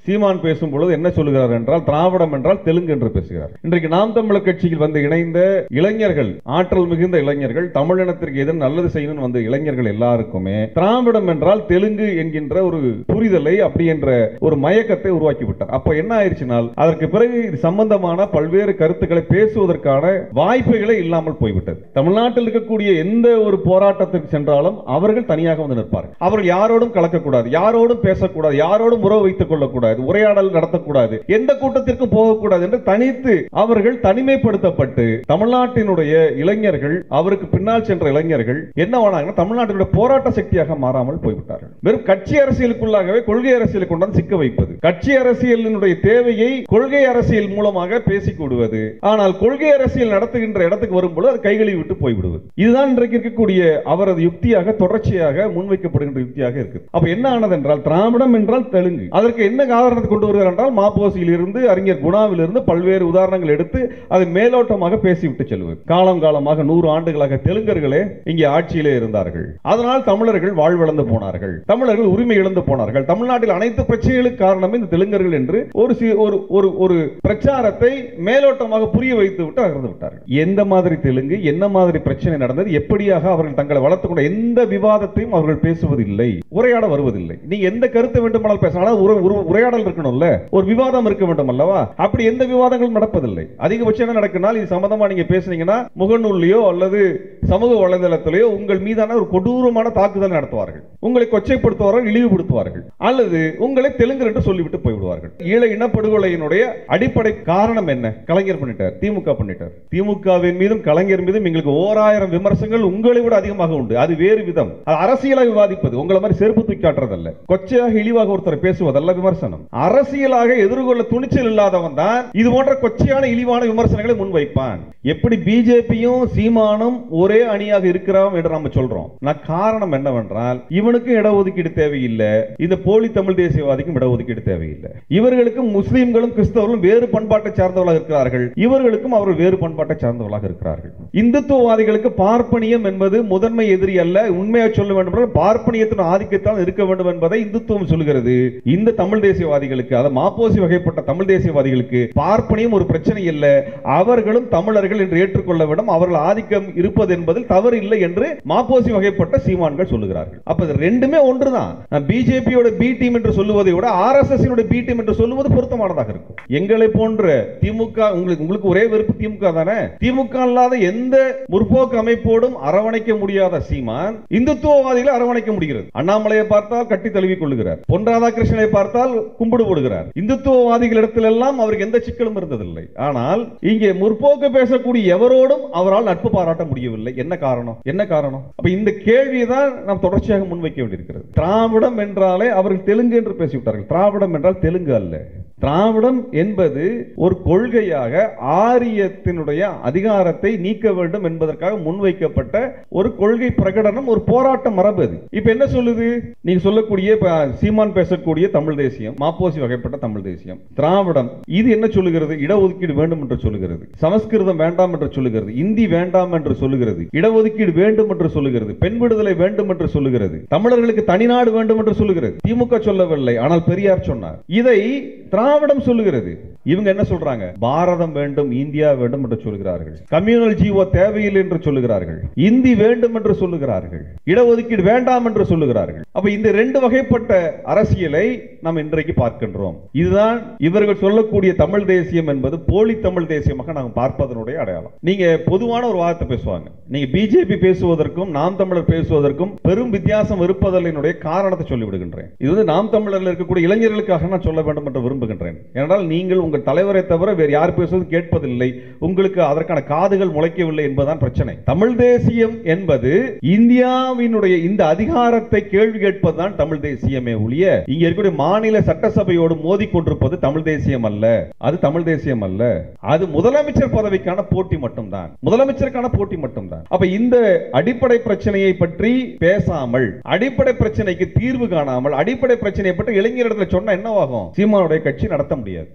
சீமான் பேசும் பொழுது என்ன சொல்லுகிறார் என்றால் திராவிடம் என்றால் தெலுங்கு என்று பேசுகிறார் இன்றைக்கு நாம் தமிழர் கட்சியில் வந்து இணைந்த இளைஞர்கள் ஆற்றல் மிகுந்த இளைஞர்கள் தமிழினத்திற்கு எது நல்லது செய்யணும்னு வந்த இளைஞர்கள் எல்லாருக்குமே திராவிடம் என்றால் தெலுங்கு என்கின்ற ஒரு புரிதலை அப்படி என்ற ஒரு மயக்கத்தை உருவாக்கி விட்டார் அப்ப என்ன ஆயிடுச்சுனால் அதற்கு பிறகு இது சம்பந்தமான பல்வேறு கருத்துக்களை பேசுவதற்கான வாய்ப்புகளே இல்லாமல் போய்விட்டது தமிழ்நாட்டில் இருக்கக்கூடிய எந்த ஒரு போராட்டத்திற்கு சென்றாலும் அவர்கள் தனியாக வந்து நிற்பார்கள் அவர்கள் யாரோடும் கலக்கக்கூடாது யாரோடும் பேசக்கூடாது யாரோடும் உறவு வைத்துக் கொள்ளக்கூடாது உரையாடல் நடத்தக்கூடாது எந்த கூட்டத்திற்கும் போகக்கூடாது என்று தனித்து அவர்கள் தனிமைப்படுத்தப்பட்டு தமிழ்நாட்டினுடைய இளைஞர்கள் அவருக்கு பின்னால் சென்ற இளைஞர்கள் என்ன ஆனாங்கன்னா தமிழ்நாட்டினுடைய போராட்ட சக்தியாக மாறாமல் போய்விட்டார்கள் வெறும் கட்சி அரசியலுக்குள்ளாகவே கொள்கை அரசியலை கொண்டாந்து சிக்க வைப்பது கட்சி அரசியலினுடைய தேவையை கொள்கை அரசியல் மூலமாக பேசிக் விடுவது ஆனால் கொள்கை அரசியல் நடத்துகின்ற இடத்துக்கு வரும்போது அது கைகளை விட்டு போய்விடுவது இதுதான் இன்றைக்கு இருக்கக்கூடிய அவரது யுக்தியாக தொடர்ச்சியாக முன்வைக்கப்படுகின்ற யுக்தியாக இருக்குது அப்ப என்ன ஆனது என்றால் திராவிடம் என்றால் தெலுங்கு அதற்கு என்ன காரணத்தை கொண்டு வருகிறார் என்றால் மாப்போசியில் இருந்து அறிஞர் குணாவில் இருந்து பல்வேறு உதாரணங்கள் எடுத்து அதை மேலோட்டமாக பேசிவிட்டு செல்வது காலம் காலமாக நூறு ஆண்டுகளாக தெலுங்கர்களே இங்கே ஆட்சியிலே இருந்தார்கள் அதனால் தமிழர்கள் வாழ்விழந்து போனார்கள் தமிழர்கள் உரிமை இழந்து போனார்கள் தமிழ்நாட்டில் அனைத்து பிரச்சனைகளுக்கு காரணமே இந்த தெலுங்கர்கள் என்று ஒரு சி- ஒரு ஒரு ஒரு பிரச்சாரத்தை மேலோட்டமாக புரிய வைத்து விட்டு அகர்ந்து விட்டார்கள் எந்த மாதிரி தெலுங்கு என்ன மாதிரி பிரச்சனை நடந்தது எப்படியாக அவர்கள் தங்களை வளர்த்துக் கொண்ட எந்த விவாதத்தையும் அவர்கள் பேசுவதில்லை உரையாட வருவதில்லை நீங்க எந்த கருத்து வேண்டுமானால் பேசலாம் ஆனா ஒரு ஒரு உரையாடல் இருக்கணும்ல ஒரு விவாதம் இருக்க வேண்டும் அல்லவா அப்படி எந்த விவாதங்களும் நடப்பதில்லை அதிகபட்சம் என்ன நடக்குனால் இது சம்பந்தமா நீங்க பேசுனீங்கன்னா முகநூல்லையோ அல்லது சமூக வலைதளத்திலேயோ உங்கள் மீதான ஒரு கொடூரமான தாக்குதல் நடத்துவார்கள் உங்களை கொச்சைப்படுத்துவார்கள் இழிவுபடுத்துவார்கள் அல்லது உங்களை தெலுங்கு என்று சொல்லிவிட்டு போய்விடுவார்கள் ஈழ இனப்படுகொலையினுடைய அடிப்படை காரணம் என்ன கலைஞர் பண்ணிட்டார் திமுக பண்ணிட்டார் திமுகவின் மீதும் கலைஞர் மீதும் எங்களுக்கு ஓராயிரம் விமர்சனங்கள் உங்களை விட அதிகமாக உண்டு அது வேறு விதம் அது அரசியலாக விவாதிப்பது உங்களை மாதிரி செருப்பு தூக்கி காட்டுறதல்ல கொச்சையாக இழிவாக ஒருத்தர் பேசுவதல்ல விமர்சனம் அரசியலாக எதிர்கொள்ள துணிச்சல் இல்லாதவன் தான் இது போன்ற கொச்சையான இழிவான விமர்சனங்களை முன்வைப்பான் எப்படி பிஜேபியும் சீமானும் ஒரே அணியாக இருக்கிறோம் என்று நம்ம சொல்றோம் நான் காரணம் என்னவென்றால் இவனுக்கும் இடஒதுக்கீடு தேவையில்லை இந்த போலி தமிழ் தேசியவாதிக்கும் இடஒதுக்கீடு தேவையில்லை இவர்களுக்கும் முஸ்லிம்களும் கிறிஸ்தவர்களும் வேறு பண்பாட்டை சார்ந்தவர்களாக இருக்கிறார்கள் இவர்களுக்கும் அவர்கள் வேறு பண்பாட்டை சார்ந்தவர்களாக இருக்கிறார்கள் இந்துத்துவவாதிகளுக்கு பார்ப்பனியம் என்பது முதன்மை எதிரி அல்ல உண்மையை சொல்ல வேண்டும் என்றால் பார்ப்பனியத்தின் ஆதிக்கத்தால் இருக்க வேண்டும் என்பதை இந்துத்துவம் சொல்கிறது இந்த தமிழ் தேசியவாதிகளுக்கு அதாவது மாப்போசி வகைப்பட்ட தமிழ் தேசியவாதிகளுக்கு பார்ப்பனியம் ஒரு பிரச்சனை அல்ல அவர்களும் தமிழர்கள் என்று ஏற்றுக்கொள்ள வேண்டும் அவர்கள் ஆதிக்கம் இருப்பது என்பதில் தவறு இல்லை என்று மாப்போசி வகைப்பட்ட சீமான்கள் சொல்லுகிறார்கள் அப்ப இது ரெண்டுமே ஒன்றுதான் பிஜேபியோட பி டீம் என்று சொல்லுவதை விட ஆர்எஸ்எஸ் பி டீம் என்று சொல்லுவது பொருத்தமானதாக இருக்கும் எங்களை போன்ற திமுக உங்களுக்கு உங்களுக்கு ஒரே வெறுப்பு திமுக தானே திமுக அல்லாத எந்த முற்போக்கு அமைப்போடும் அரவணைக்க முடியாத சீமான் இந்துத்துவவாதிகளை அரவணைக்க முடிகிறது அண்ணாமலையை பார்த்தால் கட்டி தழுவிக் கொள்ளுகிறார் பொன் ராதாகிருஷ்ணனை பார்த்தால் கும்பிடு போடுகிறார் இந்துத்துவவாதிகளிடத்திலெல்லாம் அவருக்கு எந்த சிக்கலும் இருந்ததில்லை ஆனால் இங்கே முற்போக்கு பேசக்கூடிய எவரோடும் அவரால் நட்பு பாராட்ட முடியவில்லை என்ன காரணம் என்ன காரணம் அப்ப இந்த கேள்வியை தான் நாம் தொடர்ச்சியாக முன்வைக்க வேண்டியிருக்கிறது திராவிடம் என்றாலே அவர்கள் தெலுங்கு என்று பேசிவிட்டார்கள் திராவிடம் என்றால் தெலுங்கு அல்ல திராவிடம் என்பது ஒரு கொள்கையாக ஆரியத்தினுடைய அதிகாரத்தை நீக்க வேண்டும் என்பதற்காக முன்வைக்கப்பட்ட ஒரு கொள்கை பிரகடனம் ஒரு போராட்ட மரபு அது இப்ப என்ன சொல்லுது நீங்க சொல்லக்கூடிய இப்ப சீமான் பேசக்கூடிய தமிழ் தேசியம் மாப்போசி வகைப்பட்ட தமிழ் தேசியம் திராவிடம் இது என்ன சொல்லுகிறது இடஒதுக்கீடு வேண்டும் என்று சொல்லுகிறது சமஸ்கிருதம் வேண்டாம் என்று சொல்லுகிறது இந்தி வேண்டாம் என்று சொல்லுகிறது இடஒதுக்கீடு வேண்டும் என்று சொல்லுகிறது பெண் விடுதலை வேண்டும் என்று சொல்லுகிறது தமிழர்களுக்கு தனிநாடு வேண்டும் என்று சொல்லுகிறது திமுக சொல்லவில்லை ஆனால் பெரியார் சொன்னார் இதை திராவிடம் சொல்லுகிறது இவங்க என்ன சொல்றாங்க பாரதம் வேண்டும் இந்தியா வேண்டும் என்று சொல்கிறார்கள் கம்யூனல் ஜீவோ தேவையில்லை என்று சொல்லுகிறார்கள் இந்தி வேண்டும் என்று சொல்லுகிறார்கள் இடஒதுக்கீடு வேண்டாம் என்று சொல்லுகிறார்கள் அப்ப இந்த ரெண்டு வகைப்பட்ட அரசியலை நாம் இன்றைக்கு பார்க்கின்றோம் இதுதான் இவர்கள் சொல்லக்கூடிய தமிழ் தேசியம் என்பது போலி தமிழ் தேசியமாக நாங்கள் பார்ப்பதனுடைய அடையாளம் நீங்க பொதுவான ஒரு வாதத்தை பேசுவாங்க நீங்க பிஜேபி பேசுவதற்கும் நாம் தமிழர் பேசுவதற்கும் பெரும் வித்தியாசம் இருப்பதனுடைய காரணத்தை சொல்லி விடுகின்றேன் இது வந்து நாம் தமிழர்ல இருக்கக்கூடிய இளைஞர்களுக்காக நான் சொல்ல வேண்டும் என்று விரும்புகின்றேன் ஏனென்றால் நீங்கள் உங்கள் தலைவரை தவிர வேறு யார் பேசுவதும் கேட்பதில்லை உங்களுக்கு அதற்கான காதுகள் முளைக்கவில்லை என்பதுதான் பிரச்சனை தமிழ் தேசியம் என்பது இந்தியாவினுடைய இந்த அதிகாரத்தை கேள்வி கேட்பதுதான் தமிழ் தேசியமே ஒழிய இங்க இருக்கக்கூடிய மாநில சட்டசபையோடு மோதி கொண்டிருப்பது தமிழ் தேசியம் அல்ல அது தமிழ் தேசியம் அல்ல அது முதலமைச்சர் பதவிக்கான போட்டி மட்டும்தான் முதலமைச்சருக்கான போட்டி மட்டும்தான் அப்ப இந்த அடிப்படை பிரச்சனையை பற்றி பேசாமல் அடிப்படை பிரச்சனைக்கு தீர்வு காணாமல் அடிப்படை பிரச்சனையை பற்றி இளைஞரிடத்துல சொன்னா என்னவாகும் சீமானுடைய கட்சி நடத்த முடியாது வேற ஒன்றும்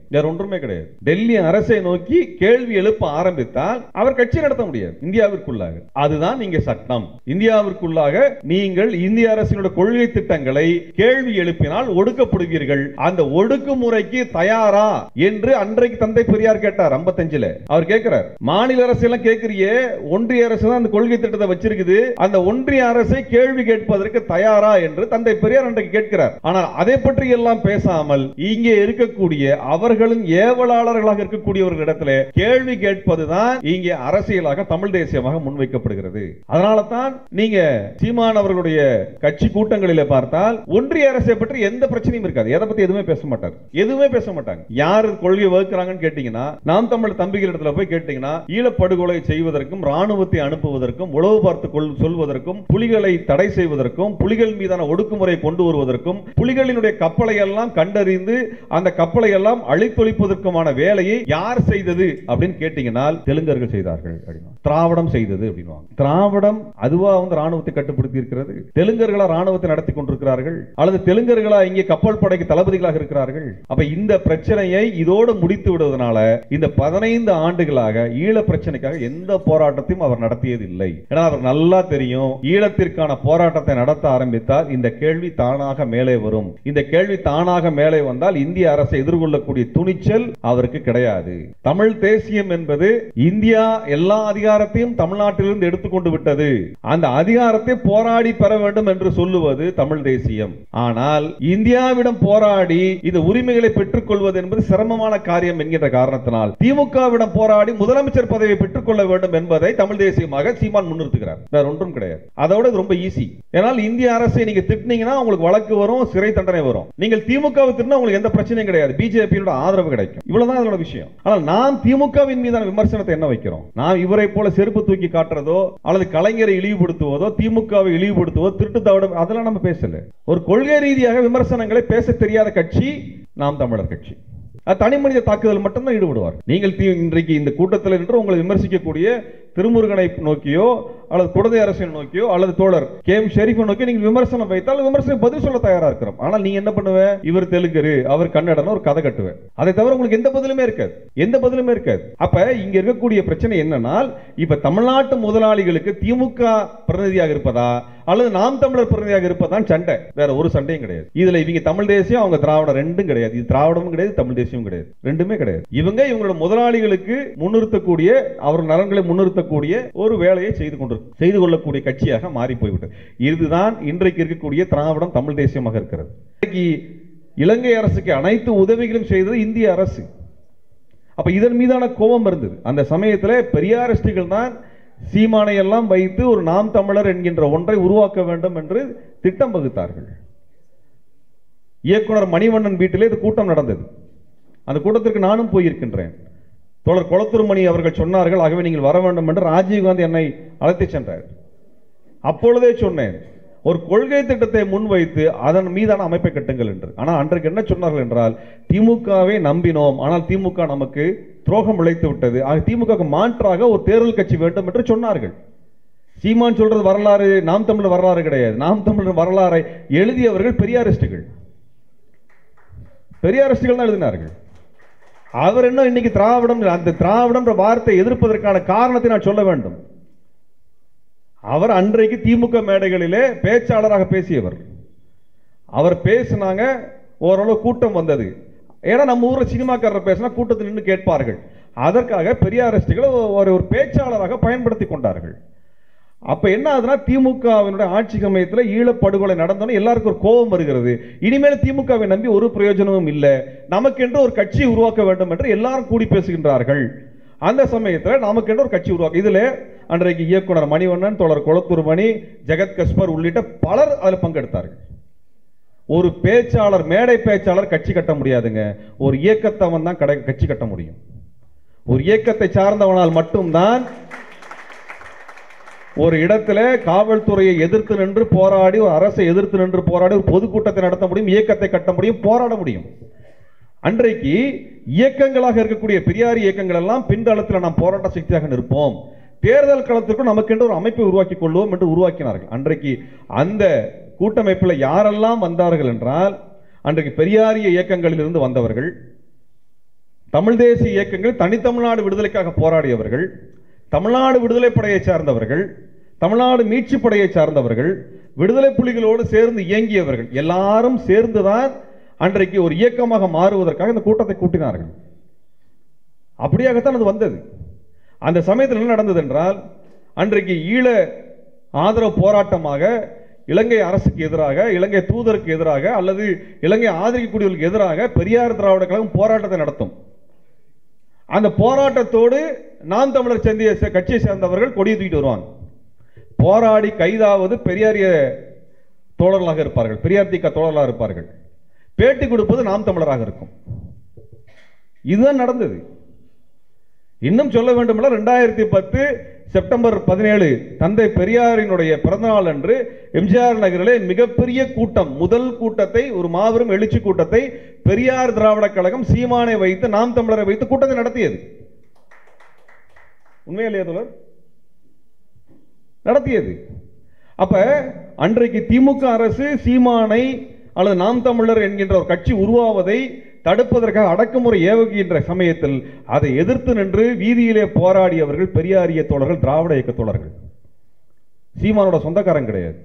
ஒன்றுமே கிடையாது டெல்லி அரசை நோக்கி கேள்வி எழுப்ப ஆரம்பித்தால் அவர் கட்சி நடத்த முடியாது இந்தியாவிற்குள்ளாக அதுதான் இங்க சட்டம் இந்தியாவிற்குள்ளாக நீங்கள் இந்திய அரசினுடைய கொள்கை திட்டங்களை கேள்வி எழுப்பினால் ஒடுக்கப்படுவீர்கள் அந்த ஒடுக்குமுறைக்கு தயாரா என்று அன்றைக்கு தந்தை பெரியார் கேட்டார் 55 அவர் கேட்கிறார் மாநில அரசு எல்லாம் கேட்கிறியே ஒன்றிய அரசு தான் அந்த கொள்கை திட்டத்தை வச்சிருக்குது அந்த ஒன்றிய அரசை கேள்வி கேட்பதற்கு தயாரா என்று தந்தை பெரியார் அன்றைக்கு கேட்கிறார் ஆனால் அதை பற்றி எல்லாம் பேசாமல் இங்கே இருக்கக்கூடிய அவர்களின் ஏவலாளர்களாக இருக்கக்கூடியவர்களிடத்துல கேள்வி கேட்பதுதான் இங்கே அரசியலாக தமிழ் தேசியமாக முன்வைக்கப்படுகிறது அதனால தான் நீங்க சீமான் அவர்களுடைய கட்சி கூட்டங்களில பார்த்தால் ஒன்றிய அரசை பற்றி எந்த பிரச்சனையும் இருக்காது எதை பத்தி எதுவுமே பேச மாட்டார் எதுவுமே பேச மாட்டாங்க யார் கொள்கையை வகுக்கிறாங்கன்னு கேட்டீங்கன்னா நாம் தமிழ் தம்பிகள் இடத்துல போய் கேட்டீங்கன்னா ஈழப்படுகொலை செய்வதற்கும் ராணுவத்தை அனுப்புவதற்கும் உளவு பார்த்து கொள் சொல்வதற்கும் புலிகளை தடை செய்வதற்கும் புலிகள் மீதான ஒடுக்குமுறை கொண்டு வருவதற்கும் புலிகளினுடைய கப்பலை எல்லாம் கண்டறிந்து அந்த கப்பலை எல்லாம் அழித்தொழிப்பதற்குமான வேலையை யார் செய்தது அப்படின்னு கேட்டீங்கன்னா தெலுங்கர்கள் செய்தார்கள் அப்படின்னா திராவிடம் செய்தது அப்படின்னுவாங்க திராவிடம் அதுவா வந்து ராணுவத்தை கட்டுப்படுத்தி இருக்கிறது தெலுங்கர்களா ராணுவத்தை நடத்தி கொண்டிருக்கிறார்கள் அல்லது தெலுங்கர்களா இங்கே கப்பல் படைக்கு தளபதிகளாக இருக்கிறார்கள் அப்ப இந்த பிரச்சனையை இதோடு முடித்து விடுவதனால இந்த பதினைந்து ஆண்டுகளாக ஈழ பிரச்சனைக்காக எந்த போராட்டத்தையும் அவர் நடத்தியது இல்லை ஏன்னா அவர் நல்லா தெரியும் ஈழத்திற்கான போராட்டத்தை நடத்த ஆரம்பித்தால் இந்த கேள்வி தானாக மேலே வரும் இந்த கேள்வி தானாக மேலே வந்தால் இந்திய அரசை எதிர்கொள்ளக்கூடிய துணிச்சல் அவருக்கு கிடையாது தமிழ் தேசியம் என்பது இந்தியா எல்லா அதிகாரத்தையும் தமிழ்நாட்டிலிருந்து எடுத்துக்கொண்டு விட்டது அந்த அதிகாரத்தை போராடி பெற வேண்டும் என்று சொல்லுவது தமிழ் தேசியம் ஆனால் இந்தியாவிடம் போராடி இந்த உரிமைகளை பெற்றுக் கொள்வது என்பது சிரமமான காரியம் என்கின்ற காரணத்தினால் திமுகவிடம் போராடி முதலமைச்சர் பதவியை பெற்றுக் கொள்ள வேண்டும் என்பதை தமிழ் தேசியமாக சீமான் முன்னிறுத்துகிறார் வேற ஒன்றும் கிடையாது அதோட இது ரொம்ப ஈஸி ஏனால் இந்திய அரசை நீங்க திட்டினீங்கன்னா உங்களுக்கு வழக்கு வரும் சிறை தண்டனை வரும் நீங்கள் திமுகவை திட்டினா உங்களுக்கு எந்த பிரச்சனையும் கிடையாது பிஜேபியோட ஆதரவு கிடைக்கும் இவ்வளவுதான் அதோட விஷயம் ஆனால் நாம் திமுகவின் மீதான விமர்சனத்தை என்ன வைக்கிறோம் நாம் இவரை போல செருப்பு தூக்கி காட்டுறதோ அல்லது கலைஞரை இழிவுபடுத்துவதோ திமுகவை இழிவுபடுத்துவதோ திருட்டு தவிட அதெல்லாம் நம்ம பேசல ஒரு கொள்கை ரீதியாக விமர்சனங்களை பேச தெரியாத கட்சி நாம் தமிழர் கட்சி அது தனி மனித தாக்குதல் மட்டும்தான் ஈடுபடுவார் நீங்கள் தீ- இன்றைக்கு இந்த கூட்டத்தில் நின்று உங்களை விமர்சிக்கக்கூடிய திருமுருகனை நோக்கியோ அல்லது குடதை அரசியல் நோக்கியோ அல்லது தோழர் கே எம் ஷெரீஃபை நோக்கி நீங்க விமர்சனம் வைத்தால் விமர்சனம் பதில் சொல்ல தயாரா இருக்கிறோம் ஆனால் நீங்க என்ன பண்ணுவ இவர் தெலுங்கரு அவர் கன்னடன்னு ஒரு கதை கட்டுவேன் அதை தவிர உங்களுக்கு எந்த பதிலுமே இருக்காது எந்த பதிலுமே இருக்காது அப்ப இங்க இருக்கக்கூடிய பிரச்சனை என்னன்னா இப்ப தமிழ்நாட்டு முதலாளிகளுக்கு திமுக பிரதிநிதியாக இருப்பதா அல்லது நாம் தமிழர் பிரதிநிதியாக இருப்பதான் சண்டை வேற ஒரு சண்டையும் கிடையாது இதுல இவங்க தமிழ் தேசியம் அவங்க திராவிடம் ரெண்டும் கிடையாது இது திராவிடமும் கிடையாது தமிழ் தேசியமும் கிடையாது ரெண்டுமே கிடையாது இவங்க இவங்களோட முதலாளிகளுக்கு முன்னிறுத்தக்கூடிய அவர் நலன்களை முன்னிறுத்தக்கூடிய ஒரு வேலையை செய்து கொண்டு செய்து கொள்ளக்கூடிய கட்சியாக மாறி போய்விட்டது இதுதான் இன்றைக்கு இருக்கக்கூடிய திராவிடம் தமிழ் தேசியமாக இருக்கிறது இன்றைக்கு இலங்கை அரசுக்கு அனைத்து உதவிகளும் செய்தது இந்திய அரசு அப்ப இதன் மீதான கோபம் இருந்தது அந்த சமயத்துல பெரியாரிஸ்டுகள் தான் சீமானை எல்லாம் வைத்து ஒரு நாம் தமிழர் என்கின்ற ஒன்றை உருவாக்க வேண்டும் என்று திட்டம் வகுத்தார்கள் இயக்குனர் மணிவண்ணன் வீட்டிலே இது கூட்டம் நடந்தது அந்த கூட்டத்திற்கு நானும் போயிருக்கின்றேன் தோழர் குளத்தூர்மணி அவர்கள் சொன்னார்கள் ஆகவே நீங்கள் வர வேண்டும் என்று ராஜீவ்காந்தி என்னை அழைத்து சென்றார் அப்பொழுதே சொன்னேன் ஒரு கொள்கை திட்டத்தை முன்வைத்து அதன் மீதான அமைப்பை கட்டுங்கள் என்று ஆனால் அன்றைக்கு என்ன சொன்னார்கள் என்றால் திமுகவை நம்பினோம் ஆனால் திமுக நமக்கு துரோகம் விளைத்து விட்டது ஆக திமுக மாற்றாக ஒரு தேர்தல் கட்சி வேண்டும் என்று சொன்னார்கள் சீமான் சொல்றது வரலாறு நாம் தமிழர் வரலாறு கிடையாது நாம் தமிழர் வரலாறை எழுதியவர்கள் பெரியாரிஸ்டுகள் பெரியாரிஸ்டுகள் தான் எழுதினார்கள் அவர் என்ன இன்னைக்கு திராவிடம் அந்த திராவிடம் வார்த்தை எதிர்ப்பதற்கான காரணத்தை நான் சொல்ல வேண்டும் அவர் அன்றைக்கு திமுக மேடைகளிலே பேச்சாளராக பேசியவர் அவர் பேசினாங்க ஓரளவு கூட்டம் வந்தது ஏன்னா நம்ம ஊர்ல சினிமாக்காரர் பேசினா கூட்டத்தில் நின்று கேட்பார்கள் அதற்காக பெரியாரிஸ்டுகளை ஒரு ஒரு பேச்சாளராக பயன்படுத்தி கொண்டார்கள் அப்ப என்ன ஆகுதுன்னா திமுகவினுடைய ஆட்சி சமயத்தில் ஈழப்படுகொலை நடந்தோன்னு எல்லாருக்கும் ஒரு கோபம் வருகிறது இனிமேல் திமுகவை நம்பி ஒரு பிரயோஜனமும் இல்லை நமக்கென்று ஒரு கட்சி உருவாக்க வேண்டும் என்று எல்லாரும் கூடி பேசுகின்றார்கள் அந்த சமயத்தில் நமக்கென்று ஒரு கட்சி உருவாக்க இதுல அன்றைக்கு இயக்குனர் மணிவண்ணன் தோழர் குளத்தூர் மணி ஜெகத் கஸ்பர் உள்ளிட்ட பலர் அதில் பங்கெடுத்தார்கள் ஒரு பேச்சாளர் மேடை பேச்சாளர் கட்சி கட்ட முடியாதுங்க ஒரு இயக்கத்தவன் தான் கடை கட்சி கட்ட முடியும் ஒரு இயக்கத்தை சார்ந்தவனால் மட்டும்தான் ஒரு இடத்துல காவல்துறையை எதிர்த்து நின்று போராடி ஒரு அரசை எதிர்த்து நின்று போராடி ஒரு பொதுக்கூட்டத்தை நடத்த முடியும் இயக்கத்தை கட்ட முடியும் போராட முடியும் அன்றைக்கு இயக்கங்களாக இருக்கக்கூடிய பெரியார் இயக்கங்கள் எல்லாம் பின்தளத்தில் நாம் போராட்ட சக்தியாக நிற்போம் தேர்தல் களத்திற்கும் நமக்கென்று ஒரு அமைப்பை உருவாக்கி கொள்வோம் என்று உருவாக்கினார்கள் அன்றைக்கு அந்த கூட்டமைப்பில் யாரெல்லாம் வந்தார்கள் என்றால் அன்றைக்கு பெரியாரிய இயக்கங்களில் இருந்து வந்தவர்கள் தமிழ் தேசிய இயக்கங்கள் தனித்தமிழ்நாடு விடுதலைக்காக போராடியவர்கள் தமிழ்நாடு விடுதலை படையை சார்ந்தவர்கள் தமிழ்நாடு மீட்சி படையை சார்ந்தவர்கள் விடுதலை புலிகளோடு சேர்ந்து இயங்கியவர்கள் எல்லாரும் சேர்ந்துதான் அன்றைக்கு ஒரு இயக்கமாக மாறுவதற்காக இந்த கூட்டத்தை கூட்டினார்கள் அப்படியாகத்தான் அது வந்தது அந்த சமயத்தில் என்ன நடந்தது என்றால் அன்றைக்கு ஈழ ஆதரவு போராட்டமாக இலங்கை அரசுக்கு எதிராக இலங்கை தூதருக்கு எதிராக அல்லது இலங்கை ஆதரிக்கக்கூடியவர்களுக்கு எதிராக பெரியார் திராவிட கழகம் போராட்டத்தை நடத்தும் அந்த போராட்டத்தோடு நாம் தமிழர் சந்திய கட்சியை சேர்ந்தவர்கள் கொடியை தூக்கிட்டு வருவாங்க போராடி கைதாவது பெரியாரிய தோழர்களாக இருப்பார்கள் பெரியார் திக தோழர்களாக இருப்பார்கள் பேட்டி கொடுப்பது நாம் தமிழராக இருக்கும் இதுதான் நடந்தது இன்னும் சொல்ல வேண்டுமென்றால் ரெண்டாயிரத்தி பத்து செப்டம்பர் பதினேழு தந்தை பெரியாரினுடைய பிறந்தநாள் அன்று எம்ஜிஆர் நகரிலே மிகப்பெரிய கூட்டம் முதல் கூட்டத்தை ஒரு மாபெரும் எழுச்சி கூட்டத்தை பெரியார் திராவிட கழகம் சீமானை வைத்து நாம் தமிழரை வைத்து கூட்டத்தை நடத்தியது உண்மையிலேயே தோழர் நடத்தியது அப்ப அன்றைக்கு திமுக அரசு சீமானை அல்லது நாம் தமிழர் என்கின்ற ஒரு கட்சி உருவாவதை தடுப்பதற்காக அடக்குமுறை ஏவுகின்ற சமயத்தில் அதை எதிர்த்து நின்று வீதியிலே போராடியவர்கள் பெரியாரிய தோழர்கள் திராவிட இயக்க தோழர்கள் சீமானோட சொந்தக்காரன் கிடையாது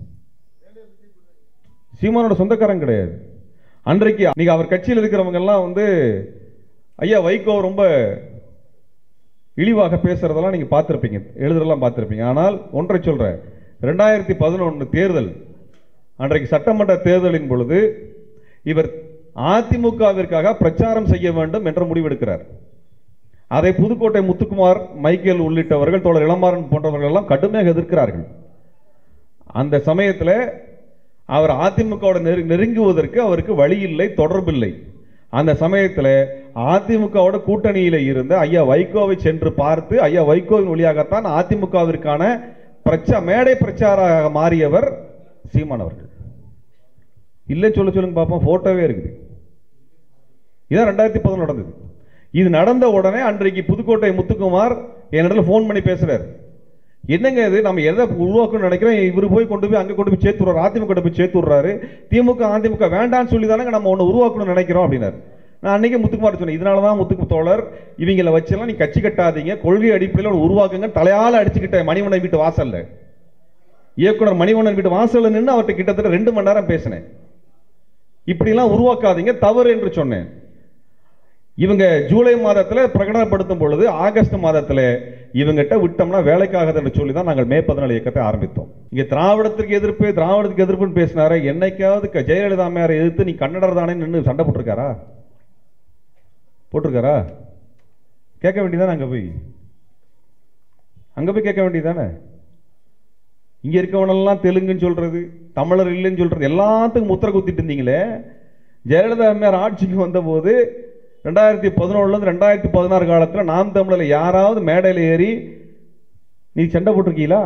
சீமானோட சொந்தக்காரன் கிடையாது அன்றைக்கு நீங்க அவர் கட்சியில் இருக்கிறவங்க எல்லாம் வந்து ஐயா வைகோ ரொம்ப இழிவாக பேசுறதெல்லாம் நீங்க பார்த்திருப்பீங்க எழுதுறதெல்லாம் பார்த்திருப்பீங்க ஆனால் ஒன்றை சொல்றேன் ரெண்டாயிரத்தி பதினொன்று தேர்தல் அன்றைக்கு சட்டமன்ற தேர்தலின் பொழுது இவர் அதிமுகவிற்காக பிரச்சாரம் செய்ய வேண்டும் என்ற முடிவெடுக்கிறார் அதை புதுக்கோட்டை முத்துக்குமார் மைக்கேல் உள்ளிட்டவர்கள் தோழர் இளமாறன் போன்றவர்கள் எல்லாம் கடுமையாக எதிர்க்கிறார்கள் அந்த சமயத்தில் அவர் அதிமுகவோட நெரு நெருங்குவதற்கு அவருக்கு வழி இல்லை தொடர்பில்லை அந்த சமயத்தில் அதிமுகவோட கூட்டணியில் இருந்த ஐயா வைகோவை சென்று பார்த்து ஐயா வைகோவின் வழியாகத்தான் அதிமுகவிற்கான பிரச்ச மேடை பிரச்சாராக மாறியவர் சீமான் அவர்கள் இல்லை சொல்ல சொல்லுங்க பார்ப்போம் போட்டோவே இருக்குது இதான் ரெண்டாயிரத்தி பதினொன்று நடந்தது இது நடந்த உடனே அன்றைக்கு புதுக்கோட்டை முத்துக்குமார் என்னிடத்துல ஃபோன் பண்ணி பேசுறாரு என்னங்க இது நம்ம எதை உருவாக்கணும்னு நினைக்கிறோம் இவர் போய் கொண்டு போய் அங்கே கொண்டு போய் சேர்த்து விடுறாரு அதிமுக கொண்டு போய் சேர்த்து விடுறாரு திமுக அதிமுக வேண்டாம்னு சொல்லி தானே நம்ம ஒன்று உருவாக்கணும்னு நினைக்கிறோம் அப்படின்னாரு நான் அன்னைக்கு முத்துக்குமார் சொன்னேன் இதனால தான் முத்துக்கு தோழர் இவங்களை வச்செல்லாம் நீ கட்சி கட்டாதீங்க கொள்கை அடிப்படையில் ஒரு உருவாக்குங்க தலையால அடிச்சுக்கிட்ட மணிமணன் வீட்டு வாசல்ல இயக்குனர் மணிவண்ணன் வீட்டு வாசல்ல நின்று அவர்கிட்ட கிட்டத்தட்ட ரெண்டு மணி நேரம் பேசினேன் இப்படிலாம் உருவாக்காதீங்க தவறு என்று சொன்னேன் இவங்க ஜூலை மாதத்துல பிரகடனப்படுத்தும் பொழுது ஆகஸ்ட் மாதத்துல இவங்கிட்ட விட்டோம்னா வேலைக்காகாது என்று சொல்லி தான் நாங்கள் மே பதினாலு இயக்கத்தை ஆரம்பித்தோம் இங்க திராவிடத்திற்கு எதிர்ப்பு திராவிடத்துக்கு எதிர்ப்புன்னு பேசினாரு என்னைக்காவது க- ஜெயலலிதா அம்மையாரை எதிர்த்து நீ கன்னடர் தானே நின்று சண்டை போட்டிருக்காரா போட்டிருக்காரா கேட்க வேண்டியதானே அங்க போய் அங்க போய் கேட்க வேண்டியதானே இங்க இருக்கவனெல்லாம் தெலுங்குன்னு சொல்றது தமிழர் இல்லைன்னு சொல்றது எல்லாத்துக்கும் முத்திர குத்திட்டு இருந்தீங்களே ஜெயலலிதா அம்மையார் ஆட்சிக்கு வந்தபோது ரெண்டாயிரத்தி பதினொன்னுல இருந்து ரெண்டாயிரத்தி பதினாறு காலத்துல நாம் தமிழில் யாராவது மேடையில் ஏறி நீ சண்டை போட்டிருக்கீங்களா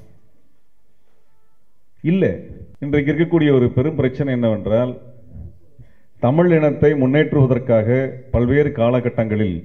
இல்லை இன்றைக்கு இருக்கக்கூடிய ஒரு பெரும் பிரச்சனை என்னவென்றால் தமிழ் இனத்தை முன்னேற்றுவதற்காக பல்வேறு காலகட்டங்களில்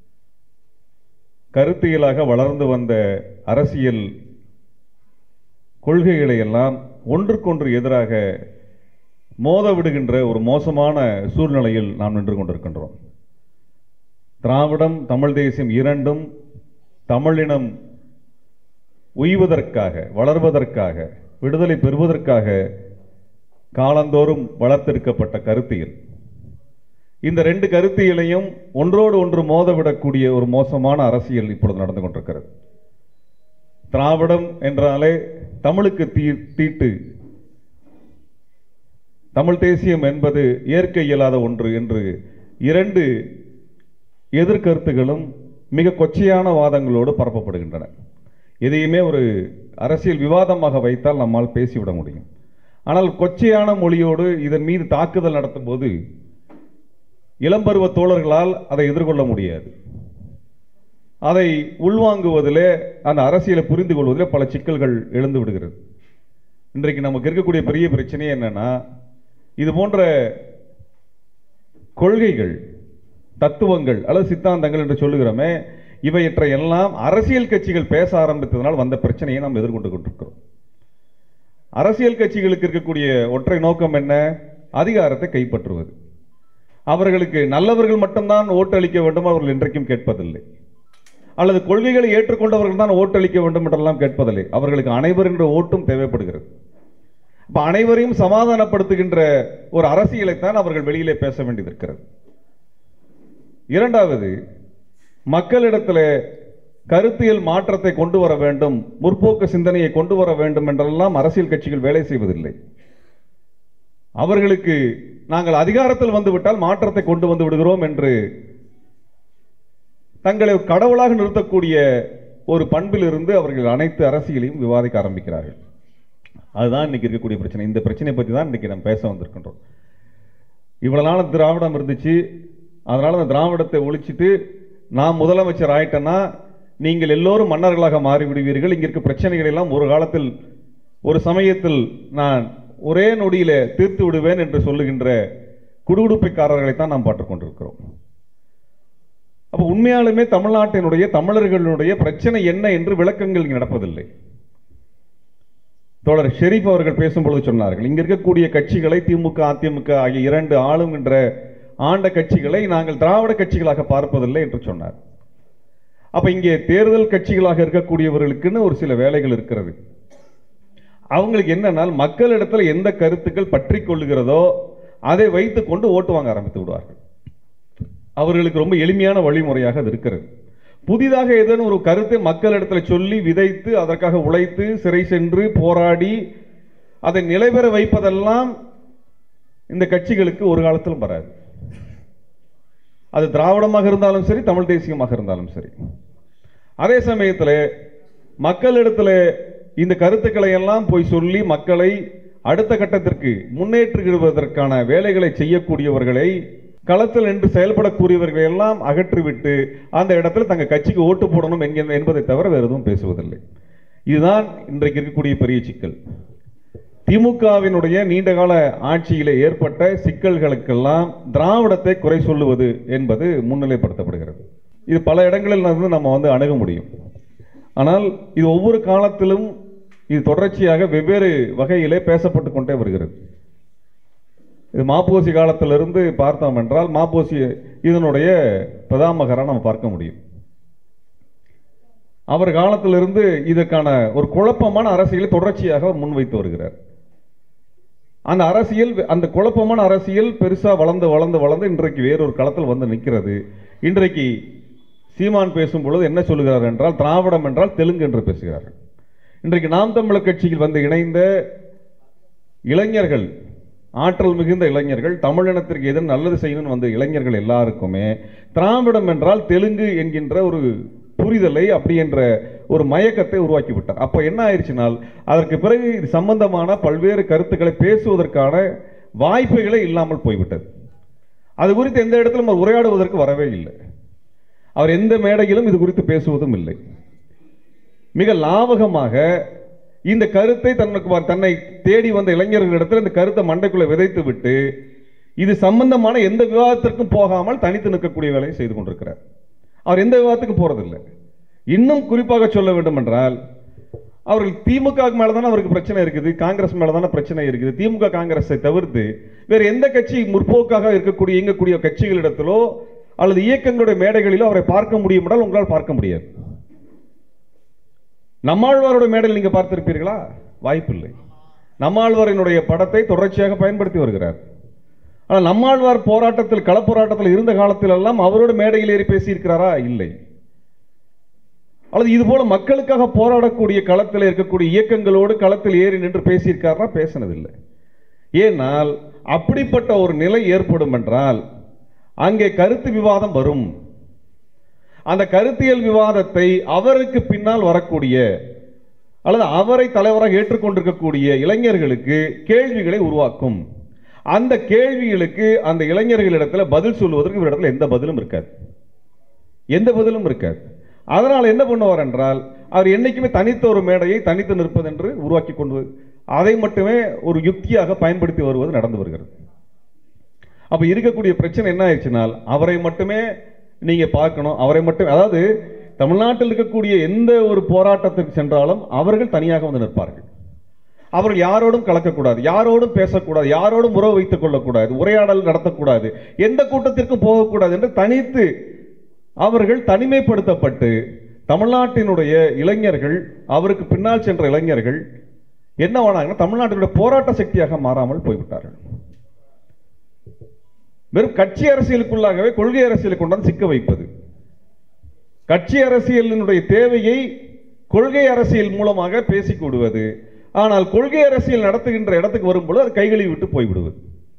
கருத்தியலாக வளர்ந்து வந்த அரசியல் கொள்கைகளை எல்லாம் ஒன்றுக்கொன்று எதிராக மோத விடுகின்ற ஒரு மோசமான சூழ்நிலையில் நாம் நின்று கொண்டிருக்கின்றோம் திராவிடம் தமிழ் தேசியம் இரண்டும் தமிழினம் உய்வதற்காக வளர்வதற்காக விடுதலை பெறுவதற்காக காலந்தோறும் வளர்த்தெடுக்கப்பட்ட கருத்தியல் இந்த ரெண்டு கருத்தியலையும் ஒன்றோடு ஒன்று மோதவிடக்கூடிய ஒரு மோசமான அரசியல் இப்பொழுது நடந்து கொண்டிருக்கிறது திராவிடம் என்றாலே தமிழுக்கு தீ தீட்டு தமிழ் தேசியம் என்பது ஏற்க இயலாத ஒன்று என்று இரண்டு எதிர்கருத்துகளும் மிக கொச்சையான வாதங்களோடு பரப்பப்படுகின்றன எதையுமே ஒரு அரசியல் விவாதமாக வைத்தால் நம்மால் பேசிவிட முடியும் ஆனால் கொச்சையான மொழியோடு இதன் மீது தாக்குதல் நடத்தும் போது இளம்பருவ தோழர்களால் அதை எதிர்கொள்ள முடியாது அதை உள்வாங்குவதிலே அந்த அரசியலை புரிந்து கொள்வதிலே பல சிக்கல்கள் எழுந்து விடுகிறது இன்றைக்கு நமக்கு இருக்கக்கூடிய பெரிய பிரச்சனையே என்னன்னா இது போன்ற கொள்கைகள் தத்துவங்கள் அல்லது சித்தாந்தங்கள் என்று சொல்லுகிறோமே இவையற்றை எல்லாம் அரசியல் கட்சிகள் பேச ஆரம்பித்ததனால் வந்த பிரச்சனையை நாம் எதிர்கொண்டு கொண்டிருக்கிறோம் அரசியல் கட்சிகளுக்கு இருக்கக்கூடிய ஒற்றை நோக்கம் என்ன அதிகாரத்தை கைப்பற்றுவது அவர்களுக்கு நல்லவர்கள் மட்டும்தான் ஓட்டு அளிக்க வேண்டும் அவர்கள் என்றைக்கும் கேட்பதில்லை அல்லது கொள்கைகளை ஏற்றுக்கொண்டவர்கள் தான் ஓட்டு அளிக்க வேண்டும் என்றெல்லாம் கேட்பதில்லை அவர்களுக்கு அனைவரின் ஓட்டும் தேவைப்படுகிறது அப்ப அனைவரையும் சமாதானப்படுத்துகின்ற ஒரு அரசியலைத்தான் அவர்கள் வெளியிலே பேச வேண்டியது இருக்கிறது இரண்டாவது மக்களிடத்தில் கருத்தியல் மாற்றத்தை கொண்டு வர வேண்டும் முற்போக்கு சிந்தனையை கொண்டு வர வேண்டும் என்றெல்லாம் அரசியல் கட்சிகள் வேலை செய்வதில்லை அவர்களுக்கு நாங்கள் அதிகாரத்தில் வந்துவிட்டால் மாற்றத்தை கொண்டு வந்து விடுகிறோம் என்று தங்களை கடவுளாக நிறுத்தக்கூடிய ஒரு பண்பிலிருந்து அவர்கள் அனைத்து அரசியலையும் விவாதிக்க ஆரம்பிக்கிறார்கள் அதுதான் இன்னைக்கு இருக்கக்கூடிய பிரச்சனை இந்த பிரச்சனையை பற்றி தான் இன்னைக்கு நம்ம பேச வந்திருக்கின்றோம் இவ்வளவு நாள் திராவிடம் இருந்துச்சு அதனால அந்த திராவிடத்தை ஒழிச்சிட்டு நான் முதலமைச்சர் ஆயிட்டேன்னா நீங்கள் எல்லோரும் மன்னர்களாக மாறிவிடுவீர்கள் இங்க இருக்க பிரச்சனைகள் எல்லாம் ஒரு காலத்தில் ஒரு சமயத்தில் நான் ஒரே நொடியில தீர்த்து விடுவேன் என்று சொல்லுகின்ற குடுகுடுப்பைக்காரர்களை தான் நாம் பார்த்துக் கொண்டிருக்கிறோம் அப்ப உண்மையாலுமே தமிழ்நாட்டினுடைய தமிழர்களுடைய பிரச்சனை என்ன என்று விளக்கங்கள் இங்கு நடப்பதில்லை தோழர் ஷெரீப் அவர்கள் பேசும்பொழுது சொன்னார்கள் இங்க இருக்கக்கூடிய கட்சிகளை திமுக அதிமுக ஆகிய இரண்டு ஆளுங்கின்ற ஆண்ட கட்சிகளை நாங்கள் திராவிட கட்சிகளாக பார்ப்பதில்லை என்று சொன்னார் அப்ப இங்கே தேர்தல் கட்சிகளாக இருக்கக்கூடியவர்களுக்குன்னு ஒரு சில வேலைகள் இருக்கிறது அவங்களுக்கு என்னன்னால் மக்களிடத்துல எந்த கருத்துக்கள் பற்றி கொள்ளுகிறதோ அதை வைத்துக் கொண்டு ஓட்டு வாங்க ஆரம்பித்து விடுவார்கள் அவர்களுக்கு ரொம்ப எளிமையான வழிமுறையாக அது இருக்கிறது புதிதாக ஏதேனும் ஒரு கருத்தை மக்களிடத்துல சொல்லி விதைத்து அதற்காக உழைத்து சிறை சென்று போராடி அதை நிலைபெற வைப்பதெல்லாம் இந்த கட்சிகளுக்கு ஒரு காலத்திலும் வராது அது திராவிடமாக இருந்தாலும் சரி தமிழ் தேசியமாக இருந்தாலும் சரி அதே சமயத்தில் மக்களிடத்துல இந்த கருத்துக்களை எல்லாம் போய் சொல்லி மக்களை அடுத்த கட்டத்திற்கு முன்னேற்றுவதற்கான வேலைகளை செய்யக்கூடியவர்களை களத்தில் நின்று செயல்படக்கூடியவர்களை எல்லாம் அகற்றிவிட்டு அந்த இடத்துல தங்க கட்சிக்கு ஓட்டு போடணும் என்கிற என்பதை தவிர வேறு எதுவும் பேசுவதில்லை இதுதான் இன்றைக்கு இருக்கக்கூடிய பெரிய சிக்கல் திமுகவினுடைய நீண்டகால ஆட்சியிலே ஏற்பட்ட சிக்கல்களுக்கெல்லாம் திராவிடத்தை குறை சொல்லுவது என்பது முன்னிலைப்படுத்தப்படுகிறது இது பல இடங்களில் இருந்து நம்ம வந்து அணுக முடியும் ஆனால் இது ஒவ்வொரு காலத்திலும் இது தொடர்ச்சியாக வெவ்வேறு வகையிலே பேசப்பட்டு கொண்டே வருகிறது இது மாப்போசி காலத்திலிருந்து பார்த்தோம் என்றால் மாப்போசி இதனுடைய பிரதாமகரை நம்ம பார்க்க முடியும் அவர் காலத்திலிருந்து இதற்கான ஒரு குழப்பமான அரசியலை தொடர்ச்சியாக அவர் முன்வைத்து வருகிறார் அந்த அரசியல் அந்த குழப்பமான அரசியல் பெருசா வளர்ந்து வளர்ந்து வளர்ந்து இன்றைக்கு வேறொரு களத்தில் வந்து நிற்கிறது இன்றைக்கு சீமான் பேசும் பொழுது என்ன சொல்லுகிறார் என்றால் திராவிடம் என்றால் தெலுங்கு என்று பேசுகிறார்கள் இன்றைக்கு நாம் தமிழர் கட்சியில் வந்து இணைந்த இளைஞர்கள் ஆற்றல் மிகுந்த இளைஞர்கள் தமிழினத்திற்கு எது நல்லது செய்யணும்னு வந்த இளைஞர்கள் எல்லாருக்குமே திராவிடம் என்றால் தெலுங்கு என்கின்ற ஒரு புரிதலை அப்படி என்ற ஒரு மயக்கத்தை உருவாக்கி விட்டார் அப்போ என்ன ஆயிடுச்சுனால் அதற்கு பிறகு இது சம்பந்தமான பல்வேறு கருத்துக்களை பேசுவதற்கான வாய்ப்புகளே இல்லாமல் போய்விட்டது அது குறித்து எந்த இடத்திலும் அவர் உரையாடுவதற்கு வரவே இல்லை அவர் எந்த மேடையிலும் இது குறித்து பேசுவதும் இல்லை மிக லாவகமாக இந்த கருத்தை தனக்கு வ- தன்னை தேடி வந்த இளைஞர்களிடத்தில் இந்த கருத்தை மண்டைக்குள்ள விதைத்து விட்டு இது சம்பந்தமான எந்த விவாதத்திற்கும் போகாமல் தனித்து நிற்கக்கூடிய வேலையை செய்து கொண்டிருக்கிறார் அவர் எந்த விவாதத்துக்கும் போறதில்லை இன்னும் குறிப்பாக சொல்ல வேண்டும் என்றால் அவர்கள் திமுக மேல தானே அவருக்கு பிரச்சனை இருக்குது காங்கிரஸ் மேல தானே பிரச்சனை இருக்குது திமுக காங்கிரஸை தவிர்த்து வேற எந்த கட்சி முற்போக்காக இருக்கக்கூடிய இயங்கக்கூடிய கட்சிகளிடத்திலோ அல்லது இயக்கங்களுடைய மேடைகளிலோ அவரை பார்க்க முடியும் என்றால் உங்களால் பார்க்க முடியாது நம்மாழ்வாருடைய மேடையில் நீங்க பார்த்திருப்பீர்களா வாய்ப்பில்லை நம்மாழ்வாரினுடைய படத்தை தொடர்ச்சியாக பயன்படுத்தி வருகிறார் ஆனால் நம்மாழ்வார் போராட்டத்தில் களப்போராட்டத்தில் இருந்த காலத்தில் எல்லாம் அவரோட மேடையில் ஏறி பேசியிருக்கிறாரா இல்லை அல்லது இது போல மக்களுக்காக போராடக்கூடிய களத்தில் இருக்கக்கூடிய இயக்கங்களோடு களத்தில் ஏறி நின்று பேசியிருக்காரா பேசினதில்லை ஏனால் அப்படிப்பட்ட ஒரு நிலை ஏற்படும் என்றால் அங்கே கருத்து விவாதம் வரும் அந்த கருத்தியல் விவாதத்தை அவருக்கு பின்னால் வரக்கூடிய அல்லது அவரை தலைவராக ஏற்றுக்கொண்டிருக்கக்கூடிய இளைஞர்களுக்கு கேள்விகளை உருவாக்கும் அந்த கேள்விகளுக்கு அந்த இளைஞர்களிடத்துல பதில் சொல்வதற்கு இவரிடத்துல எந்த பதிலும் இருக்காது எந்த பதிலும் இருக்காது அதனால் என்ன பண்ணுவார் என்றால் அவர் என்னைக்குமே தனித்த ஒரு மேடையை தனித்து நிற்பதென்று உருவாக்கி கொண்டு அதை மட்டுமே ஒரு யுக்தியாக பயன்படுத்தி வருவது நடந்து வருகிறது அப்ப இருக்கக்கூடிய பிரச்சனை என்ன ஆயிடுச்சுனால் அவரை மட்டுமே நீங்க பார்க்கணும் அவரை மட்டும் அதாவது தமிழ்நாட்டில் இருக்கக்கூடிய எந்த ஒரு போராட்டத்திற்கு சென்றாலும் அவர்கள் தனியாக வந்து நிற்பார்கள் அவர்கள் யாரோடும் கலக்கக்கூடாது யாரோடும் பேசக்கூடாது யாரோடும் உறவு வைத்துக் கொள்ளக்கூடாது உரையாடல் நடத்தக்கூடாது எந்த கூட்டத்திற்கும் போகக்கூடாது என்று தனித்து அவர்கள் தனிமைப்படுத்தப்பட்டு தமிழ்நாட்டினுடைய இளைஞர்கள் அவருக்கு பின்னால் சென்ற இளைஞர்கள் என்ன ஆனாங்கன்னா தமிழ்நாட்டினுடைய போராட்ட சக்தியாக மாறாமல் போய்விட்டார்கள் வெறும் கட்சி அரசியலுக்குள்ளாகவே கொள்கை அரசியலுக்கு கொண்டாந்து சிக்க வைப்பது கட்சி அரசியலினுடைய தேவையை கொள்கை அரசியல் மூலமாக பேசிக் விடுவது ஆனால் கொள்கை அரசியல் நடத்துகின்ற இடத்துக்கு வரும்பொழுது அது கைகளை விட்டு போய்விடுவது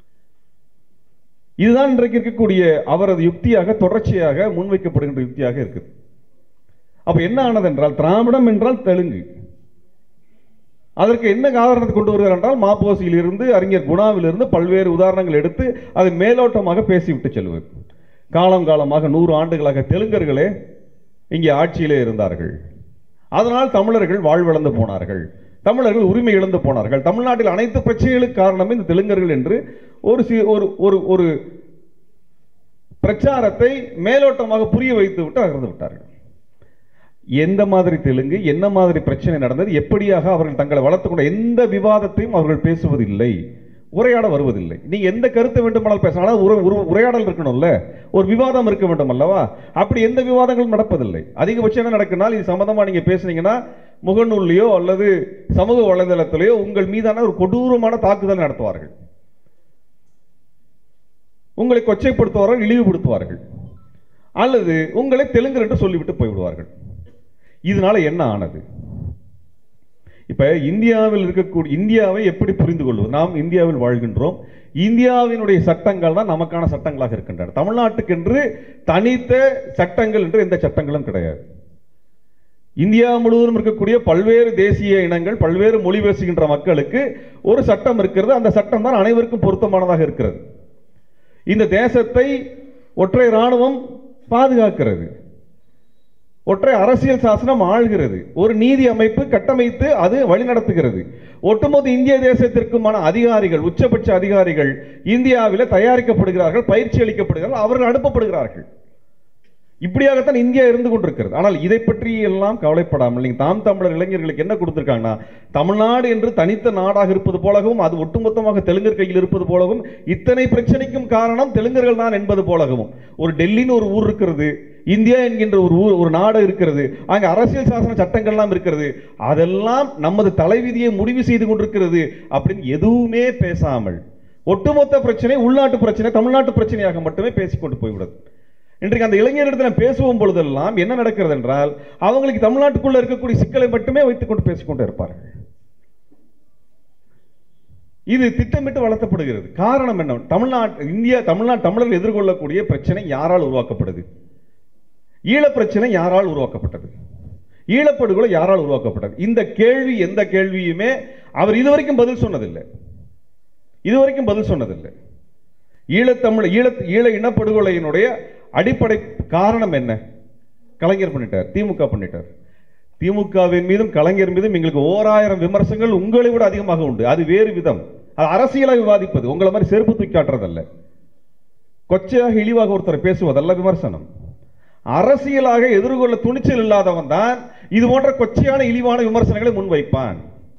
இதுதான் இன்றைக்கு இருக்கக்கூடிய அவரது யுக்தியாக தொடர்ச்சியாக முன்வைக்கப்படுகின்ற யுக்தியாக இருக்குது அப்ப என்ன ஆனது என்றால் திராவிடம் என்றால் தெலுங்கு அதற்கு என்ன காரணத்தை கொண்டு வருகிறார் என்றால் மாப்போசியிலிருந்து அறிஞர் குணாவிலிருந்து பல்வேறு உதாரணங்கள் எடுத்து அதை மேலோட்டமாக பேசிவிட்டு செல்வது காலம் காலமாக நூறு ஆண்டுகளாக தெலுங்கர்களே இங்கே ஆட்சியிலே இருந்தார்கள் அதனால் தமிழர்கள் வாழ்விழந்து போனார்கள் தமிழர்கள் உரிமை இழந்து போனார்கள் தமிழ்நாட்டில் அனைத்து பிரச்சனைகளுக்கு காரணமே இந்த தெலுங்கர்கள் என்று ஒரு சி- ஒரு ஒரு ஒரு பிரச்சாரத்தை மேலோட்டமாக புரிய வைத்து விட்டு அகர்ந்து விட்டார்கள் எந்த மாதிரி தெலுங்கு என்ன மாதிரி பிரச்சனை நடந்தது எப்படியாக அவர்கள் தங்களை வளர்த்துக்கொண்ட எந்த விவாதத்தையும் அவர்கள் பேசுவதில்லை உரையாட வருவதில்லை நீங்க எந்த கருத்து வேண்டுமானால் பேசலாம் ஆனால் ஒரு ஒரு உரையாடல் இருக்கணும்ல ஒரு விவாதம் இருக்க வேண்டும் அல்லவா அப்படி எந்த விவாதங்களும் நடப்பதில்லை அதிகபட்சம் என்ன நடக்குனால் இது சம்பந்தமா நீங்க பேசுனீங்கன்னா முகநூல்லையோ அல்லது சமூக வலைதளத்திலேயோ உங்கள் மீதான ஒரு கொடூரமான தாக்குதல் நடத்துவார்கள் உங்களை கொச்சைப்படுத்துவார்கள் இழிவுபடுத்துவார்கள் அல்லது உங்களை தெலுங்கர் என்று சொல்லிவிட்டு போய்விடுவார்கள் இதனால என்ன ஆனது இப்ப இந்தியாவில் இருக்கக்கூடிய இந்தியாவை எப்படி புரிந்து கொள்வது நாம் இந்தியாவில் வாழ்கின்றோம் இந்தியாவினுடைய சட்டங்கள் தான் நமக்கான சட்டங்களாக இருக்கின்றன தமிழ்நாட்டுக்கென்று தனித்த சட்டங்கள் என்று எந்த சட்டங்களும் கிடையாது இந்தியா முழுவதும் இருக்கக்கூடிய பல்வேறு தேசிய இனங்கள் பல்வேறு மொழி பேசுகின்ற மக்களுக்கு ஒரு சட்டம் இருக்கிறது அந்த சட்டம் தான் அனைவருக்கும் பொருத்தமானதாக இருக்கிறது இந்த தேசத்தை ஒற்றை ராணுவம் பாதுகாக்கிறது ஒற்றை அரசியல் சாசனம் ஆள்கிறது ஒரு நீதி அமைப்பு கட்டமைத்து அது வழிநடத்துகிறது ஒட்டுமொத்த இந்திய தேசத்திற்குமான அதிகாரிகள் உச்சபட்ச அதிகாரிகள் இந்தியாவில் தயாரிக்கப்படுகிறார்கள் பயிற்சி அளிக்கப்படுகிறார்கள் அவர்கள் அனுப்பப்படுகிறார்கள் இப்படியாகத்தான் இந்தியா இருந்து கொண்டிருக்கிறது ஆனால் இதை பற்றி எல்லாம் கவலைப்படாமல் நீங்க தாம் தமிழர் இளைஞர்களுக்கு என்ன கொடுத்திருக்காங்கன்னா தமிழ்நாடு என்று தனித்த நாடாக இருப்பது போலவும் அது ஒட்டுமொத்தமாக தெலுங்கர் கையில் இருப்பது போலவும் இத்தனை பிரச்சனைக்கும் காரணம் தெலுங்கர்கள் தான் என்பது போலவும் ஒரு டெல்லின்னு ஒரு ஊர் இருக்கிறது இந்தியா என்கின்ற ஒரு ஊர் ஒரு நாடு இருக்கிறது அங்க அரசியல் சாசன சட்டங்கள்லாம் இருக்கிறது அதெல்லாம் நமது தலைவிதியை முடிவு செய்து கொண்டிருக்கிறது அப்படின்னு எதுவுமே பேசாமல் ஒட்டுமொத்த பிரச்சனை உள்நாட்டு பிரச்சனை தமிழ்நாட்டு பிரச்சனையாக மட்டுமே பேசிக்கொண்டு போய்விடுது இன்றைக்கு அந்த இளைஞரிடத்தில் பேசுவோம் பொழுதெல்லாம் என்ன நடக்கிறது என்றால் அவங்களுக்கு தமிழ்நாட்டுக்குள்ள இருக்கக்கூடிய சிக்கலை மட்டுமே வைத்துக் கொண்டு பேசிக்கொண்டு இருப்பார்கள் இது திட்டமிட்டு வளர்த்தப்படுகிறது காரணம் என்ன தமிழ்நாட்டு இந்தியா தமிழ்நாடு தமிழர்கள் எதிர்கொள்ளக்கூடிய பிரச்சனை யாரால் உருவாக்கப்படுது ஈழப் பிரச்சனை யாரால் உருவாக்கப்பட்டது ஈழப்படுகொலை யாரால் உருவாக்கப்பட்டது இந்த கேள்வி எந்த கேள்வியுமே அவர் இதுவரைக்கும் பதில் சொன்னதில்லை இதுவரைக்கும் பதில் சொன்னதில்லை ஈழத்தமிழ் ஈழ ஈழ இனப்படுகொலையினுடைய அடிப்படை காரணம் என்ன கலைஞர் பண்ணிட்டார் திமுக பண்ணிட்டார் திமுகவின் மீதும் கலைஞர் மீதும் எங்களுக்கு ஓராயிரம் விமர்சனங்கள் உங்களை விட அதிகமாக உண்டு அது வேறு விதம் அது அரசியலாக விவாதிப்பது உங்களை மாதிரி செருப்பு தூக்கி காட்டுறதல்ல கொச்சையாக இழிவாக ஒருத்தர் பேசுவதல்ல விமர்சனம் அரசியலாக எதிர்கொள்ள துணிச்சல் இல்லாதவன் தான் இது போன்ற கொச்சையான இழிவான விமர்சனங்களை முன்வைப்பான்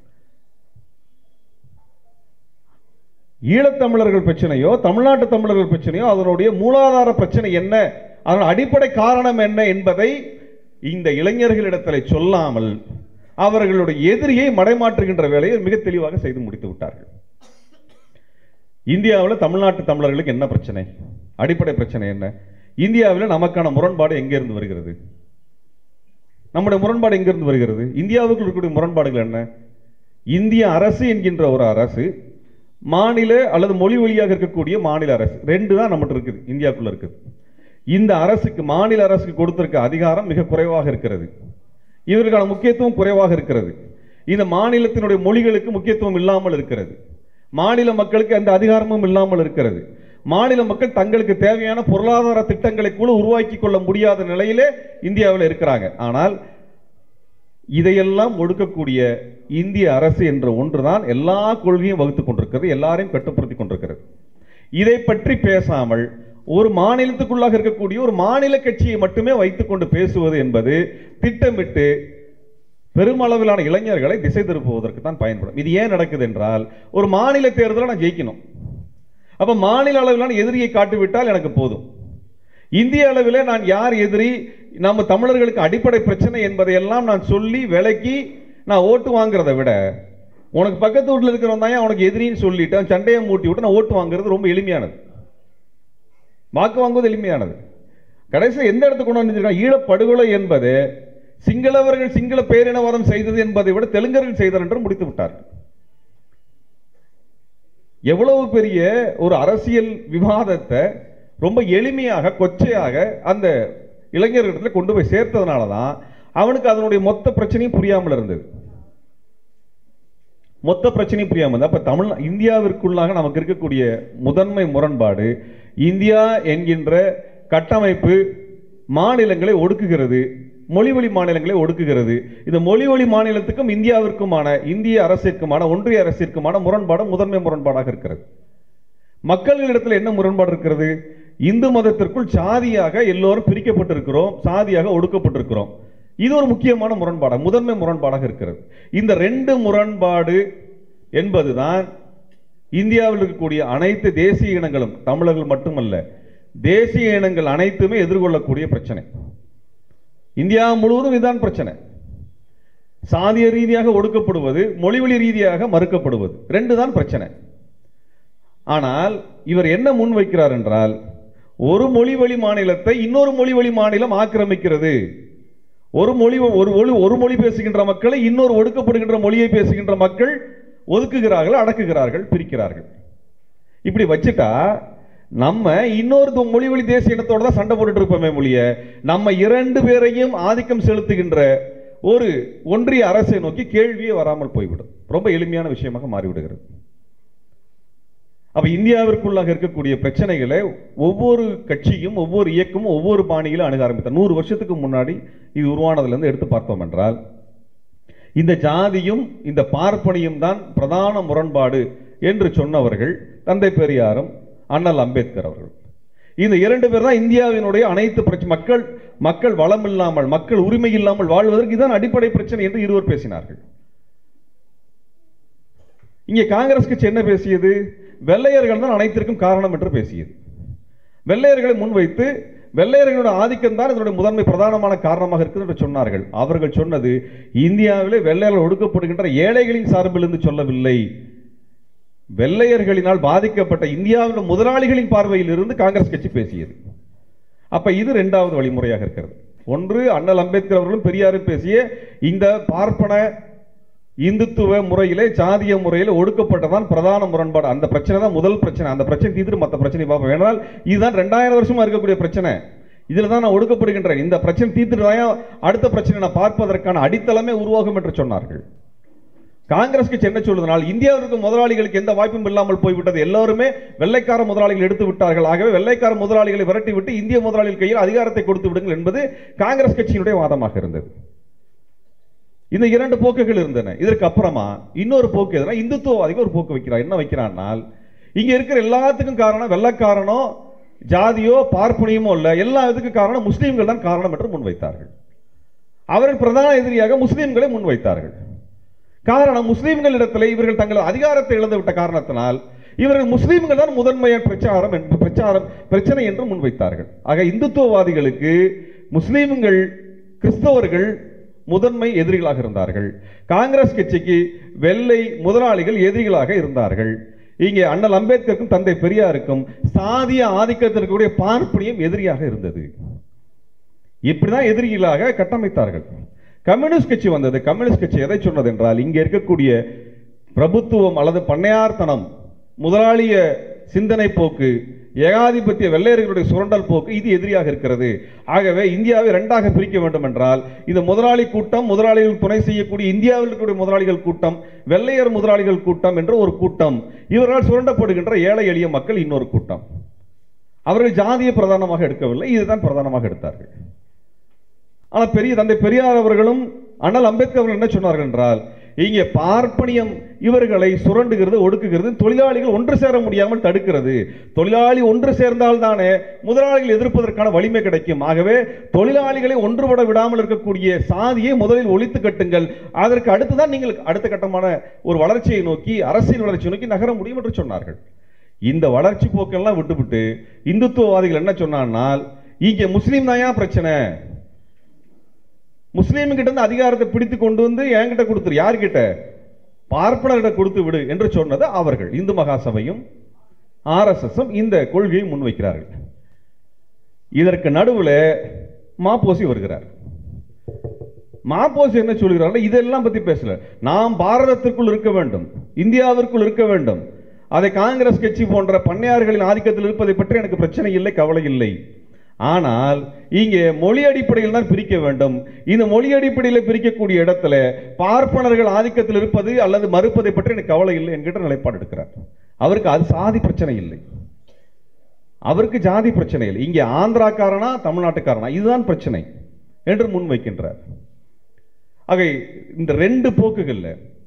ஈழத்தமிழர்கள் பிரச்சனையோ தமிழ்நாட்டு தமிழர்கள் பிரச்சனையோ அதனுடைய மூலாதார பிரச்சனை என்ன அதன் அடிப்படை காரணம் என்ன என்பதை இந்த இளைஞர்களிடத்தில் சொல்லாமல் அவர்களுடைய எதிரியை மடைமாற்றுகின்ற வேலையை மிக தெளிவாக செய்து முடித்து விட்டார்கள் இந்தியாவில் தமிழ்நாட்டு தமிழர்களுக்கு என்ன பிரச்சனை அடிப்படை பிரச்சனை என்ன இந்தியாவில் நமக்கான முரண்பாடு எங்கிருந்து வருகிறது நம்முடைய முரண்பாடு எங்கிருந்து வருகிறது இந்தியாவுக்குள் இருக்கக்கூடிய முரண்பாடுகள் என்ன இந்திய அரசு என்கின்ற ஒரு அரசு மாநில அல்லது மொழி வழியாக இருக்கக்கூடிய மாநில அரசு ரெண்டு தான் நம்மகிட்ட இருக்குது இந்தியாவுக்குள்ள இருக்குது இந்த அரசுக்கு மாநில அரசுக்கு கொடுத்திருக்க அதிகாரம் மிக குறைவாக இருக்கிறது இவருக்கான முக்கியத்துவம் குறைவாக இருக்கிறது இந்த மாநிலத்தினுடைய மொழிகளுக்கு முக்கியத்துவம் இல்லாமல் இருக்கிறது மாநில மக்களுக்கு அந்த அதிகாரமும் இல்லாமல் இருக்கிறது மாநில மக்கள் தங்களுக்கு தேவையான பொருளாதார திட்டங்களை கூட உருவாக்கி கொள்ள முடியாத நிலையிலே இந்தியாவில் இருக்கிறாங்க ஆனால் இதையெல்லாம் ஒடுக்கக்கூடிய இந்திய அரசு என்ற ஒன்றுதான் எல்லா கொள்கையும் வகுத்துக் கொண்டிருக்கிறது எல்லாரையும் கட்டுப்படுத்தி கொண்டிருக்கிறது இதை பற்றி பேசாமல் ஒரு மாநிலத்துக்குள்ளாக இருக்கக்கூடிய ஒரு மாநில கட்சியை மட்டுமே வைத்துக்கொண்டு பேசுவது என்பது திட்டமிட்டு பெருமளவிலான இளைஞர்களை திசை திருப்புவதற்கு தான் பயன்படும் இது ஏன் நடக்குது என்றால் ஒரு மாநில தேர்தலை நான் ஜெயிக்கணும் அப்ப மாநில அளவிலான எதிரியை காட்டிவிட்டால் எனக்கு போதும் இந்திய அளவிலே நான் யார் எதிரி நம்ம தமிழர்களுக்கு அடிப்படை பிரச்சனை என்பதையெல்லாம் நான் சொல்லி விலக்கி நான் ஓட்டு வாங்குறதை விட உனக்கு பக்கத்து வீட்டில் இருக்கிறவன் தான் உனக்கு எதிரின்னு சொல்லிட்டு அவன் சண்டையை மூட்டி விட்டு நான் ஓட்டு வாங்குறது ரொம்ப எளிமையானது வாக்கு வாங்குவது எளிமையானது கடைசியில் எந்த இடத்துக்கு கொண்டு வந்திருக்காங்க ஈழப்படுகொலை என்பது சிங்களவர்கள் சிங்கள பேரினவாதம் செய்தது என்பதை விட தெலுங்கர்கள் செய்தார் என்று முடித்து விட்டார் எவ்வளவு பெரிய ஒரு அரசியல் விவாதத்தை ரொம்ப எளிமையாக கொச்சையாக அந்த இளைஞர்களிடத்தில் கொண்டு போய் சேர்த்ததுனால தான் அவனுக்கு அதனுடைய மொத்த பிரச்சனையும் புரியாமல் இருந்தது மொத்த பிரச்சனையும் புரியாமல் இருந்தது அப்ப தமிழ் இந்தியாவிற்குள்ளாக நமக்கு இருக்கக்கூடிய முதன்மை முரண்பாடு இந்தியா என்கின்ற கட்டமைப்பு மாநிலங்களை ஒடுக்குகிறது மொழிவழி மாநிலங்களை ஒடுக்குகிறது இந்த மொழிவழி மாநிலத்துக்கும் இந்தியாவிற்குமான இந்திய அரசிற்குமான ஒன்றிய அரசிற்குமான முரண்பாடு முதன்மை முரண்பாடாக இருக்கிறது மக்களிடத்தில் என்ன முரண்பாடு இருக்கிறது இந்து மதத்திற்குள் சாதியாக எல்லோரும் பிரிக்கப்பட்டிருக்கிறோம் சாதியாக ஒடுக்கப்பட்டிருக்கிறோம் இது ஒரு முக்கியமான முரண்பாடு முதன்மை முரண்பாடாக இருக்கிறது இந்த ரெண்டு முரண்பாடு என்பதுதான் இந்தியாவில் இருக்கக்கூடிய அனைத்து தேசிய இனங்களும் தமிழர்கள் மட்டுமல்ல தேசிய இனங்கள் அனைத்துமே எதிர்கொள்ளக்கூடிய பிரச்சனை இந்தியா முழுவதும் இதுதான் பிரச்சனை சாதிய ரீதியாக ஒடுக்கப்படுவது மொழிவழி ரீதியாக மறுக்கப்படுவது ரெண்டு தான் பிரச்சனை ஆனால் இவர் என்ன முன்வைக்கிறார் என்றால் ஒரு மொழி வழி மாநிலத்தை இன்னொரு மொழி வழி மாநிலம் ஆக்கிரமிக்கிறது ஒரு மொழி ஒரு மொழி ஒரு மொழி பேசுகின்ற மக்களை இன்னொரு ஒடுக்கப்படுகின்ற மொழியை பேசுகின்ற மக்கள் ஒதுக்குகிறார்கள் அடக்குகிறார்கள் பிரிக்கிறார்கள் இப்படி வச்சுட்டா நம்ம இன்னொரு மொழி வழி தேசிய இனத்தோட தான் சண்டை போட்டுட்டு இருப்போமே மொழிய நம்ம இரண்டு பேரையும் ஆதிக்கம் செலுத்துகின்ற ஒரு ஒன்றிய அரசை நோக்கி கேள்வியே வராமல் போய்விடும் ரொம்ப எளிமையான விஷயமாக மாறிவிடுகிறது அப்ப இந்தியாவிற்குள்ளாக இருக்கக்கூடிய பிரச்சனைகளை ஒவ்வொரு கட்சியும் ஒவ்வொரு இயக்கமும் ஒவ்வொரு பாணியிலும் அணுக ஆரம்பித்தார் நூறு வருஷத்துக்கு முன்னாடி இது உருவானதுல இருந்து எடுத்து பார்த்தோம் என்றால் இந்த ஜாதியும் இந்த பார்ப்பனியும் தான் பிரதான முரண்பாடு என்று சொன்னவர்கள் தந்தை பெரியாரும் அண்ணல் அம்பேத்கர் அவர்கள் இந்த இரண்டு பேர் தான் இந்தியாவினுடைய அனைத்து பிரச்சனை மக்கள் மக்கள் வளம் இல்லாமல் மக்கள் உரிமை இல்லாமல் வாழ்வதற்கு இதுதான் அடிப்படை பிரச்சனை என்று இருவர் பேசினார்கள் இங்கே காங்கிரஸ் கட்சி என்ன பேசியது வெள்ளையர்கள் தான் அனைத்திற்கும் காரணம் என்று பேசியது வெள்ளையர்களை முன்வைத்து வெள்ளையர்களோட ஆதிக்கம் தான் இதனுடைய முதன்மை பிரதானமான காரணமாக இருக்குது என்று சொன்னார்கள் அவர்கள் சொன்னது இந்தியாவிலே வெள்ளையர்கள் ஒடுக்கப்படுகின்ற ஏழைகளின் சார்பில் இருந்து சொல்லவில்லை வெள்ளையர்களினால் பாதிக்கப்பட்ட இந்தியாவில் முதலாளிகளின் பார்வையில் இருந்து காங்கிரஸ் கட்சி பேசியது அப்ப இது இரண்டாவது வழிமுறையாக இருக்கிறது ஒன்று அண்ணல் அம்பேத்கர் அவர்களும் பெரியாரும் பேசிய இந்த பார்ப்பன இந்துத்துவ முறையிலே சாதிய முறையில் ஒடுக்கப்பட்டதான் பிரதான முரண்பாடு அந்த பிரச்சனை தான் முதல் பிரச்சனை அந்த பிரச்சனை தீர்த்து மற்ற பிரச்சனை பார்ப்போம் ஏனால் இதுதான் ரெண்டாயிரம் வருஷமா இருக்கக்கூடிய பிரச்சனை இதில் தான் நான் ஒடுக்கப்படுகின்றேன் இந்த பிரச்சனை தீர்த்துட்டு தான் அடுத்த பிரச்சனை நான் பார்ப்பதற்கான அடித்தளமே உருவாகும் என்று சொன்னார்கள் காங்கிரஸ் கட்சி என்ன சொல்லுதனால் இந்தியாவிற்கு முதலாளிகளுக்கு எந்த வாய்ப்பும் இல்லாமல் போய்விட்டது எல்லாருமே வெள்ளைக்கார முதலாளிகள் எடுத்து விட்டார்கள் ஆகவே வெள்ளைக்கார முதலாளிகளை விரட்டி விட்டு இந்திய முதலாளிகள் கையில் அதிகாரத்தை கொடுத்து விடுங்கள் என்பது காங்கிரஸ் கட்சியினுடைய வாதமாக இருந்தது இந்த இரண்டு போக்குகள் இருந்தன இதற்கு அப்புறமா இன்னொரு போக்கு எதுனா இந்துத்துவவாதிகள் ஒரு போக்கு வைக்கிறார் என்ன வைக்கிறான்னால் இங்க இருக்கிற எல்லாத்துக்கும் காரணம் வெள்ளக்காரனோ ஜாதியோ பார்ப்பனியமோ இல்ல எல்லா இதுக்கும் காரணம் முஸ்லீம்கள் தான் காரணம் என்று முன்வைத்தார்கள் அவர்கள் பிரதான எதிரியாக முஸ்லீம்களை முன்வைத்தார்கள் காரணம் முஸ்லீம்களிடத்தில் இவர்கள் தங்கள் அதிகாரத்தை இழந்துவிட்ட காரணத்தினால் இவர்கள் முஸ்லீம்கள் தான் முதன்மைய பிரச்சாரம் என்று- பிரச்சாரம் பிரச்சனை என்று முன்வைத்தார்கள் ஆக இந்துத்துவவாதிகளுக்கு முஸ்லீம்கள் கிறிஸ்தவர்கள் முதன்மை எதிரிகளாக இருந்தார்கள் காங்கிரஸ் கட்சிக்கு வெள்ளை முதலாளிகள் எதிரிகளாக இருந்தார்கள் இங்கே அண்ணல் அம்பேத்கருக்கும் தந்தை பெரியாருக்கும் சாதிய ஆதிக்கத்திற்குரிய பார்ப்பனியம் எதிரியாக இருந்தது இப்படிதான் எதிரிகளாக கட்டமைத்தார்கள் கம்யூனிஸ்ட் கட்சி வந்தது கம்யூனிஸ்ட் கட்சி எதை சொன்னது என்றால் இங்க இருக்கக்கூடிய பிரபுத்துவம் அல்லது பண்ணையார்த்தனம் முதலாளிய சிந்தனை போக்கு ஏகாதிபத்திய வெள்ளையர்களுடைய சுரண்டல் போக்கு இது எதிரியாக இருக்கிறது ஆகவே இந்தியாவை இரண்டாக பிரிக்க வேண்டும் என்றால் இந்த முதலாளி கூட்டம் முதலாளிகள் துணை செய்யக்கூடிய இந்தியாவில் இருக்கக்கூடிய முதலாளிகள் கூட்டம் வெள்ளையர் முதலாளிகள் கூட்டம் என்ற ஒரு கூட்டம் இவர்களால் சுரண்டப்படுகின்ற ஏழை எளிய மக்கள் இன்னொரு கூட்டம் அவர்கள் ஜாதியை பிரதானமாக எடுக்கவில்லை இதுதான் பிரதானமாக எடுத்தார்கள் ஆனால் பெரிய தந்தை பெரியார் அவர்களும் அண்ணல் அம்பேத்கர் அவர்கள் என்ன சொன்னார்கள் என்றால் இங்கே பார்ப்பனியம் இவர்களை சுரண்டுகிறது ஒடுக்குகிறது தொழிலாளிகள் ஒன்று சேர முடியாமல் தடுக்கிறது தொழிலாளி ஒன்று சேர்ந்தால் தானே முதலாளிகள் எதிர்ப்பதற்கான வலிமை கிடைக்கும் ஆகவே தொழிலாளிகளை ஒன்றுபட விடாமல் இருக்கக்கூடிய சாதியை முதலில் ஒழித்து கட்டுங்கள் அதற்கு அடுத்துதான் நீங்கள் அடுத்த கட்டமான ஒரு வளர்ச்சியை நோக்கி அரசியல் வளர்ச்சியை நோக்கி நகர முடியும் என்று சொன்னார்கள் இந்த வளர்ச்சி போக்கெல்லாம் விட்டுவிட்டு இந்துத்துவவாதிகள் என்ன சொன்னால் இங்கே முஸ்லீம் தான் ஏன் பிரச்சனை முஸ்லீம் கிட்ட இருந்து அதிகாரத்தை பிடித்து கொண்டு வந்து என்கிட்ட கொடுத்துரு யார்கிட்ட பார்ப்பனர்கிட்ட கொடுத்து விடு என்று சொன்னது அவர்கள் இந்து மகாசபையும் ஆர்எஸ்எஸும் இந்த கொள்கையை முன்வைக்கிறார்கள் இதற்கு நடுவில் மாப்போசி வருகிறார் மாப்போசி என்ன சொல்கிறார்கள் இதெல்லாம் பத்தி பேசல நாம் பாரதத்திற்குள் இருக்க வேண்டும் இந்தியாவிற்குள் இருக்க வேண்டும் அதை காங்கிரஸ் கட்சி போன்ற பண்ணையார்களின் ஆதிக்கத்தில் இருப்பதை பற்றி எனக்கு பிரச்சனை இல்லை கவலை இல்லை ஆனால் இங்கே மொழி அடிப்படையில் தான் பிரிக்க வேண்டும் இந்த மொழி அடிப்படையில் பிரிக்கக்கூடிய இடத்துல பார்ப்பனர்கள் ஆதிக்கத்தில் இருப்பது அல்லது மறுப்பதை பற்றி எனக்கு கவலை இல்லை என்கிட்ட நிலைப்பாடு எடுக்கிறார் அவருக்கு அது சாதி பிரச்சனை இல்லை அவருக்கு ஜாதி பிரச்சனை இல்லை இங்கே ஆந்திராக்காரனா தமிழ்நாட்டுக்காரனா இதுதான் பிரச்சனை என்று முன்வைக்கின்றார் ஆக இந்த ரெண்டு போக்குகள்ல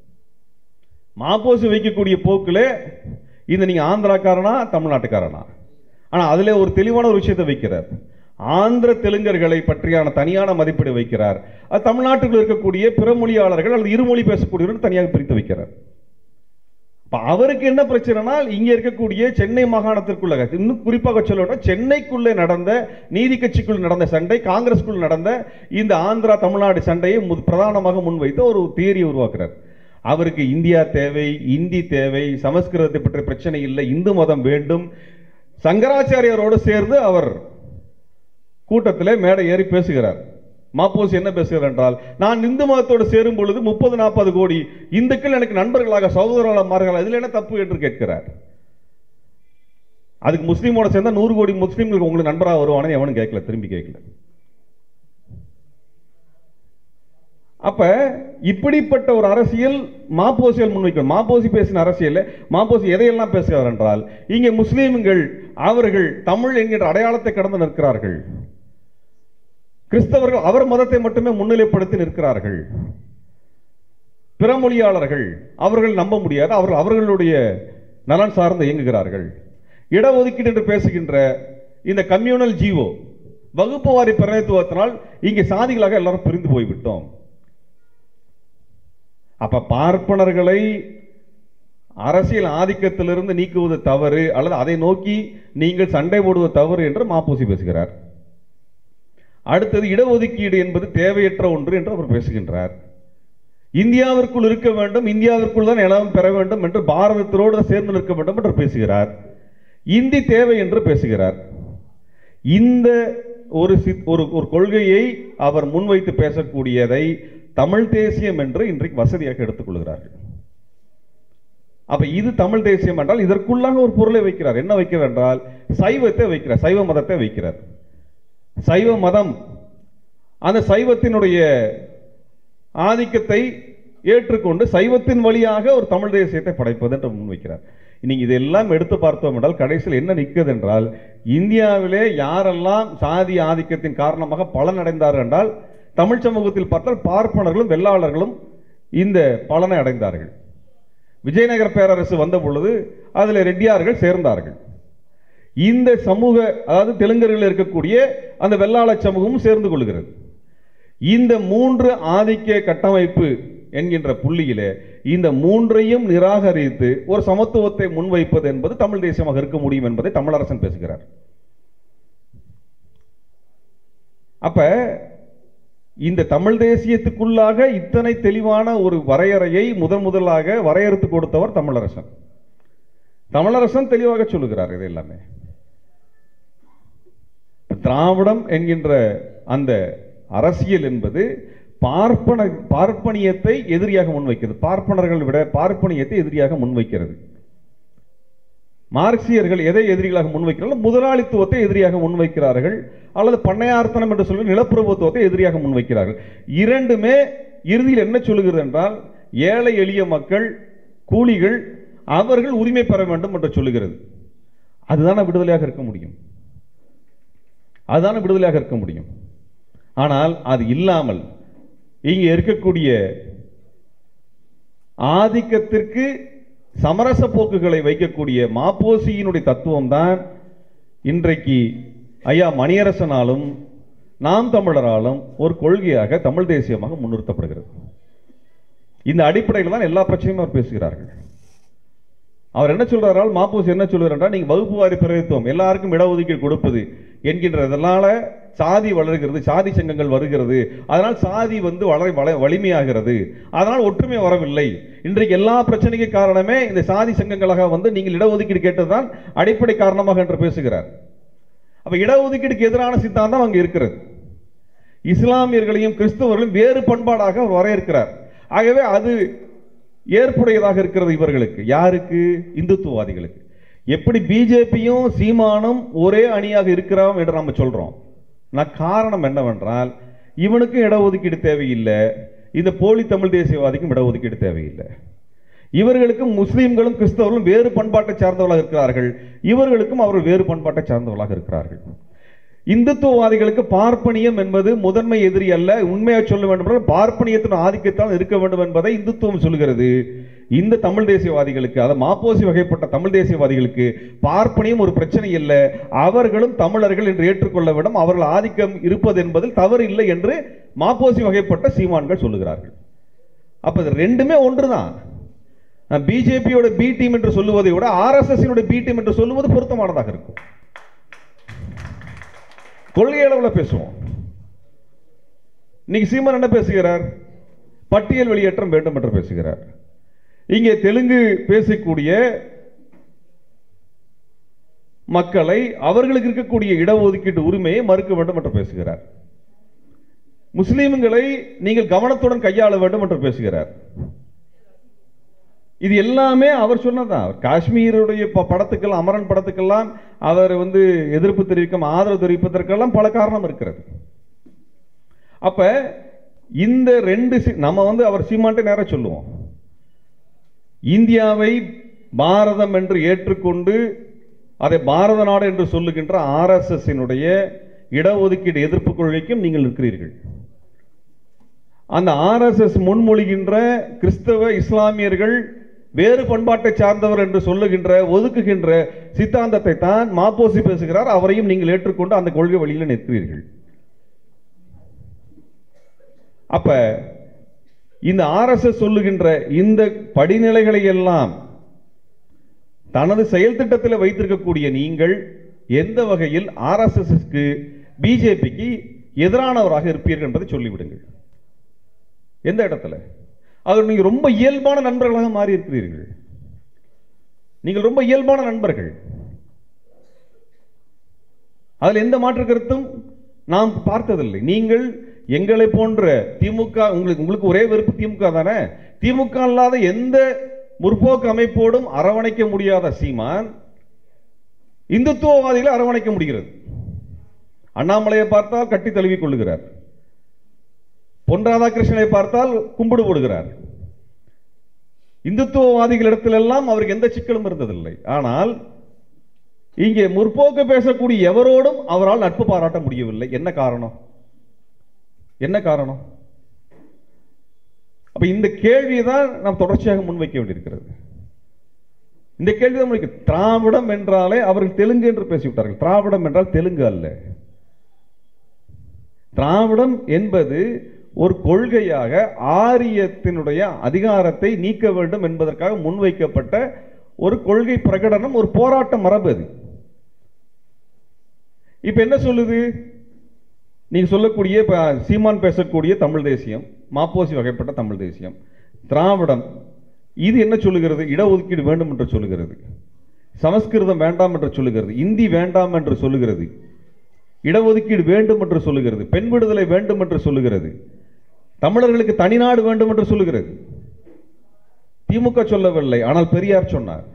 மாப்போசி வைக்கக்கூடிய போக்குல இந்த நீங்க ஆந்திராக்காரனா தமிழ்நாட்டுக்காரனா ஆனா அதுல ஒரு தெளிவான ஒரு விஷயத்தை வைக்கிறார் ஆந்திர தெலுங்கர்களை பற்றியான தனியான மதிப்பீடு வைக்கிறார் அது தமிழ்நாட்டுக்குள் இருக்கக்கூடிய பிற மொழியாளர்கள் அல்லது இருமொழி பேசக்கூடியவர்கள் தனியாக பிரித்து வைக்கிறார் அப்ப அவருக்கு என்ன பிரச்சனைனா இங்க இருக்கக்கூடிய சென்னை மாகாணத்திற்குள்ள இன்னும் குறிப்பாக சொல்லணும் சென்னைக்குள்ளே நடந்த நீதி கட்சிக்குள் நடந்த சண்டை காங்கிரஸ்குள் நடந்த இந்த ஆந்திரா தமிழ்நாடு சண்டையை மு- பிரதானமாக முன்வைத்து ஒரு தியரியை உருவாக்குறார் அவருக்கு இந்தியா தேவை இந்தி தேவை சமஸ்கிருதத்தை பற்றிய பிரச்சனை இல்லை இந்து மதம் வேண்டும் சங்கராச்சாரியாரோடு சேர்ந்து அவர் கூட்டத்தில் மேடை ஏறி பேசுகிறார் மாப்போசி என்ன பேசுகிறார் என்றால் நான் இந்து மதத்தோடு சேரும் பொழுது முப்பது நாற்பது கோடி இந்துக்கள் எனக்கு நண்பர்களாக சகோதரர்களாக மாறுகிறார் இதில் என்ன தப்பு என்று கேட்கிறார் அதுக்கு முஸ்லீமோட சேர்ந்தா நூறு கோடி முஸ்லீம்களுக்கு உங்களுக்கு நண்பராக வருவானு எவனும் கேட்கல திரும்பி கேட்கல அப்ப இப்படிப்பட்ட ஒரு அரசியல் மாப்போசியல் முன்வைக்கும் மாப்போசி பேசின அரசியல் மாப்போசி எதையெல்லாம் பேசுகிறார் என்றால் இங்கே முஸ்லீம்கள் அவர்கள் தமிழ் என்கின்ற அடையாளத்தை கடந்து நிற்கிறார்கள் கிறிஸ்தவர்கள் அவர் மதத்தை மட்டுமே முன்னிலைப்படுத்தி நிற்கிறார்கள் பிற மொழியாளர்கள் அவர்கள் நம்ப முடியாது அவர்கள் அவர்களுடைய நலன் சார்ந்து இயங்குகிறார்கள் இடஒதுக்கீடு என்று பேசுகின்ற இந்த கம்யூனல் ஜீவோ வகுப்பு வாரி பிரதித்துவத்தினால் இங்கே சாதிகளாக எல்லாரும் பிரிந்து போய்விட்டோம் அப்ப பார்ப்பனர்களை அரசியல் ஆதிக்கத்திலிருந்து நீக்குவது தவறு அல்லது அதை நோக்கி நீங்கள் சண்டை போடுவது தவறு என்று மாப்பூசி பேசுகிறார் அடுத்தது இடஒதுக்கீடு என்பது தேவையற்ற ஒன்று என்று அவர் பேசுகின்றார் இந்தியாவிற்குள் இருக்க வேண்டும் இந்தியாவிற்குள் தான் இடம் பெற வேண்டும் என்று பாரதத்தோடு சேர்ந்து நிற்க வேண்டும் என்று பேசுகிறார் இந்தி தேவை என்று பேசுகிறார் இந்த ஒரு சித்- ஒரு ஒரு கொள்கையை அவர் முன்வைத்து பேசக்கூடியதை தமிழ் தேசியம் என்று இன்றைக்கு வசதியாக எடுத்துக்கொள்கிறார்கள் அப்ப இது தமிழ் தேசியம் என்றால் இதற்குள்ளாக ஒரு பொருளை வைக்கிறார் என்ன வைக்கிறார் என்றால் சைவத்தை வைக்கிறார் சைவ மதத்தை வைக்கிறார் சைவ மதம் அந்த சைவத்தினுடைய ஆதிக்கத்தை ஏற்றுக்கொண்டு சைவத்தின் வழியாக ஒரு தமிழ் தேசியத்தை படைப்பது என்று முன்வைக்கிறார் நீங்க இதெல்லாம் எடுத்து பார்த்தோம் என்றால் கடைசியில் என்ன நிற்குது என்றால் இந்தியாவிலே யாரெல்லாம் சாதி ஆதிக்கத்தின் காரணமாக பலனடைந்தார்கள் என்றால் தமிழ் சமூகத்தில் பார்த்தால் பார்ப்பனர்களும் வெள்ளாளர்களும் இந்த பலனை அடைந்தார்கள் விஜயநகர பேரரசு வந்த பொழுது அதில் ரெட்டியார்கள் சேர்ந்தார்கள் இந்த சமூக அதாவது தெலுங்கர்கள் இருக்கக்கூடிய அந்த வெள்ளாள சமூகமும் சேர்ந்து கொள்கிறது இந்த மூன்று ஆதிக்க கட்டமைப்பு என்கின்ற புள்ளியிலே இந்த மூன்றையும் நிராகரித்து ஒரு சமத்துவத்தை முன்வைப்பது என்பது தமிழ் தேசியமாக இருக்க முடியும் என்பதை தமிழரசன் பேசுகிறார் அப்ப இந்த தமிழ் தேசியத்துக்குள்ளாக இத்தனை தெளிவான ஒரு வரையறையை முதன் முதலாக வரையறுத்து கொடுத்தவர் தமிழரசன் தமிழரசன் தெளிவாக சொல்லுகிறார் இது எல்லாமே திராவிடம் என்கின்ற அந்த அரசியல் என்பது பார்ப்பன பார்ப்பனியத்தை எதிரியாக முன்வைக்கிறது பார்ப்பனர்கள் விட பார்ப்பனியத்தை எதிரியாக முன்வைக்கிறது மார்க்சியர்கள் எதை எதிரிகளாக முன்வைக்கிறார்கள் முதலாளித்துவத்தை எதிரியாக முன்வைக்கிறார்கள் அல்லது பண்ணையார்த்தனம் என்று சொல்லி நிலப்பிரபுத்துவத்தை எதிரியாக முன்வைக்கிறார்கள் இரண்டுமே இறுதியில் என்ன சொல்லுகிறது என்றால் ஏழை எளிய மக்கள் கூலிகள் அவர்கள் உரிமை பெற வேண்டும் என்று சொல்லுகிறது அதுதானே விடுதலையாக இருக்க முடியும் அதுதானே விடுதலையாக இருக்க முடியும் ஆனால் அது இல்லாமல் இங்கே இருக்கக்கூடிய ஆதிக்கத்திற்கு சமரச போக்குகளை வைக்கக்கூடிய மாப்போசியினுடைய தத்துவம் தான் இன்றைக்கு ஐயா மணியரசனாலும் நாம் தமிழராலும் ஒரு கொள்கையாக தமிழ் தேசியமாக முன்னிறுத்தப்படுகிறது இந்த அடிப்படையில் தான் எல்லா பிரச்சனையும் அவர் பேசுகிறார்கள் அவர் என்ன சொல்றாரால் மாப்போசி என்ன சொல்றார் என்றால் நீங்க வகுப்பு வாரி பிரதித்துவம் எல்லாருக்கும் இடஒதுக்கீடு கொடுப்பது என்கின்றதனால சாதி வளர்கிறது சாதி சங்கங்கள் வருகிறது அதனால் சாதி வந்து வளர வள வலிமையாகிறது அதனால் ஒற்றுமை வரவில்லை இன்றைக்கு எல்லா பிரச்சனைக்கு காரணமே இந்த சாதி சங்கங்களாக வந்து நீங்கள் இடஒதுக்கீடு கேட்டதுதான் அடிப்படை காரணமாக என்று பேசுகிறார் அப்ப இடஒதுக்கீடுக்கு எதிரான சித்தாந்தம் அங்கே இருக்கிறது இஸ்லாமியர்களையும் கிறிஸ்தவர்களையும் வேறு பண்பாடாக அவர் வரையறுக்கிறார் ஆகவே அது ஏற்புடையதாக இருக்கிறது இவர்களுக்கு யாருக்கு இந்துத்துவவாதிகளுக்கு எப்படி பிஜேபியும் சீமானும் ஒரே அணியாக இருக்கிறோம் என்று நம்ம சொல்றோம் நான் காரணம் என்னவென்றால் இவனுக்கும் இடஒதுக்கீடு தேவையில்லை இந்த போலி தமிழ் தேசியவாதிக்கும் இடஒதுக்கீடு தேவையில்லை இவர்களுக்கும் முஸ்லீம்களும் கிறிஸ்தவர்களும் வேறு பண்பாட்டை சார்ந்தவர்களாக இருக்கிறார்கள் இவர்களுக்கும் அவர்கள் வேறு பண்பாட்டை சார்ந்தவர்களாக இருக்கிறார்கள் இந்துத்துவவாதிகளுக்கு பார்ப்பனியம் என்பது முதன்மை எதிரி அல்ல உண்மையாக சொல்ல வேண்டும் என்றால் பார்ப்பனியத்தின் ஆதிக்கத்தால் இருக்க வேண்டும் என்பதை இந்துத்துவம் சொல்கிறது இந்த தமிழ் தேசியவாதிகளுக்கு அதாவது மாப்போசி வகைப்பட்ட தமிழ் தேசியவாதிகளுக்கு பார்ப்பனியம் ஒரு பிரச்சனை இல்லை அவர்களும் தமிழர்கள் என்று ஏற்றுக்கொள்ள வேண்டும் அவர்கள் ஆதிக்கம் இருப்பது என்பதில் தவறு இல்லை என்று மாப்போசி வகைப்பட்ட சீமான்கள் சொல்லுகிறார்கள் அப்ப இது ரெண்டுமே ஒன்றுதான் பிஜேபியோட பி டீம் என்று சொல்லுவதை விட ஆர்எஸ்எஸ் பி டீம் என்று சொல்லுவது பொருத்தமானதாக இருக்கும் கொள்கை அளவில் பேசுவோம் இன்னைக்கு சீமான் என்ன பேசுகிறார் பட்டியல் வெளியேற்றம் வேண்டும் என்று பேசுகிறார் இங்கே தெலுங்கு பேசக்கூடிய மக்களை அவர்களுக்கு இருக்கக்கூடிய இடஒதுக்கீட்டு உரிமையை மறுக்க வேண்டும் என்று பேசுகிறார் முஸ்லீம்களை நீங்கள் கவனத்துடன் கையாள வேண்டும் என்று பேசுகிறார் இது எல்லாமே அவர் சொன்னதான் அவர் காஷ்மீருடைய ப- படத்துக்கெல்லாம் அமரன் படத்துக்கெல்லாம் அவர் வந்து எதிர்ப்பு தெரிவிக்கும் ஆதரவு தெரிவிப்பதற்கெல்லாம் பல காரணம் இருக்கிறது அப்ப இந்த ரெண்டு சி- நம்ம வந்து அவர் சீமான்ட்டே நேரா சொல்லுவோம் இந்தியாவை பாரதம் என்று ஏற்றுக்கொண்டு அதை பாரத நாடு என்று சொல்லுகின்ற ஆர்எஸ்எஸ்னுடைய இடஒதுக்கீடு எதிர்ப்பு கொள்கைக்கும் நீங்கள் இருக்கிறீர்கள் அந்த ஆர்எஸ்எஸ் முன்மொழிகின்ற கிறிஸ்தவ இஸ்லாமியர்கள் வேறு பண்பாட்டை சார்ந்தவர் என்று சொல்லுகின்ற ஒதுக்குகின்ற சித்தாந்தத்தை தான் மாப்போசி பேசுகிறார் அவரையும் நீங்கள் ஏற்றுக்கொண்டு அந்த கொள்கை வழியில் நிற்கிறீர்கள் அப்ப இந்த ஆர்எஸ்எஸ் சொல்லுகின்ற இந்த படிநிலைகளை எல்லாம் தனது செயல் திட்டத்தில் வைத்திருக்கக்கூடிய நீங்கள் எந்த வகையில் ஆர்எஸ்எஸ்க்கு பிஜேபிக்கு எதிரானவராக இருப்பீர்கள் என்பதை சொல்லிவிடுங்கள் எந்த இடத்துல அது நீங்க ரொம்ப இயல்பான நண்பர்களாக மாறி இருக்கிறீர்கள் நீங்கள் ரொம்ப இயல்பான நண்பர்கள் அதில் எந்த மாற்று கருத்தும் நாம் பார்த்ததில்லை நீங்கள் எங்களை போன்ற திமுக உங்களுக்கு உங்களுக்கு ஒரே வெறுப்பு திமுக தானே திமுக அல்லாத எந்த முற்போக்கு அமைப்போடும் அரவணைக்க முடியாத சீமான் இந்துத்துவவாதிகளை அரவணைக்க முடிகிறது அண்ணாமலையை பார்த்தால் கட்டி தழுவிக் கொள்ளுகிறார் பொன் ராதாகிருஷ்ணனை பார்த்தால் கும்பிடு போடுகிறார் இந்துத்துவவாதிகளிடத்திலெல்லாம் அவருக்கு எந்த சிக்கலும் இருந்ததில்லை ஆனால் இங்கே முற்போக்கு பேசக்கூடிய எவரோடும் அவரால் நட்பு பாராட்ட முடியவில்லை என்ன காரணம் என்ன காரணம் அப்ப இந்த கேள்வியை தான் நாம் தொடர்ச்சியாக முன்வைக்க வேண்டியிருக்கிறது இந்த கேள்வி தான் முன்வைக்க திராவிடம் என்றாலே அவர்கள் தெலுங்கு என்று பேசிவிட்டார்கள் திராவிடம் என்றால் தெலுங்கு அல்ல திராவிடம் என்பது ஒரு கொள்கையாக ஆரியத்தினுடைய அதிகாரத்தை நீக்க வேண்டும் என்பதற்காக முன்வைக்கப்பட்ட ஒரு கொள்கை பிரகடனம் ஒரு போராட்ட மரபு அது இப்ப என்ன சொல்லுது நீங்க சொல்லக்கூடிய இப்ப சீமான் பேசக்கூடிய தமிழ் தேசியம் மாப்போசி வகைப்பட்ட தமிழ் தேசியம் திராவிடம் இது என்ன சொல்லுகிறது இடஒதுக்கீடு வேண்டும் என்று சொல்லுகிறது சமஸ்கிருதம் வேண்டாம் என்று சொல்லுகிறது இந்தி வேண்டாம் என்று சொல்லுகிறது இடஒதுக்கீடு வேண்டும் என்று சொல்லுகிறது பெண் விடுதலை வேண்டும் என்று சொல்லுகிறது தமிழர்களுக்கு தனிநாடு வேண்டும் என்று சொல்லுகிறது திமுக சொல்லவில்லை ஆனால் பெரியார் சொன்னார்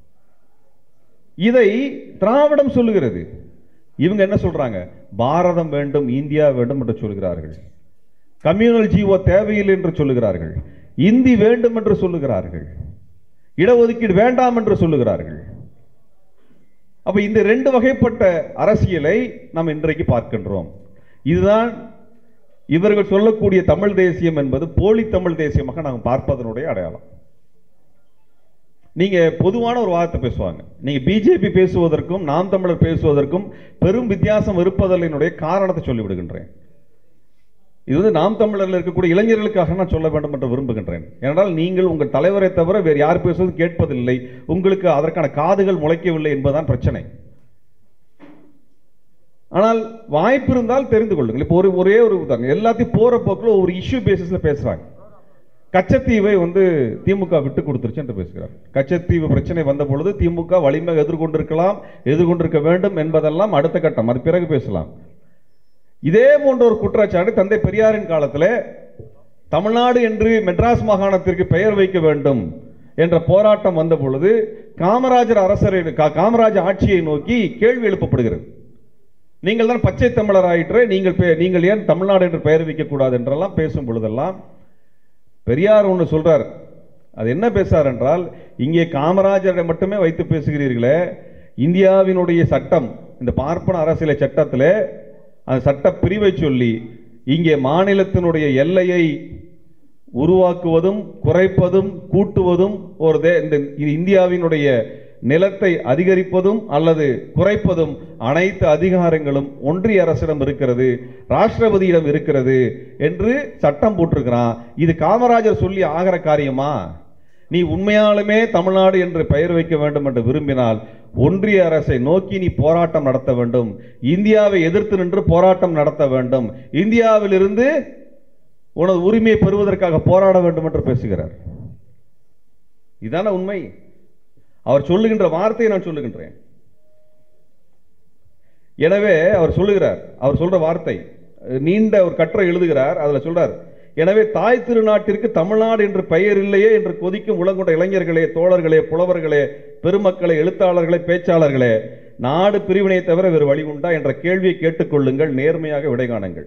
இதை திராவிடம் சொல்லுகிறது இவங்க என்ன சொல்றாங்க பாரதம் வேண்டும் இந்தியா வேண்டும் என்று சொல்கிறார்கள் கம்யூனல் ஜீவோ தேவையில்லை என்று சொல்லுகிறார்கள் இந்தி வேண்டும் என்று சொல்லுகிறார்கள் இடஒதுக்கீடு வேண்டாம் என்று சொல்லுகிறார்கள் அப்ப இந்த ரெண்டு வகைப்பட்ட அரசியலை நாம் இன்றைக்கு பார்க்கின்றோம் இதுதான் இவர்கள் சொல்லக்கூடிய தமிழ் தேசியம் என்பது போலி தமிழ் தேசியமாக நாம் பார்ப்பதனுடைய அடையாளம் நீங்க பொதுவான ஒரு வாதத்தை பேசுவாங்க நீங்க பிஜேபி பேசுவதற்கும் நாம் தமிழர் பேசுவதற்கும் பெரும் வித்தியாசம் இருப்பதனுடைய காரணத்தை சொல்லிவிடுகின்றேன் இது வந்து நாம் தமிழரில் இருக்கக்கூடிய இளைஞர்களுக்காக நான் சொல்ல வேண்டும் என்று விரும்புகின்றேன் ஏனென்றால் நீங்கள் உங்கள் தலைவரை தவிர வேறு யார் பேசுவது கேட்பதில்லை உங்களுக்கு அதற்கான காதுகள் முளைக்கவில்லை என்பதுதான் பிரச்சனை ஆனால் வாய்ப்பு இருந்தால் தெரிந்து கொள்ளுங்கள் இப்போ ஒரு ஒரே ஒரு உதாரணம் எல்லாத்தையும் போற போக்கில் ஒரு இஷ்யூ பேசிஸ்ல பேசுறாங்க கச்சத்தீவை வந்து திமுக விட்டு கொடுத்துருச்சு என்று பேசுகிறார் கச்சத்தீவு பிரச்சனை வந்த பொழுது திமுக வலிமை எதிர்கொண்டிருக்கலாம் எதிர்கொண்டிருக்க வேண்டும் என்பதெல்லாம் அடுத்த கட்டம் அது பிறகு பேசலாம் இதே போன்ற ஒரு குற்றச்சாட்டு தந்தை பெரியாரின் காலத்தில் தமிழ்நாடு என்று மெட்ராஸ் மாகாணத்திற்கு பெயர் வைக்க வேண்டும் என்ற போராட்டம் வந்த பொழுது காமராஜர் அரசரை கா- காமராஜர் ஆட்சியை நோக்கி கேள்வி எழுப்பப்படுகிறது நீங்கள் தான் பச்சை தமிழர் ஆயிற்று நீங்கள் பே- நீங்கள் ஏன் தமிழ்நாடு என்று பெயர் வைக்கக்கூடாது என்றெல்லாம் பேசும் பொழுதெல்லாம் பெரியார் ஒன்று சொல்றார் அது என்ன பேசார் என்றால் இங்கே காமராஜரை மட்டுமே வைத்து பேசுகிறீர்களே இந்தியாவினுடைய சட்டம் இந்த பார்ப்பன அரசியல் சட்டத்தில் அந்த சட்ட பிரிவை சொல்லி இங்கே மாநிலத்தினுடைய எல்லையை உருவாக்குவதும் குறைப்பதும் கூட்டுவதும் ஒரு தே- இந்த இது இந்தியாவினுடைய நிலத்தை அதிகரிப்பதும் அல்லது குறைப்பதும் அனைத்து அதிகாரங்களும் ஒன்றிய அரசிடம் இருக்கிறது ராஷ்டிரபதியிடம் இருக்கிறது என்று சட்டம் போட்டிருக்கிறான் இது காமராஜர் சொல்லி ஆகிற காரியமா நீ உண்மையாலுமே தமிழ்நாடு என்று பெயர் வைக்க வேண்டும் என்று விரும்பினால் ஒன்றிய அரசை நோக்கி நீ போராட்டம் நடத்த வேண்டும் இந்தியாவை எதிர்த்து நின்று போராட்டம் நடத்த வேண்டும் இந்தியாவிலிருந்து உனது உரிமையை பெறுவதற்காக போராட வேண்டும் என்று பேசுகிறார் இதான உண்மை அவர் சொல்லுகின்ற வார்த்தையை நான் சொல்லுகின்றேன் எனவே அவர் சொல்லுகிறார் அவர் சொல்ற வார்த்தை நீண்ட ஒரு கட்டுரை எழுதுகிறார் அதுல சொல்றார் எனவே தாய் திருநாட்டிற்கு தமிழ்நாடு என்று பெயர் இல்லையே என்று கொதிக்கும் உலகொண்ட இளைஞர்களே தோழர்களே புலவர்களே பெருமக்களே எழுத்தாளர்களே பேச்சாளர்களே நாடு பிரிவினை தவிர வேறு வழி உண்டா என்ற கேள்வியை கேட்டுக்கொள்ளுங்கள் நேர்மையாக விடை காணுங்கள்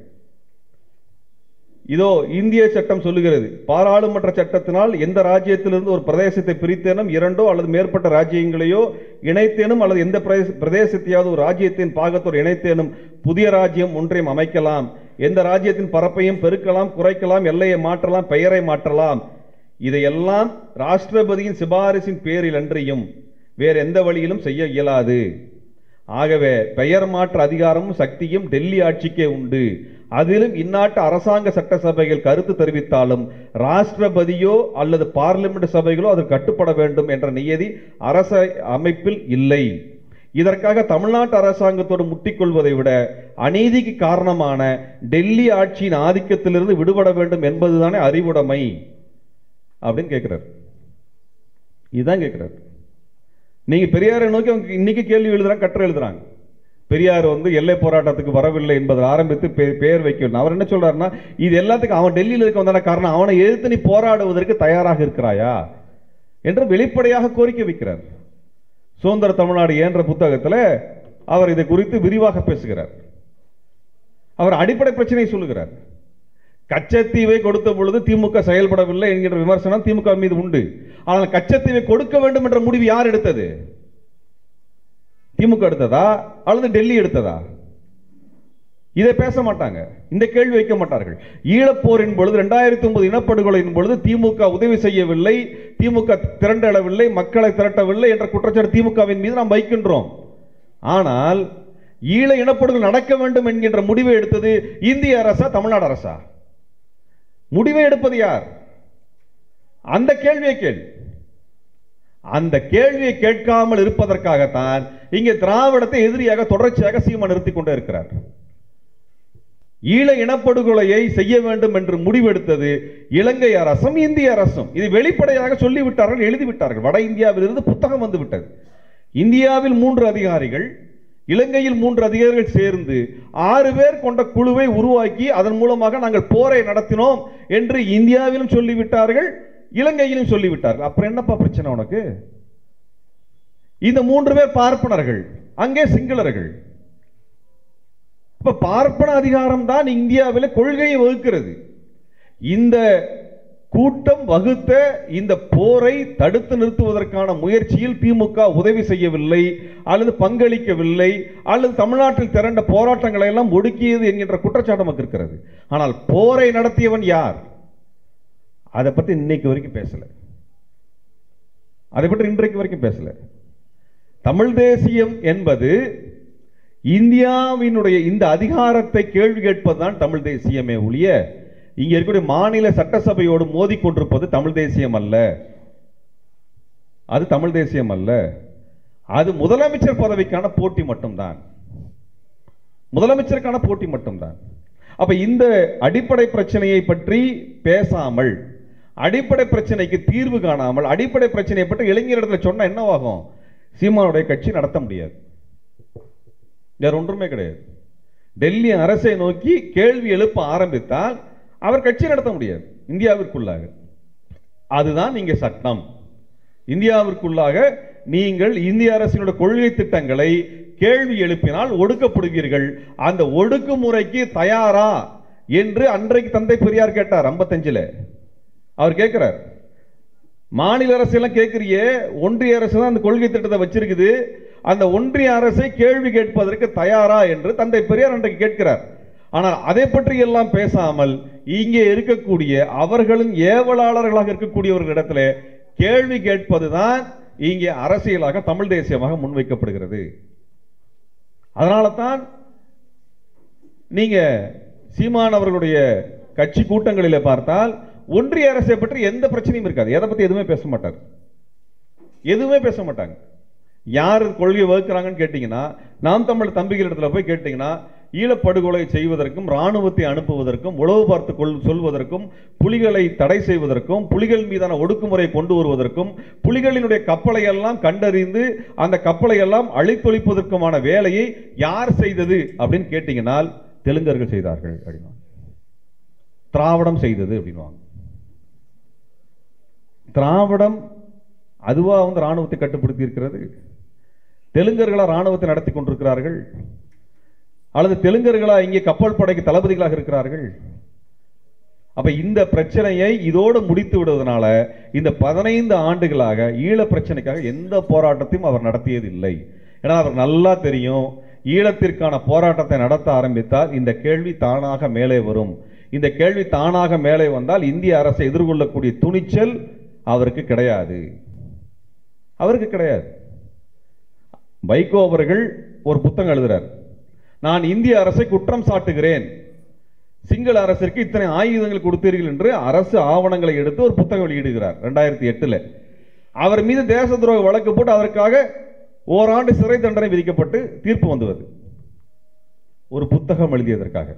இதோ இந்திய சட்டம் சொல்லுகிறது பாராளுமன்ற சட்டத்தினால் எந்த ராஜ்யத்திலிருந்து ஒரு பிரதேசத்தை பிரித்தேனும் இரண்டோ அல்லது மேற்பட்ட ராஜ்யங்களையோ இணைத்தேனும் அல்லது எந்த பிரதேச- பிரதேசத்தையாவது ஒரு ராஜ்யத்தின் பாகத்தோடு இணைத்தேனும் புதிய ராஜ்யம் ஒன்றையும் அமைக்கலாம் எந்த ராஜ்யத்தின் பரப்பையும் பெருக்கலாம் குறைக்கலாம் எல்லையை மாற்றலாம் பெயரை மாற்றலாம் இதையெல்லாம் ராஷ்டிரபதியின் சிபாரிசின் பேரில் அன்றியும் வேறு எந்த வழியிலும் செய்ய இயலாது ஆகவே பெயர் மாற்ற அதிகாரமும் சக்தியும் டெல்லி ஆட்சிக்கே உண்டு அதிலும் இந்நாட்டு அரசாங்க சட்டசபைகள் கருத்து தெரிவித்தாலும் ராஷ்டிரபதியோ அல்லது பார்லிமெண்ட் சபைகளோ அதற்கு கட்டுப்பட வேண்டும் என்ற நியதி அரச அமைப்பில் இல்லை இதற்காக தமிழ்நாட்டு அரசாங்கத்தோடு முட்டிக்கொள்வதை விட அநீதிக்கு காரணமான டெல்லி ஆட்சியின் ஆதிக்கத்திலிருந்து விடுபட வேண்டும் என்பதுதானே அறிவுடைமை அப்படின்னு கேட்கிறார் இதுதான் கேட்கிறார் நீங்க பெரியாரை நோக்கி அவங்க இன்னைக்கு கேள்வி எழுதுறாங்க கட்டுரை எழுதுறாங்க பெரியார் வந்து எல்லை போராட்டத்துக்கு வரவில்லை என்பதை ஆரம்பித்து பெ- பெயர் வைக்கணும் அவர் என்ன சொல்றாருன்னா இது எல்லாத்துக்கும் அவன் டெல்லியில் இருக்க வந்தான காரணம் அவனை எதிர்த்து நீ போராடுவதற்கு தயாராக இருக்கிறாயா என்று வெளிப்படையாக கோரிக்கை வைக்கிறார் சுதந்திர தமிழ்நாடு என்ற புத்தகத்தில் அவர் இதை குறித்து விரிவாக பேசுகிறார் அவர் அடிப்படை பிரச்சனையை சொல்லுகிறார் கச்சத்தீவை கொடுத்த பொழுது திமுக செயல்படவில்லை என்கின்ற விமர்சனம் திமுக மீது உண்டு ஆனால் கச்சத்தீவை கொடுக்க வேண்டும் என்ற முடிவு யார் எடுத்தது திமுக எடுத்ததா அல்லது டெல்லி எடுத்ததா இதை பேச மாட்டாங்க இந்த கேள்வி வைக்க மாட்டார்கள் ஈழப்போரின் பொழுது ரெண்டாயிரத்தி ஒன்பது இனப்படுகொலையின் பொழுது திமுக உதவி செய்யவில்லை திமுக திரண்டளவில்லை மக்களை திரட்டவில்லை என்ற குற்றச்சாட்டு திமுகவின் மீது நாம் வைக்கின்றோம் ஆனால் ஈழ இனப்படுகொலை நடக்க வேண்டும் என்கின்ற முடிவை எடுத்தது இந்திய அரசா தமிழ்நாடு அரசா முடிவை எடுப்பது யார் அந்த கேள்வியை கேள் அந்த கேள்வியை கேட்காமல் இருப்பதற்காகத்தான் இங்கே திராவிடத்தை எதிரியாக தொடர்ச்சியாக சீமா நிறுத்திக் கொண்டே இருக்கிறார் ஈழ இனப்படுகொலையை செய்ய வேண்டும் என்று முடிவெடுத்தது இலங்கை அரசும் இந்திய அரசும் இது வெளிப்படையாக சொல்லிவிட்டார்கள் எழுதிவிட்டார்கள் வட இந்தியாவிலிருந்து புத்தகம் வந்து விட்டது இந்தியாவில் மூன்று அதிகாரிகள் இலங்கையில் மூன்று அதிகாரிகள் சேர்ந்து ஆறு பேர் கொண்ட குழுவை உருவாக்கி அதன் மூலமாக நாங்கள் போரை நடத்தினோம் என்று இந்தியாவிலும் சொல்லிவிட்டார்கள் இலங்கையிலும் சொல்லிவிட்டார்கள் அப்புறம் என்னப்பா பிரச்சனை உனக்கு இந்த மூன்று பேர் பார்ப்பனர்கள் அங்கே சிங்களர்கள் இப்ப பார்ப்பன அதிகாரம் தான் இந்தியாவில் கொள்கையை வகுக்கிறது இந்த கூட்டம் வகுத்த இந்த போரை தடுத்து நிறுத்துவதற்கான முயற்சியில் திமுக உதவி செய்யவில்லை அல்லது பங்களிக்கவில்லை அல்லது தமிழ்நாட்டில் திரண்ட போராட்டங்களை எல்லாம் ஒடுக்கியது என்கின்ற குற்றச்சாட்டு நமக்கு இருக்கிறது ஆனால் போரை நடத்தியவன் யார் அதை பத்தி இன்னைக்கு வரைக்கும் பேசல அதை பற்றி இன்றைக்கு வரைக்கும் பேசல தமிழ் தேசியம் என்பது இந்தியாவினுடைய இந்த அதிகாரத்தை கேள்வி கேட்பதுதான் தமிழ் தேசியமே ஒழிய இங்க இருக்கக்கூடிய மாநில சட்டசபையோடு மோதிக்கொண்டிருப்பது தமிழ் தேசியம் அல்ல அது தமிழ் தேசியம் அல்ல அது முதலமைச்சர் பதவிக்கான போட்டி மட்டும்தான் முதலமைச்சருக்கான போட்டி மட்டும்தான் அப்ப இந்த அடிப்படை பிரச்சனையை பற்றி பேசாமல் அடிப்படை பிரச்சனைக்கு தீர்வு காணாமல் அடிப்படை பிரச்சனையை பற்றி இளைஞரிடத்துல சொன்னா என்னவாகும் சீமானுடைய கட்சி நடத்த முடியாது வேற ஒன்றுமே கிடையாது டெல்லி அரசை நோக்கி கேள்வி எழுப்ப ஆரம்பித்தால் அவர் கட்சி நடத்த முடியாது இந்தியாவிற்குள்ளாக அதுதான் இங்க சட்டம் இந்தியாவிற்குள்ளாக நீங்கள் இந்திய அரசினுடைய கொள்கை திட்டங்களை கேள்வி எழுப்பினால் ஒடுக்கப்படுவீர்கள் அந்த ஒடுக்குமுறைக்கு தயாரா என்று அன்றைக்கு தந்தை பெரியார் கேட்டார் 55 அவர் கேட்கிறார் மாநில அரசு எல்லாம் கேட்கிறியே ஒன்றிய அரசு தான் அந்த கொள்கை திட்டத்தை வச்சிருக்குது அந்த ஒன்றிய அரசை கேள்வி கேட்பதற்கு தயாரா என்று தந்தை பெரியார் அன்றைக்கு கேட்கிறார் ஆனால் அதை பற்றி எல்லாம் பேசாமல் இங்கே இருக்கக்கூடிய அவர்களின் ஏவலாளர்களாக இருக்கக்கூடியவர்களிடத்துல கேள்வி கேட்பதுதான் இங்கே அரசியலாக தமிழ் தேசியமாக முன்வைக்கப்படுகிறது அதனால தான் நீங்க சீமான் அவர்களுடைய கட்சி கூட்டங்களிலே பார்த்தால் ஒன்றிய அரசை பற்றி எந்த பிரச்சனையும் இருக்காது எதை பத்தி எதுவுமே பேச மாட்டார் எதுவுமே பேச மாட்டாங்க யார் கொள்கை வகுக்கிறாங்கன்னு கேட்டீங்கன்னா நாம் தமிழ் தம்பிகள் இடத்துல போய் கேட்டீங்கன்னா ஈழப்படுகொலை செய்வதற்கும் ராணுவத்தை அனுப்புவதற்கும் உளவு பார்த்து கொள் சொல்வதற்கும் புலிகளை தடை செய்வதற்கும் புலிகள் மீதான ஒடுக்குமுறை கொண்டு வருவதற்கும் புலிகளினுடைய கப்பலை எல்லாம் கண்டறிந்து அந்த கப்பலை எல்லாம் அழித்தொழிப்பதற்குமான வேலையை யார் செய்தது அப்படின்னு கேட்டீங்கன்னா தெலுங்கர்கள் செய்தார்கள் அப்படின்னா திராவிடம் செய்தது அப்படின்வாங்க திராவிடம் அதுவா வந்து ராணுவத்தை கட்டுப்படுத்தி இருக்கிறது தெலுங்கர்களா ராணுவத்தை நடத்தி கொண்டிருக்கிறார்கள் அல்லது தெலுங்கர்களா இங்கே கப்பல் படைக்கு தளபதிகளாக இருக்கிறார்கள் அப்ப இந்த பிரச்சனையை இதோடு முடித்து விடுவதனால இந்த பதினைந்து ஆண்டுகளாக ஈழ பிரச்சனைக்காக எந்த போராட்டத்தையும் அவர் நடத்தியது இல்லை ஏன்னா அவர் நல்லா தெரியும் ஈழத்திற்கான போராட்டத்தை நடத்த ஆரம்பித்தால் இந்த கேள்வி தானாக மேலே வரும் இந்த கேள்வி தானாக மேலே வந்தால் இந்திய அரசை எதிர்கொள்ளக்கூடிய துணிச்சல் அவருக்கு கிடையாது அவருக்கு கிடையாது வைகோ அவர்கள் ஒரு புத்தகம் எழுதுறார் நான் இந்திய அரசை குற்றம் சாட்டுகிறேன் சிங்கள அரசிற்கு இத்தனை ஆயுதங்கள் கொடுத்தீர்கள் என்று அரசு ஆவணங்களை எடுத்து ஒரு புத்தகம் வெளியிடுகிறார் ரெண்டாயிரத்தி எட்டுல அவர் மீது தேச துரோக வழக்கு போட்டு அதற்காக ஓராண்டு சிறை தண்டனை விதிக்கப்பட்டு தீர்ப்பு வந்துவது ஒரு புத்தகம் எழுதியதற்காக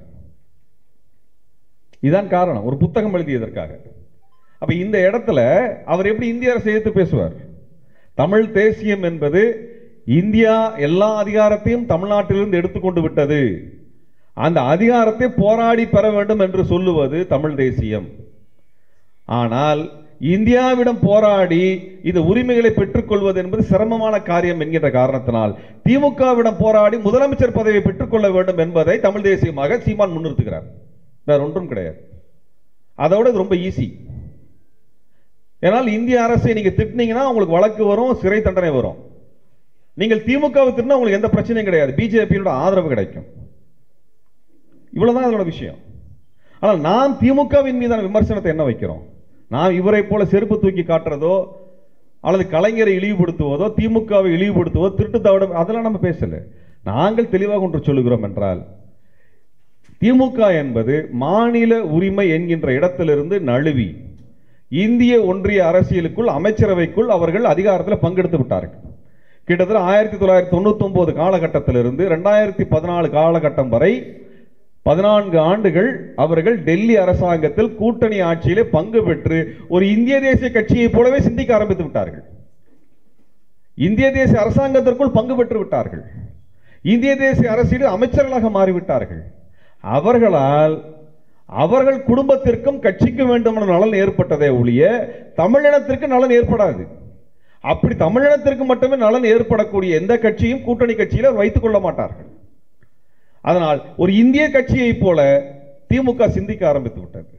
இதான் காரணம் ஒரு புத்தகம் எழுதியதற்காக அப்ப இந்த இடத்துல அவர் எப்படி இந்திய அரசை எதிர்த்து பேசுவார் தமிழ் தேசியம் என்பது இந்தியா எல்லா அதிகாரத்தையும் தமிழ்நாட்டிலிருந்து எடுத்துக்கொண்டு விட்டது அந்த அதிகாரத்தை போராடி பெற வேண்டும் என்று சொல்லுவது தமிழ் தேசியம் ஆனால் இந்தியாவிடம் போராடி இந்த உரிமைகளை பெற்றுக்கொள்வது என்பது சிரமமான காரியம் என்கின்ற காரணத்தினால் திமுகவிடம் போராடி முதலமைச்சர் பதவியை பெற்றுக்கொள்ள வேண்டும் என்பதை தமிழ் தேசியமாக சீமான் முன்னிறுத்துகிறார் வேற ஒன்றும் கிடையாது அதோட இது ரொம்ப ஈஸி ஏனால் இந்திய அரசை நீங்க திட்டினீங்கன்னா உங்களுக்கு வழக்கு வரும் சிறை தண்டனை வரும் நீங்கள் திமுகவை திட்டினா உங்களுக்கு எந்த பிரச்சனையும் கிடையாது பிஜேபியோட ஆதரவு கிடைக்கும் இவ்வளவுதான் அதோட விஷயம் ஆனால் நாம் திமுகவின் மீதான விமர்சனத்தை என்ன வைக்கிறோம் நாம் இவரை போல செருப்பு தூக்கி காட்டுறதோ அல்லது கலைஞரை இழிவுபடுத்துவதோ திமுகவை இழிவுபடுத்துவதோ திருட்டு தவிட அதெல்லாம் நம்ம பேசல நாங்கள் தெளிவாக ஒன்று சொல்லுகிறோம் என்றால் திமுக என்பது மாநில உரிமை என்கின்ற இடத்திலிருந்து நழுவி இந்திய ஒன்றிய அரசியலுக்குள் அமைச்சரவைக்குள் அவர்கள் அதிகாரத்தில் பங்கெடுத்து விட்டார்கள் கிட்டத்தட்ட ஆயிரத்தி தொள்ளாயிரத்தி தொண்ணூத்தி ஒன்பது காலகட்டத்திலிருந்து ரெண்டாயிரத்தி பதினாலு காலகட்டம் வரை பதினான்கு ஆண்டுகள் அவர்கள் டெல்லி அரசாங்கத்தில் கூட்டணி ஆட்சியிலே பங்கு பெற்று ஒரு இந்திய தேசிய கட்சியைப் போலவே சிந்திக்க ஆரம்பித்து விட்டார்கள் இந்திய தேசிய அரசாங்கத்திற்குள் பங்கு பெற்று விட்டார்கள் இந்திய தேசிய அரசியலில் அமைச்சர்களாக மாறிவிட்டார்கள் அவர்களால் அவர்கள் குடும்பத்திற்கும் கட்சிக்கும் வேண்டுமான நலன் ஏற்பட்டதே ஒழிய தமிழினத்திற்கு நலன் ஏற்படாது அப்படி தமிழினத்திற்கு மட்டுமே நலன் ஏற்படக்கூடிய எந்த கட்சியும் கூட்டணி கட்சியில் அவர் வைத்துக் கொள்ள மாட்டார்கள் அதனால் ஒரு இந்திய கட்சியைப் போல திமுக சிந்திக்க ஆரம்பித்து விட்டது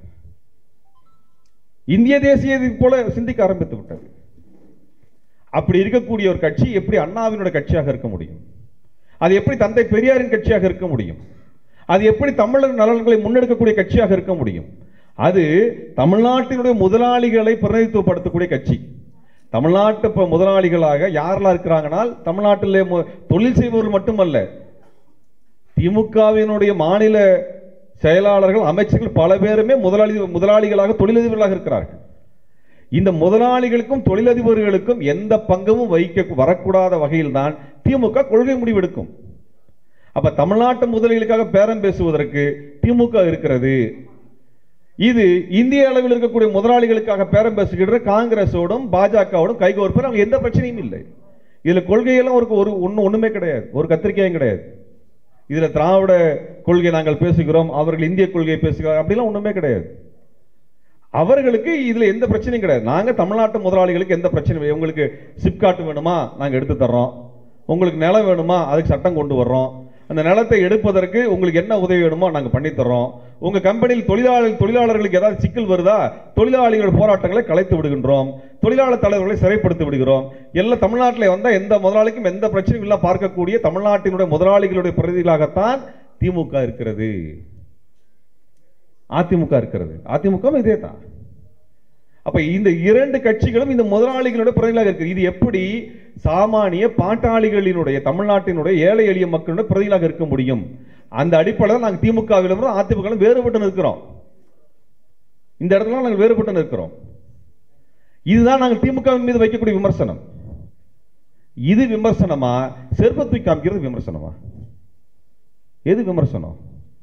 இந்திய தேசியத்தை போல சிந்திக்க ஆரம்பித்து விட்டது அப்படி இருக்கக்கூடிய ஒரு கட்சி எப்படி அண்ணாவினுடைய கட்சியாக இருக்க முடியும் அது எப்படி தந்தை பெரியாரின் கட்சியாக இருக்க முடியும் அது எப்படி தமிழர் நலன்களை முன்னெடுக்கக்கூடிய கட்சியாக இருக்க முடியும் அது தமிழ்நாட்டினுடைய முதலாளிகளை பிரதிநிதித்துவப்படுத்தக்கூடிய கட்சி தமிழ்நாட்டு இப்போ முதலாளிகளாக யாரெல்லாம் இருக்கிறாங்கனால் தமிழ்நாட்டிலே மு- தொழில் செய்பவர்கள் மட்டுமல்ல திமுகவினுடைய மாநில செயலாளர்கள் அமைச்சர்கள் பல பேருமே முதலாளி முதலாளிகளாக தொழிலதிபர்களாக இருக்கிறார்கள் இந்த முதலாளிகளுக்கும் தொழிலதிபர்களுக்கும் எந்த பங்கமும் வைக்க வரக்கூடாத வகையில் தான் திமுக கொள்கை முடிவெடுக்கும் அப்ப தமிழ்நாட்டு முதலீடுகளுக்காக பேரம் பேசுவதற்கு திமுக இருக்கிறது இது இந்திய அளவில் இருக்கக்கூடிய முதலாளிகளுக்காக பேரம் பேசுகின்ற காங்கிரஸோடும் பாஜகவோடும் கைகோர்ப்பர் அவங்க எந்த பிரச்சனையும் இல்லை இதுல கொள்கையெல்லாம் ஒரு ஒரு ஒண்ணு ஒண்ணுமே கிடையாது ஒரு கத்திரிக்காயும் கிடையாது இதுல திராவிட கொள்கை நாங்கள் பேசுகிறோம் அவர்கள் இந்திய கொள்கையை பேசுகிறார் அப்படிலாம் ஒண்ணுமே கிடையாது அவர்களுக்கு இதுல எந்த பிரச்சனையும் கிடையாது நாங்க தமிழ்நாட்டு முதலாளிகளுக்கு எந்த பிரச்சனையும் இல்லை. உங்களுக்கு சிப்காட் வேணுமா நாங்க எடுத்து தர்றோம் உங்களுக்கு நிலம் வேணுமா அதுக்கு சட்டம் கொண்டு வர்றோம் அந்த நிலத்தை எடுப்பதற்கு உங்களுக்கு என்ன உதவி வேணுமோ நாங்க பண்ணி தர்றோம் உங்க கம்பெனியில் தொழிலாளர் தொழிலாளர்களுக்கு ஏதாவது சிக்கல் வருதா தொழிலாளிகள் போராட்டங்களை கலைத்து விடுகின்றோம் தொழிலாளர் தலைவர்களை சிறைப்படுத்தி விடுகிறோம் எல்லாம் தமிழ்நாட்டில் வந்தா எந்த முதலாளிக்கும் எந்த பிரச்சனையும் இல்ல பார்க்கக்கூடிய தமிழ்நாட்டினுடைய முதலாளிகளுடைய பிரதிகளாகத்தான் திமுக இருக்கிறது அதிமுக இருக்கிறது அதிமுகவும் இதே தான் அப்ப இந்த இரண்டு கட்சிகளும் இந்த முதலாளிகளோட பிரதிகளாக இருக்கு இது எப்படி சாமானிய பாட்டாளிகளினுடைய தமிழ்நாட்டினுடைய ஏழை எளிய மக்களுடைய பிரதிகளாக இருக்க முடியும் அந்த அடிப்படையில் நாங்கள் திமுகவிலும் அதிமுக வேறுபட்டு நிற்கிறோம் இந்த இடத்துல நாங்கள் வேறுபட்டு நிற்கிறோம் இதுதான் நாங்கள் திமுகவின் மீது வைக்கக்கூடிய விமர்சனம் இது விமர்சனமா செருப்பத்தை காமிக்கிறது விமர்சனமா எது விமர்சனம்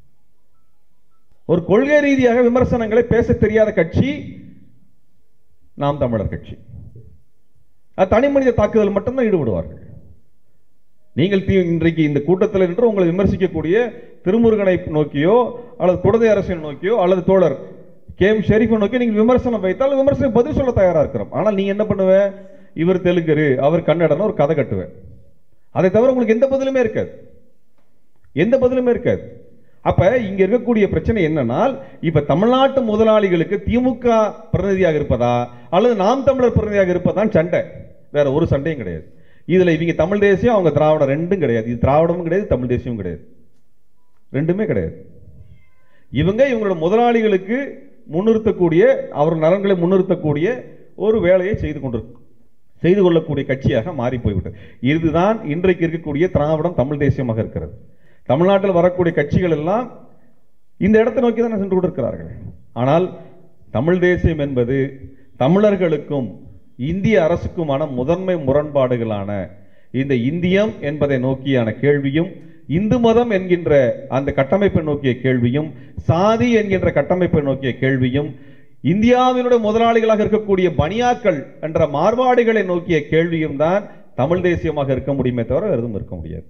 ஒரு கொள்கை ரீதியாக விமர்சனங்களை பேச தெரியாத கட்சி நாம் தமிழர் கட்சி அது தனி மனித தாக்குதல் மட்டும்தான் ஈடுபடுவார்கள் நீங்கள் தீ- இன்றைக்கு இந்த கூட்டத்தில் நின்று உங்களை விமர்சிக்கக்கூடிய திருமுருகனை நோக்கியோ அல்லது குடதை அரசனை நோக்கியோ அல்லது தோழர் கே எம் ஷெரீஃபை நோக்கி நீங்கள் விமர்சனம் வைத்தால் விமர்சனம் பதில் சொல்ல தயாரா இருக்கிறோம் ஆனால் நீ என்ன பண்ணுவ இவர் தெலுங்கரு அவர் கன்னடன்னு ஒரு கதை கட்டுவேன் அதை தவிர உங்களுக்கு எந்த பதிலுமே இருக்காது எந்த பதிலுமே இருக்காது அப்ப இங்க இருக்கக்கூடிய பிரச்சனை என்னன்னா இப்ப தமிழ்நாட்டு முதலாளிகளுக்கு திமுக பிரதிநிதியாக இருப்பதா அல்லது நாம் தமிழர் பிரதிநிதியாக இருப்பதான் சண்டை வேற ஒரு சண்டையும் கிடையாது இதுல இவங்க தமிழ் தேசியம் அவங்க திராவிடம் ரெண்டும் கிடையாது இது திராவிடமும் கிடையாது தமிழ் தேசியமும் கிடையாது ரெண்டுமே கிடையாது இவங்க இவங்களோட முதலாளிகளுக்கு முன்னிறுத்தக்கூடிய அவர் நலன்களை முன்னிறுத்தக்கூடிய ஒரு வேலையை செய்து கொண்டு செய்து கொள்ளக்கூடிய கட்சியாக மாறி போய்விட்டது இதுதான் இன்றைக்கு இருக்கக்கூடிய திராவிடம் தமிழ் தேசியமாக இருக்கிறது தமிழ்நாட்டில் வரக்கூடிய கட்சிகள் எல்லாம் இந்த இடத்தை நோக்கி தான் சென்று கொண்டிருக்கிறார்கள் ஆனால் தமிழ் தேசியம் என்பது தமிழர்களுக்கும் இந்திய அரசுக்குமான முதன்மை முரண்பாடுகளான இந்த இந்தியம் என்பதை நோக்கியான கேள்வியும் இந்து மதம் என்கின்ற அந்த கட்டமைப்பை நோக்கிய கேள்வியும் சாதி என்கின்ற கட்டமைப்பை நோக்கிய கேள்வியும் இந்தியாவினுடைய முதலாளிகளாக இருக்கக்கூடிய பனியாக்கள் என்ற மார்வாடிகளை நோக்கிய கேள்வியும் தான் தமிழ் தேசியமாக இருக்க முடியுமே தவிர வேறு எதுவும் இருக்க முடியாது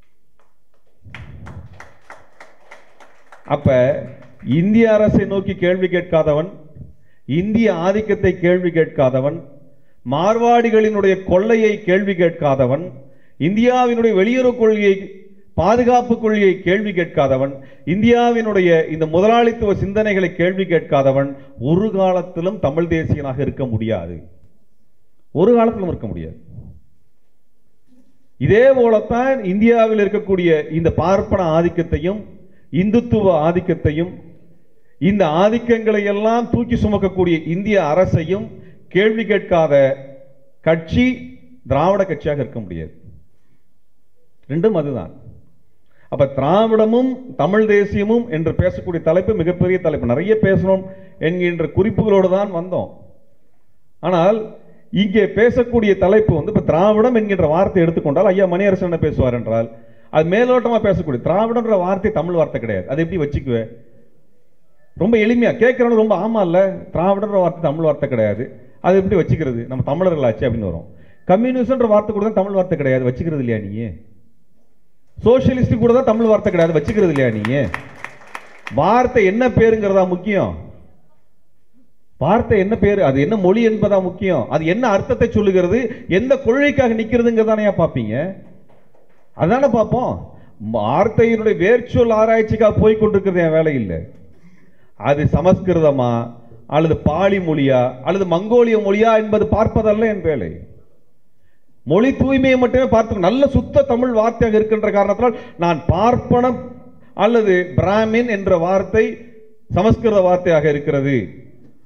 அப்ப இந்திய அரசை நோக்கி கேள்வி கேட்காதவன் இந்திய ஆதிக்கத்தை கேள்வி கேட்காதவன் மார்வாடிகளினுடைய கொள்ளையை கேள்வி கேட்காதவன் இந்தியாவினுடைய வெளியுறவு கொள்கையை பாதுகாப்பு கொள்கையை கேள்வி கேட்காதவன் இந்தியாவினுடைய இந்த முதலாளித்துவ சிந்தனைகளை கேள்வி கேட்காதவன் ஒரு காலத்திலும் தமிழ் தேசியனாக இருக்க முடியாது ஒரு காலத்திலும் இருக்க முடியாது இதே போலத்தான் இந்தியாவில் இருக்கக்கூடிய இந்த பார்ப்பன ஆதிக்கத்தையும் இந்துத்துவ ஆதிக்கத்தையும் இந்த ஆதிக்கங்களை எல்லாம் தூக்கி சுமக்கக்கூடிய இந்திய அரசையும் கேள்வி கேட்காத கட்சி திராவிட கட்சியாக இருக்க முடியாது ரெண்டும் அதுதான் அப்ப திராவிடமும் தமிழ் தேசியமும் என்று பேசக்கூடிய தலைப்பு மிகப்பெரிய தலைப்பு நிறைய பேசணும் என்கின்ற குறிப்புகளோடு தான் வந்தோம் ஆனால் இங்கே பேசக்கூடிய தலைப்பு வந்து இப்ப திராவிடம் என்கின்ற வார்த்தை எடுத்துக்கொண்டால் ஐயா மணியரசன் என்ன பேசுவார் என்றால் அது மேலோட்டமா பேசக்கூடிய திராவிடம்ன்ற வார்த்தை தமிழ் வார்த்தை கிடையாது அதை எப்படி வச்சுக்குவே ரொம்ப எளிமையா கேட்கறவங்க ரொம்ப ஆமா இல்ல திராவிடன்ற வார்த்தை தமிழ் வார்த்தை கிடையாது அது எப்படி வச்சுக்கிறது நம்ம தமிழர்களாச்சு அப்படின்னு வரும் கம்யூனிஸ்ட்ன்ற வார்த்தை கூட தான் தமிழ் வார்த்தை கிடையாது வச்சுக்கிறது இல்லையா நீ சோசியலிஸ்ட் கூட தான் தமிழ் வார்த்தை கிடையாது வச்சுக்கிறது இல்லையா நீ வார்த்தை என்ன பேருங்கிறதா முக்கியம் வார்த்தை என்ன பேரு அது என்ன மொழி என்பதா முக்கியம் அது என்ன அர்த்தத்தை சொல்லுகிறது எந்த கொள்கைக்காக நிக்கிறதுங்கிறதானயா பாப்பீங்க அதானே பார்ப்போம் வார்த்தையினுடைய வேர்ச்சொல் ஆராய்ச்சிக்காக போய் கொண்டிருக்கிறது என் வேலை இல்லை அது சமஸ்கிருதமா அல்லது பாலி மொழியா அல்லது மங்கோலிய மொழியா என்பது பார்ப்பதல்ல என் வேலை மொழி தூய்மையை மட்டுமே பார்த்து நல்ல சுத்த தமிழ் வார்த்தையாக இருக்கின்ற காரணத்தினால் நான் பார்ப்பனம் அல்லது பிராமின் என்ற வார்த்தை சமஸ்கிருத வார்த்தையாக இருக்கிறது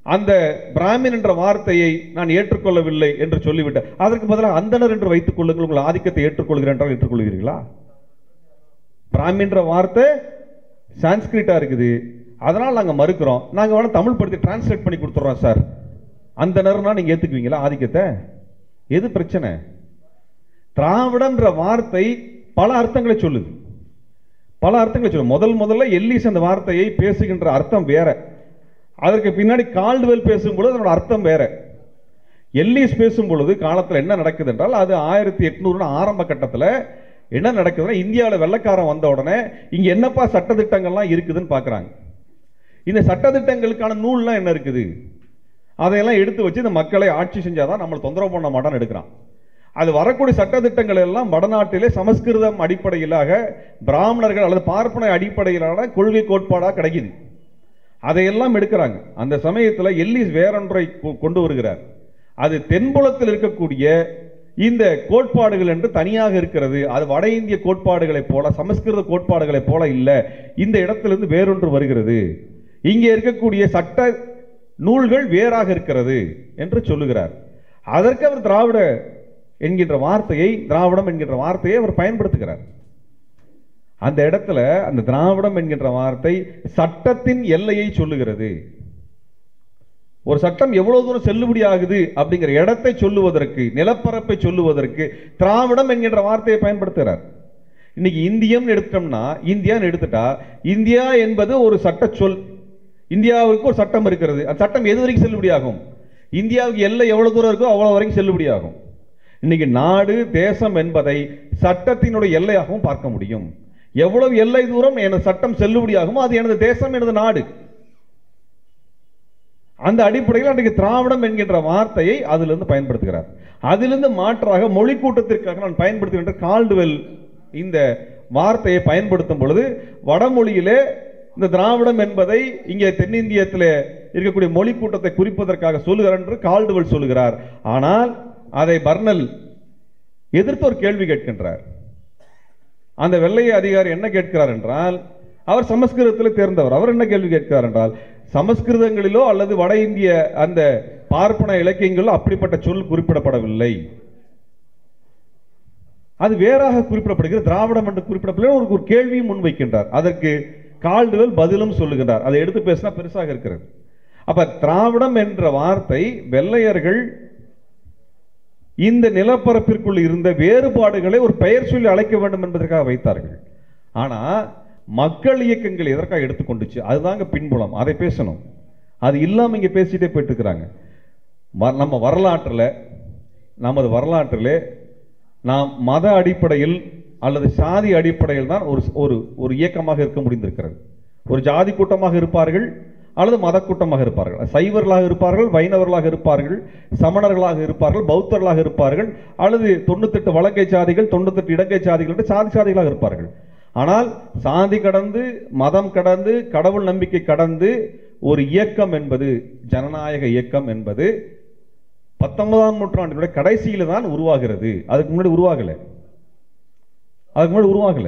அந்த பிராமின் என்ற வார்த்தையை நான் ஏற்றுக்கொள்ளவில்லை என்று சொல்லிவிட்டேன் அதற்கு பதிலாக அந்தனர் என்று வைத்துக் கொள்ளுங்கள் உங்கள் ஆதிக்கத்தை ஏற்றுக்கொள்கிறேன் என்றால் ஏற்றுக்கொள்கிறீர்களா பிராமின்ற வார்த்தை சான்ஸ்கிரிட்டா இருக்குது அதனால் நாங்க மறுக்கிறோம் நாங்க வேணா தமிழ் படுத்தி டிரான்ஸ்லேட் பண்ணி கொடுத்துறோம் சார் அந்த நேரம்னா நீங்க ஏத்துக்குவீங்களா ஆதிக்கத்தை எது பிரச்சனை திராவிடன்ற வார்த்தை பல அர்த்தங்களை சொல்லுது பல அர்த்தங்களை சொல்லுது முதல் முதல்ல எல்லிஸ் அந்த வார்த்தையை பேசுகின்ற அர்த்தம் வேற அதற்கு பின்னாடி கால்டுவெல் பேசும்பொழுது அதனோட அர்த்தம் வேற எல்லிஸ் பேசும் பொழுது காலத்தில் என்ன நடக்குது என்றால் அது ஆயிரத்தி எட்நூறு ஆரம்ப கட்டத்தில் என்ன நடக்குதுன்னா இந்தியாவில் வெள்ளக்காரன் வந்த உடனே இங்க என்னப்பா சட்டத்திட்டங்கள்லாம் இருக்குதுன்னு பார்க்குறாங்க இந்த சட்டத்திட்டங்களுக்கான நூல்லாம் என்ன இருக்குது அதையெல்லாம் எடுத்து வச்சு இந்த மக்களை ஆட்சி செஞ்சாதான் நம்மளை தொந்தரவு பண்ண மாட்டான்னு எடுக்கிறான் அது வரக்கூடிய சட்டத்திட்டங்கள் எல்லாம் வடநாட்டிலே சமஸ்கிருதம் அடிப்படையிலாக பிராமணர்கள் அல்லது பார்ப்பன அடிப்படையிலான கொள்கை கோட்பாடாக கிடைக்குது அதையெல்லாம் எடுக்கிறாங்க அந்த சமயத்தில் எல்லிஸ் வேறொன்றை கொ- கொண்டு வருகிறார் அது தென்புலத்தில் இருக்கக்கூடிய இந்த கோட்பாடுகள் என்று தனியாக இருக்கிறது அது வட இந்திய கோட்பாடுகளைப் போல சமஸ்கிருத கோட்பாடுகளைப் போல இல்லை இந்த இடத்திலிருந்து வேறொன்று வருகிறது இங்கே இருக்கக்கூடிய சட்ட நூல்கள் வேறாக இருக்கிறது என்று சொல்லுகிறார் அதற்கு அவர் திராவிட என்கின்ற வார்த்தையை திராவிடம் என்கின்ற வார்த்தையை அவர் பயன்படுத்துகிறார் அந்த இடத்துல அந்த திராவிடம் என்கின்ற வார்த்தை சட்டத்தின் எல்லையை சொல்லுகிறது ஒரு சட்டம் எவ்வளவு தூரம் செல்லுபடி ஆகுது அப்படிங்கிற இடத்தை சொல்லுவதற்கு நிலப்பரப்பை சொல்லுவதற்கு திராவிடம் என்கின்ற வார்த்தையை பயன்படுத்துகிறார் இன்னைக்கு இந்தியம்னு எடுத்துட்டோம்னா இந்தியான்னு எடுத்துட்டா இந்தியா என்பது ஒரு சட்ட சொல் இந்தியாவுக்கு ஒரு சட்டம் இருக்கிறது அந்த சட்டம் எது வரைக்கும் செல்லுபடியாகும் இந்தியாவுக்கு எல்லை எவ்வளவு தூரம் இருக்கோ அவ்வளவு வரைக்கும் செல்லுபடியாகும் இன்னைக்கு நாடு தேசம் என்பதை சட்டத்தினுடைய எல்லையாகவும் பார்க்க முடியும் எவ்வளவு எல்லை தூரம் எனது சட்டம் செல்லுபடியாகுமோ அது எனது தேசம் எனது நாடு அந்த அடிப்படையில் அன்றைக்கு திராவிடம் என்கின்ற வார்த்தையை அதிலிருந்து பயன்படுத்துகிறார் அதிலிருந்து மாற்றாக மொழி கூட்டத்திற்காக நான் பயன்படுத்துகின்ற கால்டுவெல் இந்த வார்த்தையை பயன்படுத்தும் பொழுது வடமொழியிலே இந்த திராவிடம் என்பதை இங்கே தென்னிந்தியத்தில் இருக்கக்கூடிய மொழி கூட்டத்தை குறிப்பதற்காக சொல்லுகிறார் என்று கால்டுவெல் சொல்லுகிறார் ஆனால் அதை பர்னல் எதிர்த்து ஒரு கேள்வி கேட்கின்றார் அந்த வெள்ளைய அதிகாரி என்ன கேட்கிறார் என்றால் அவர் சமஸ்கிருதத்தில் தேர்ந்தவர் அவர் என்ன கேள்வி கேட்கிறார் என்றால் சமஸ்கிருதங்களிலோ அல்லது வட இந்திய அந்த பார்ப்பன இலக்கியங்களிலோ அப்படிப்பட்ட சொல் குறிப்பிடப்படவில்லை அது வேறாக குறிப்பிடப்படுகிறது திராவிடம் என்று குறிப்பிடப்படவில்லை ஒரு ஒரு கேள்வியும் முன்வைக்கின்றார் அதற்கு கால்டுவெல் பதிலும் சொல்லுகின்றார் அதை எடுத்து பேசினா பெருசாக இருக்கிறது அப்ப திராவிடம் என்ற வார்த்தை வெள்ளையர்கள் இந்த நிலப்பரப்பிற்குள் இருந்த வேறுபாடுகளை ஒரு பெயர் சொல்லி அழைக்க வேண்டும் என்பதற்காக வைத்தார்கள் ஆனா மக்கள் இயக்கங்கள் எதற்காக எடுத்துக்கொண்டுச்சு அதுதாங்க பின்புலம் அதை பேசணும் அது இல்லாம இங்க பேசிட்டே போயிட்டு இருக்கிறாங்க வ- நம்ம வரலாற்றுல நமது வரலாற்றிலே நாம் மத அடிப்படையில் அல்லது சாதி அடிப்படையில் தான் ஒரு ஒரு ஒரு இயக்கமாக இருக்க முடிந்திருக்கிறது ஒரு ஜாதி கூட்டமாக இருப்பார்கள் அல்லது மத கூட்டமாக இருப்பார்கள் சைவர்களாக இருப்பார்கள் வைணவர்களாக இருப்பார்கள் சமணர்களாக இருப்பார்கள் பௌத்தர்களாக இருப்பார்கள் அல்லது தொண்ணூத்தெட்டு வழக்கை சாதிகள் தொண்ணூத்தெட்டு இடங்கை சாதிகள் என்று சாதி சாதிகளாக இருப்பார்கள் ஆனால் சாதி கடந்து மதம் கடந்து கடவுள் நம்பிக்கை கடந்து ஒரு இயக்கம் என்பது ஜனநாயக இயக்கம் என்பது பத்தொன்பதாம் நூற்றாண்டினுடைய கடைசியில தான் உருவாகிறது அதுக்கு முன்னாடி உருவாகல அதுக்கு முன்னாடி உருவாகல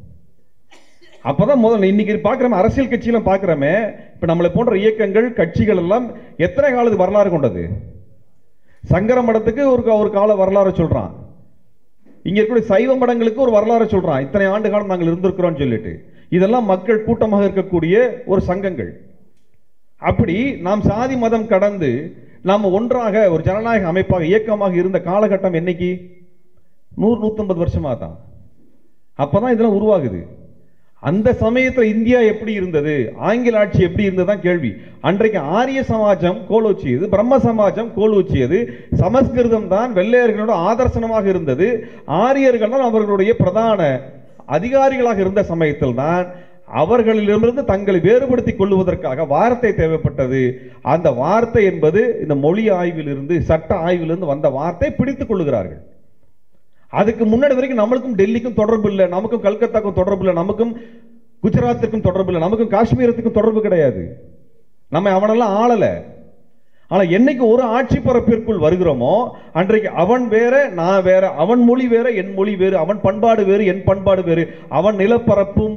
அப்பதான் முதல்ல இன்னைக்கு பார்க்கிறோமே அரசியல் கட்சியெல்லாம் பார்க்கிறோமே இப்ப நம்மளை போன்ற இயக்கங்கள் கட்சிகள் எல்லாம் எத்தனை காலத்து வரலாறு கொண்டது சங்கர மடத்துக்கு ஒரு கா- ஒரு கால வரலாறு சொல்றான் இங்க இருக்கக்கூடிய சைவ மடங்களுக்கு ஒரு வரலாறு சொல்றான் இத்தனை ஆண்டு காலம் நாங்கள் இருந்திருக்கிறோம்னு சொல்லிட்டு இதெல்லாம் மக்கள் கூட்டமாக இருக்கக்கூடிய ஒரு சங்கங்கள் அப்படி நாம் சாதி மதம் கடந்து நாம் ஒன்றாக ஒரு ஜனநாயக அமைப்பாக இயக்கமாக இருந்த காலகட்டம் என்னைக்கு நூறு நூத்தம்பது வருஷமா தான் அப்பதான் இதெல்லாம் உருவாகுது அந்த சமயத்துல இந்தியா எப்படி இருந்தது ஆங்கில ஆட்சி எப்படி இருந்ததுதான் கேள்வி அன்றைக்கு ஆரிய சமாஜம் கோலோச்சியது பிரம்ம சமாஜம் கோலோச்சியது சமஸ்கிருதம் தான் வெள்ளையர்களோட ஆதர்சனமாக இருந்தது ஆரியர்கள் தான் அவர்களுடைய பிரதான அதிகாரிகளாக இருந்த சமயத்தில் தான் அவர்களிடமிருந்து தங்களை வேறுபடுத்திக் கொள்வதற்காக வார்த்தை தேவைப்பட்டது அந்த வார்த்தை என்பது இந்த மொழி ஆய்விலிருந்து சட்ட ஆய்விலிருந்து வந்த வார்த்தை பிடித்துக் கொள்ளுகிறார்கள் அதுக்கு முன்னாடி வரைக்கும் நம்மளுக்கும் டெல்லிக்கும் தொடர்பு இல்லை நமக்கும் கல்கத்தாக்கும் தொடர்பு இல்லை நமக்கும் குஜராத்துக்கும் தொடர்பு இல்லை நமக்கும் காஷ்மீரத்துக்கும் தொடர்பு கிடையாது நம்ம அவனெல்லாம் ஆளல ஆனா என்னைக்கு ஒரு ஆட்சி பரப்பிற்குள் வருகிறோமோ அன்றைக்கு அவன் வேற நான் வேற அவன் மொழி வேற என் மொழி வேறு அவன் பண்பாடு வேறு என் பண்பாடு வேறு அவன் நிலப்பரப்பும்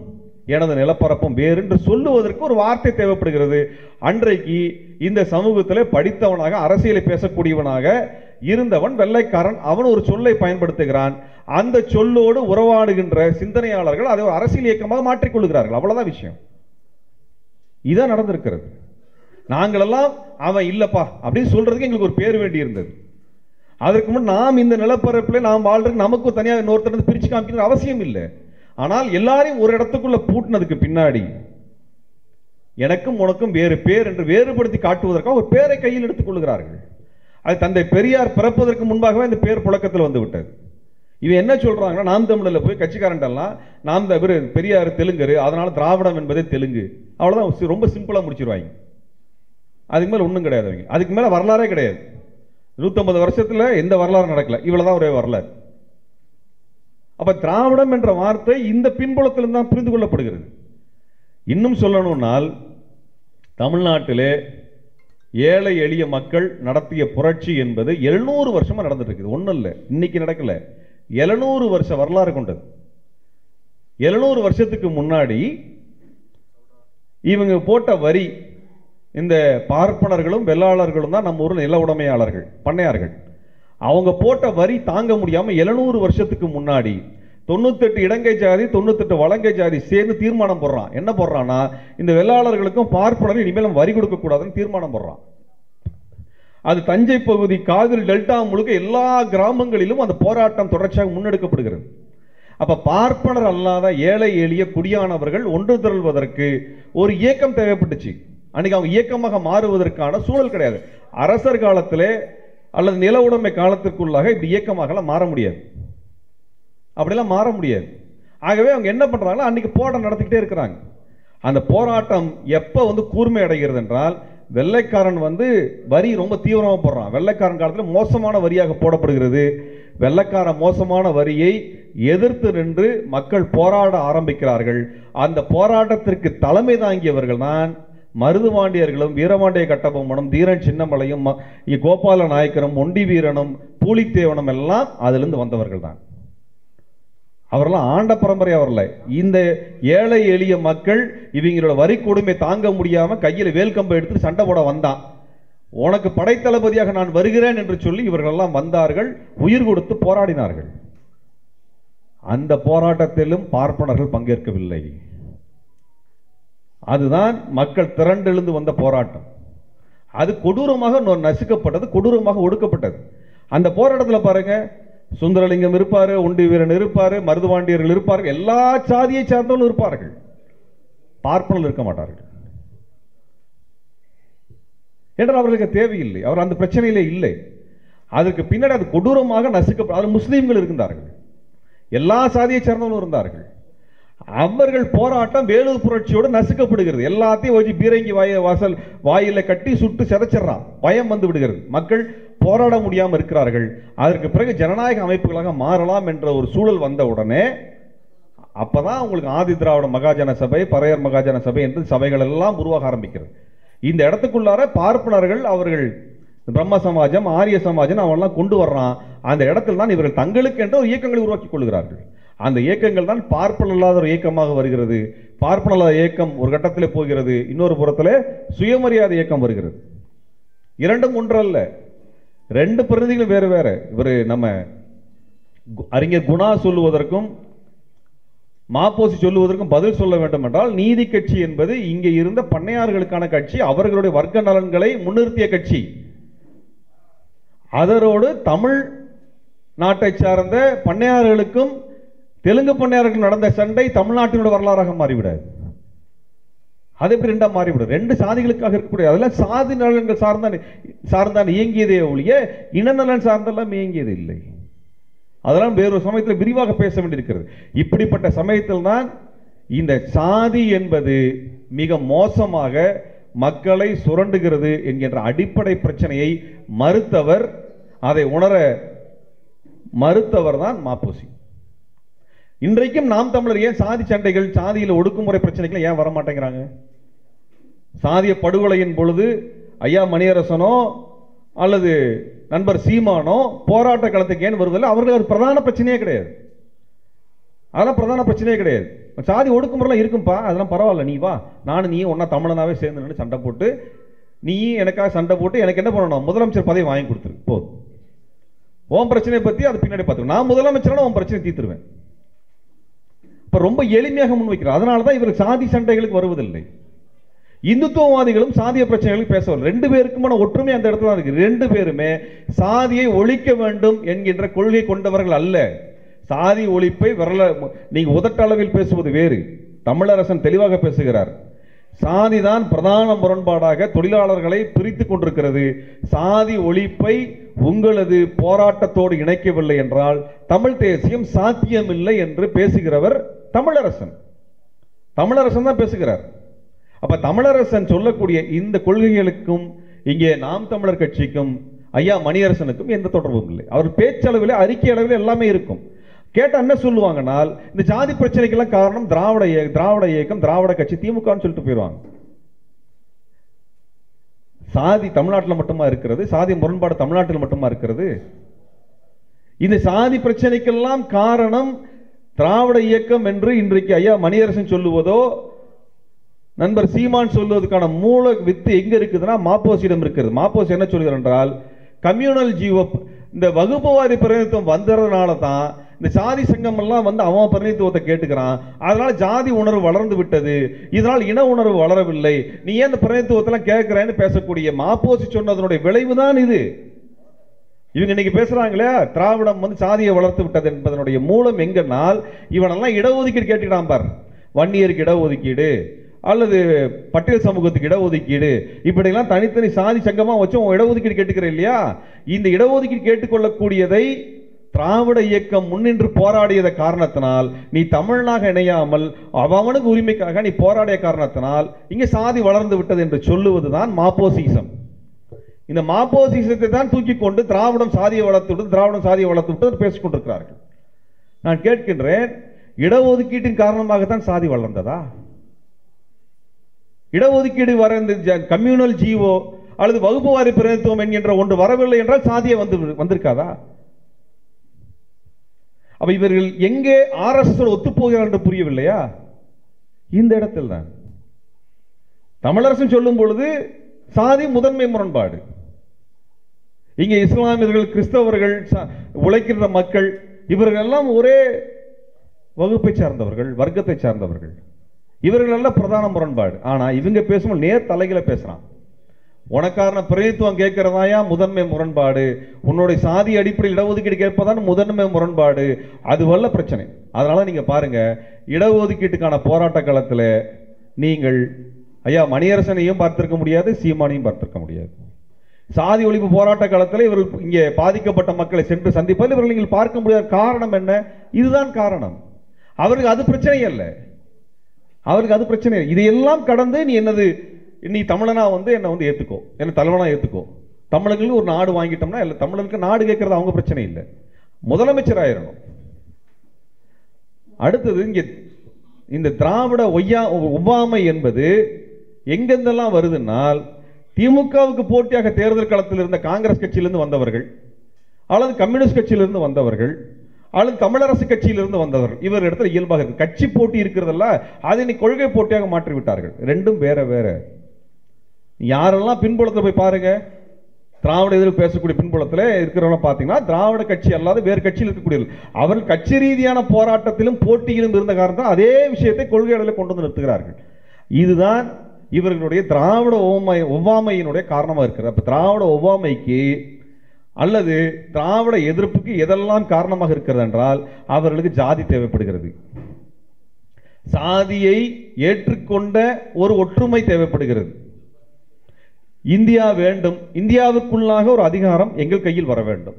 எனது நிலப்பரப்பும் வேறு என்று சொல்லுவதற்கு ஒரு வார்த்தை தேவைப்படுகிறது அன்றைக்கு இந்த சமூகத்திலே படித்தவனாக அரசியலை பேசக்கூடியவனாக இருந்தவன் வெள்ளைக்காரன் அவன் ஒரு சொல்லை பயன்படுத்துகிறான் அந்த சொல்லோடு உறவாடுகின்ற சிந்தனையாளர்கள் அதை ஒரு அரசியல் இயக்கமாக மாற்றிக்கொள்கிறார்கள் அவ்வளவுதான் விஷயம் இதான் நடந்திருக்கிறது நாங்களெல்லாம் அவன் இல்லப்பா அப்படின்னு சொல்றதுக்கு எங்களுக்கு ஒரு பேர் வேண்டி இருந்தது அதற்கு முன் நாம் இந்த நிலப்பரப்பில் நாம் வாழ்றதுக்கு நமக்கு தனியாக இன்னொருத்தர் இருந்து பிரிச்சு காமிக்கணும் அவசியம் இல்லை ஆனால் எல்லாரையும் ஒரு இடத்துக்குள்ள பூட்டினதுக்கு பின்னாடி எனக்கும் உனக்கும் வேறு பேர் என்று வேறுபடுத்தி காட்டுவதற்காக ஒரு பேரை கையில் எடுத்துக் கொள்கிறார்கள் அது தந்தை பெரியார் பிறப்பதற்கு முன்பாகவே இந்த பேர் புழக்கத்தில் வந்து விட்டது இவன் என்ன சொல்றாங்கன்னா நாம் தமிழில் போய் கட்சிக்காரன்ட்டெல்லாம் நாம் த- இவரு பெரியார் தெலுங்கரு அதனால திராவிடம் என்பதே தெலுங்கு அவ்வளவுதான் சி- ரொம்ப சிம்பிளா முடிச்சிருவாங்க அதுக்கு மேல ஒண்ணும் கிடையாது அவங்க அதுக்கு மேல வரலாறே கிடையாது நூத்தம்பது வருஷத்துல எந்த வரலாறு நடக்கல இவ்வளவுதான் ஒரே வரலாறு அப்ப திராவிடம் என்ற வார்த்தை இந்த பின்புலத்திலிருந்து தான் புரிந்து கொள்ளப்படுகிறது இன்னும் சொல்லணும்னால் தமிழ்நாட்டிலே ஏழை எளிய மக்கள் நடத்திய புரட்சி என்பது எழுநூறு வருஷமா நடந்துட்டு இருக்குது ஒண்ணும் இல்லை இன்னைக்கு நடக்கல எழுநூறு வருஷ வரலாறு கொண்டது எழுநூறு வருஷத்துக்கு முன்னாடி இவங்க போட்ட வரி இந்த பார்ப்பனர்களும் வெள்ளாளர்களும் தான் நம்ம ஊரில் நில உடைமையாளர்கள் பண்ணையார்கள் அவங்க போட்ட வரி தாங்க முடியாம எழுநூறு வருஷத்துக்கு முன்னாடி தொண்ணூத்தெட்டு இடங்கை ஜாதி தொண்ணூத்தெட்டு வலங்கை ஜாதி சேர்ந்து தீர்மானம் போடுறான் என்ன போடுறான்னா இந்த வெள்ளாளர்களுக்கும் பார்ப்பனரும் இனிமேல் நம்ம வரி கொடுக்க கூடாதுன்னு தீர்மானம் போடுறான் அது தஞ்சை பகுதி காவிரி டெல்டா முழுக்க எல்லா கிராமங்களிலும் அந்த போராட்டம் தொடர்ச்சியாக முன்னெடுக்கப்படுகிறது அப்ப பார்ப்பனர் அல்லாத ஏழை எளிய குடியானவர்கள் ஒன்று திரள்வதற்கு ஒரு இயக்கம் தேவைப்பட்டுச்சு அன்னைக்கு அவங்க இயக்கமாக மாறுவதற்கான சூழல் கிடையாது அரசர் காலத்திலே அல்லது நில உடைமை காலத்திற்குள்ளாக இப்படி இயக்கமாகலாம் மாற முடியாது அப்படிலாம் மாற முடியாது ஆகவே அவங்க என்ன பண்றாங்கன்னா அன்னைக்கு போராட்டம் நடத்திக்கிட்டே இருக்கிறாங்க அந்த போராட்டம் எப்ப வந்து கூர்மை அடைகிறது என்றால் வெள்ளைக்காரன் வந்து வரி ரொம்ப தீவிரமா போடுறான் வெள்ளைக்காரன் காலத்தில் மோசமான வரியாக போடப்படுகிறது வெள்ளைக்கார மோசமான வரியை எதிர்த்து நின்று மக்கள் போராட ஆரம்பிக்கிறார்கள் அந்த போராட்டத்திற்கு தலைமை தாங்கியவர்கள் தான் மருதுபாண்டியர்களும் வீரபாண்டிய கட்டபொம்மனும் தீரன் சின்னமலையும் ம- இ- கோபால நாயக்கரும் ஒண்டி வீரனும் பூலித்தேவனும் எல்லாம் அதிலிருந்து வந்தவர்கள் தான் அவரெல்லாம் ஆண்ட பரம்பரை வரல இந்த ஏழை எளிய மக்கள் இவங்களோட வரி கொடுமை தாங்க முடியாம கையில வேல்கம்பை எடுத்து சண்டை போட வந்தான் உனக்கு படைத்தளபதியாக நான் வருகிறேன் என்று சொல்லி இவர்கள் எல்லாம் வந்தார்கள் உயிர் கொடுத்து போராடினார்கள் அந்த போராட்டத்திலும் பார்ப்பனர்கள் பங்கேற்கவில்லை அதுதான் மக்கள் திரண்டெழுந்து வந்த போராட்டம் அது கொடூரமாக நொ- நசுக்கப்பட்டது கொடூரமாக ஒடுக்கப்பட்டது அந்த போராட்டத்தில் பாருங்க சுந்தரலிங்கம் இருப்பாரு ஒண்டி வீரன் இருப்பாரு மருதுவாண்டியர்கள் இருப்பார்கள் எல்லா சாதியை சார்ந்தவர்களும் இருப்பார்கள் பார்ப்பனர்கள் இருக்க மாட்டார்கள் என்றால் அவர்களுக்கு தேவையில்லை அவர் அந்த பிரச்சனையிலே இல்லை அதற்கு பின்னாடி அது கொடூரமாக நசுக்கப்பட அதில் முஸ்லீம்கள் இருந்தார்கள் எல்லா சாதியை சேர்ந்தவர்களும் இருந்தார்கள் அவர்கள் போராட்டம் வேலூர் புரட்சியோடு நசுக்கப்படுகிறது எல்லாத்தையும் வச்சு பீரங்கி வாய வாசல் வாயில கட்டி சுட்டு சிதைச்சிடுறான் பயம் வந்து விடுகிறது மக்கள் போராட முடியாமல் இருக்கிறார்கள் அதற்கு பிறகு ஜனநாயக அமைப்புகளாக மாறலாம் என்ற ஒரு சூழல் வந்த உடனே அப்பதான் உங்களுக்கு ஆதி திராவிட மகாஜன சபை பறையர் மகாஜன சபை என்று சபைகள் எல்லாம் உருவாக ஆரம்பிக்கிறது இந்த இடத்துக்குள்ளார பார்ப்பனர்கள் அவர்கள் பிரம்ம சமாஜம் ஆரிய சமாஜம் அவன்லாம் கொண்டு வர்றான் அந்த இடத்தில் தான் இவர்கள் தங்களுக்கு என்ற ஒரு இயக்கங்களை உருவாக்கி கொள்கிறார்கள் அந்த இயக்கங்கள் தான் பார்ப்பன இல்லாத ஒரு இயக்கமாக வருகிறது பார்ப்பன இல்லாத இயக்கம் ஒரு கட்டத்தில் போகிறது இன்னொரு புறத்தில் சுயமரியாதை இயக்கம் வருகிறது இரண்டும் ஒன்றல்ல ரெண்டு பிரதிகளும் வேறு வேற இவர் நம்ம கு- அறிஞர் குணா சொல்லுவதற்கும் மாப்போசி சொல்லுவதற்கும் பதில் சொல்ல வேண்டும் என்றால் நீதி கட்சி என்பது இங்கே இருந்த பண்ணையார்களுக்கான கட்சி அவர்களுடைய வர்க்க நலன்களை முன்னிறுத்திய கட்சி அதரோடு தமிழ் நாட்டை சார்ந்த பண்ணையார்களுக்கும் தெலுங்கு பண்ணையார்களுக்கும் நடந்த சண்டை தமிழ்நாட்டினோட வரலாறாக மாறிவிடாது அது எப்படி ரெண்டா மாறிவிடும் ரெண்டு சாதிகளுக்காக இருக்கக்கூடிய அதெல்லாம் சாதி நலன்கள் சார்ந்தான் சார்ந்தான் இயங்கியதே ஒழிய இனநலன் சார்ந்தெல்லாம் இயங்கியது இல்லை அதெல்லாம் வேறொரு சமயத்தில் விரிவாக பேச வேண்டியிருக்கிறது இப்படிப்பட்ட சமயத்தில் தான் இந்த சாதி என்பது மிக மோசமாக மக்களை சுரண்டுகிறது என்கின்ற அடிப்படை பிரச்சனையை மறுத்தவர் அதை உணர மறுத்தவர் தான் மாப்போசி இன்றைக்கும் நாம் தமிழர் ஏன் சாதி சண்டைகள் சாதியில் ஒடுக்குமுறை பிரச்சனைகள் ஏன் வர மாட்டேங்கிறாங்க சாதிய படுகொலையின் பொழுது ஐயா மணியரசனோ அல்லது நண்பர் சீமானோ போராட்ட களத்துக்கு ஏன் வருவதில்லை அவர்கள் அது பிரதான பிரச்சனையே கிடையாது அதெல்லாம் பிரதான பிரச்சனையே கிடையாது சாதி ஒடுக்குமுறைலாம் இருக்கும்பா அதெல்லாம் பரவாயில்ல நீ வா நானும் நீ ஒன்றா தமிழனாவே சேர்ந்து நின்று சண்டை போட்டு நீ எனக்காக சண்டை போட்டு எனக்கு என்ன பண்ணணும் முதலமைச்சர் பதவி வாங்கி கொடுத்துரு போதும் உன் பிரச்சனையை பற்றி அது பின்னாடி பார்த்துக்கோ நான் முதலமைச்சரான உன் பிரச்சனை தீர்த்துருவேன் இப்போ ரொம்ப எளிமையாக முன்வைக்கிறார் அதனால தான் இவர் சாதி சண்டைகளுக்கு வருவதில்லை இந்துத்துவவாதிகளும் சாதிய பிரச்சனைகளுக்கு பேசவில்லை ரெண்டு பேருக்குமான ஒற்றுமை அந்த இடத்துல தான் இருக்கு ரெண்டு பேருமே சாதியை ஒழிக்க வேண்டும் என்கின்ற கொள்கை கொண்டவர்கள் அல்ல சாதி ஒழிப்பை விரல நீங்க உதட்டளவில் பேசுவது வேறு தமிழரசன் தெளிவாக பேசுகிறார் சாதிதான் பிரதான முரண்பாடாக தொழிலாளர்களை பிரித்துக் கொண்டிருக்கிறது சாதி ஒழிப்பை உங்களது போராட்டத்தோடு இணைக்கவில்லை என்றால் தமிழ் தேசியம் சாத்தியமில்லை என்று பேசுகிறவர் தமிழரசன் தமிழரசன் தான் பேசுகிறார் அப்ப தமிழரசன் சொல்லக்கூடிய இந்த கொள்கைகளுக்கும் இங்கே நாம் தமிழர் கட்சிக்கும் ஐயா மணியரசனுக்கும் எந்த தொடர்பும் இல்லை அவர் பேச்சளவில் அறிக்கை அளவில் எல்லாமே இருக்கும் கேட்டா என்ன சொல்லுவாங்கனால் இந்த ஜாதி பிரச்சனைக்கெல்லாம் காரணம் திராவிட இய- திராவிட இயக்கம் திராவிட கட்சி திமுகன்னு சொல்லிட்டு போயிடுவாங்க சாதி தமிழ்நாட்டில் மட்டுமா இருக்கிறது சாதி முரண்பாடு தமிழ்நாட்டில் மட்டுமா இருக்கிறது இந்த சாதி பிரச்சனைக்கெல்லாம் காரணம் திராவிட இயக்கம் என்று இன்றைக்கு ஐயா மணியரசன் சொல்லுவதோ நண்பர் சீமான் சொல்வதற்கான மூல வித்து எங்க இருக்குதுன்னா மாப்போசியிடம் இருக்கிறது மாப்போசி என்ன சொல்கிறார் என்றால் கம்யூனல் ஜீவோ இந்த வகுப்புவாரி பிரதிநிதித்துவம் வந்ததுனால தான் இந்த சாதி சங்கம் எல்லாம் வந்து அவன் பிரதிநிதித்துவத்தை கேட்டுக்கிறான் அதனால ஜாதி உணர்வு வளர்ந்து விட்டது இதனால் இன உணர்வு வளரவில்லை நீ ஏன் இந்த பிரதிநிதித்துவத்தெல்லாம் கேட்கிறேன்னு பேசக்கூடிய மாப்போசி சொன்னதனுடைய விளைவுதான் இது இவங்க இன்னைக்கு பேசுறாங்களே திராவிடம் வந்து சாதியை வளர்த்து விட்டது என்பதனுடைய மூலம் எங்கன்னால் இவனெல்லாம் இடஒதுக்கீடு கேட்டுக்கிறான் பார் வன்னியருக்கு இடஒதுக்கீடு அல்லது பட்டியல் சமூகத்துக்கு இடஒதுக்கீடு இப்படியெல்லாம் தனித்தனி சாதி சங்கமா வச்சு உன் இடஒதுக்கீடு கேட்டுக்கிற இல்லையா இந்த இடஒதுக்கீடு கேட்டுக்கொள்ளக்கூடியதை திராவிட இயக்கம் முன்னின்று போராடியத காரணத்தினால் நீ தமிழனாக இணையாமல் அவனுக்கு உரிமைக்காக நீ போராடிய காரணத்தினால் இங்கே சாதி வளர்ந்து விட்டது என்று சொல்லுவதுதான் மாப்போசிசம் இந்த மாப்போசிசத்தை தான் தூக்கி கொண்டு திராவிடம் சாதியை வளர்த்து விட்டு திராவிடம் சாதியை வளர்த்து விட்டு பேசிக் கொண்டிருக்கிறார்கள் நான் கேட்கின்றேன் இடஒதுக்கீட்டின் காரணமாகத்தான் சாதி வளர்ந்ததா இடஒதுக்கீடு வர இந்த ஜ- கம்யூனல் ஜீவோ அல்லது வகுப்பு வாரி பிரதிநிதித்துவம் என்கின்ற ஒன்று வரவில்லை என்றால் சாதியை வந்து வந்திருக்காதா அப்ப இவர்கள் எங்கே ஆர்எஸ்எஸ் ஒத்து போகிறார் என்று புரியவில்லையா இந்த இடத்தில் தான் தமிழரசன் சொல்லும் பொழுது சாதி முதன்மை முரண்பாடு இங்கே இஸ்லாமியர்கள் கிறிஸ்தவர்கள் ச- உழைக்கின்ற மக்கள் இவர்கள் எல்லாம் ஒரே வகுப்பை சார்ந்தவர்கள் வர்க்கத்தை சார்ந்தவர்கள் இவர்கள் எல்லாம் பிரதான முரண்பாடு ஆனா இவங்க பேசும்போது நேர் தலைகளை பேசுறான் உனக்கான பிரதித்துவம் கேட்கிறதாயா முதன்மை முரண்பாடு உன்னுடைய சாதி அடிப்படையில் இடஒதுக்கீடு கேட்பதான் முதன்மை முரண்பாடு அது வல்ல பிரச்சனை அதனால நீங்க பாருங்க இடஒதுக்கீட்டுக்கான போராட்ட காலத்துல நீங்கள் ஐயா மணியரசனையும் பார்த்திருக்க முடியாது சீமானையும் பார்த்திருக்க முடியாது சாதி ஒழிப்பு போராட்ட காலத்தில் இவர்கள் இங்கே பாதிக்கப்பட்ட மக்களை சென்று சந்திப்பதில் இவர்கள் நீங்கள் பார்க்க முடியாத காரணம் என்ன இதுதான் காரணம் அவருக்கு அது பிரச்சனை அல்ல அவருக்கு அது பிரச்சனை இல்லை. இதையெல்லாம் கடந்து நீ என்னது நீ தமிழனா வந்து என்னை வந்து ஏத்துக்கோ என்ன தலைவனா ஏத்துக்கோ தமிழர்களுக்கு ஒரு நாடு வாங்கிட்டோம்னா இல்லை தமிழருக்கு நாடு கேட்கறது அவங்க பிரச்சனை இல்லை முதலமைச்சர் ஆயிரணும் அடுத்தது இங்கே இந்த திராவிட ஒய்யா ஒவ்வாமை என்பது எங்கெந்தெல்லாம் வருதுன்னால் திமுகவுக்கு போட்டியாக தேர்தல் களத்தில் இருந்த காங்கிரஸ் கட்சியிலிருந்து வந்தவர்கள் அல்லது கம்யூனிஸ்ட் கட்சியிலிருந்து வந்தவர்கள் அல்லது தமிழரசு கட்சியிலிருந்து வந்தவர்கள் இவர் இடத்துல இயல்பாக இருக்கு கட்சி போட்டி இருக்கிறதல்ல அதை நீ கொள்கை போட்டியாக மாற்றி விட்டார்கள் ரெண்டும் வேற வேற யாரெல்லாம் பின்புலத்தில் போய் பாருங்க திராவிட எதிர்ப்பு பேசக்கூடிய பின்புலத்தில் இருக்கிறவங்க பார்த்தீங்கன்னா திராவிட கட்சி அல்லாத வேறு கட்சியில் இருக்கக்கூடியவர்கள் அவர்கள் கட்சி ரீதியான போராட்டத்திலும் போட்டியிலும் இருந்த காரணத்தால் அதே விஷயத்தை கொள்கை அளவில் கொண்டு வந்து நிறுத்துகிறார்கள் இதுதான் இவர்களுடைய திராவிட ஒவ்வாமை ஒவ்வாமையினுடைய காரணமாக இருக்கிறது அப்போ திராவிட ஒவ்வாமைக்கு அல்லது திராவிட எதிர்ப்புக்கு எதெல்லாம் காரணமாக இருக்கிறது என்றால் அவர்களுக்கு ஜாதி தேவைப்படுகிறது சாதியை ஏற்றுக்கொண்ட ஒரு ஒற்றுமை தேவைப்படுகிறது இந்தியா வேண்டும் இந்தியாவுக்குள்ளாக ஒரு அதிகாரம் எங்கள் கையில் வர வேண்டும்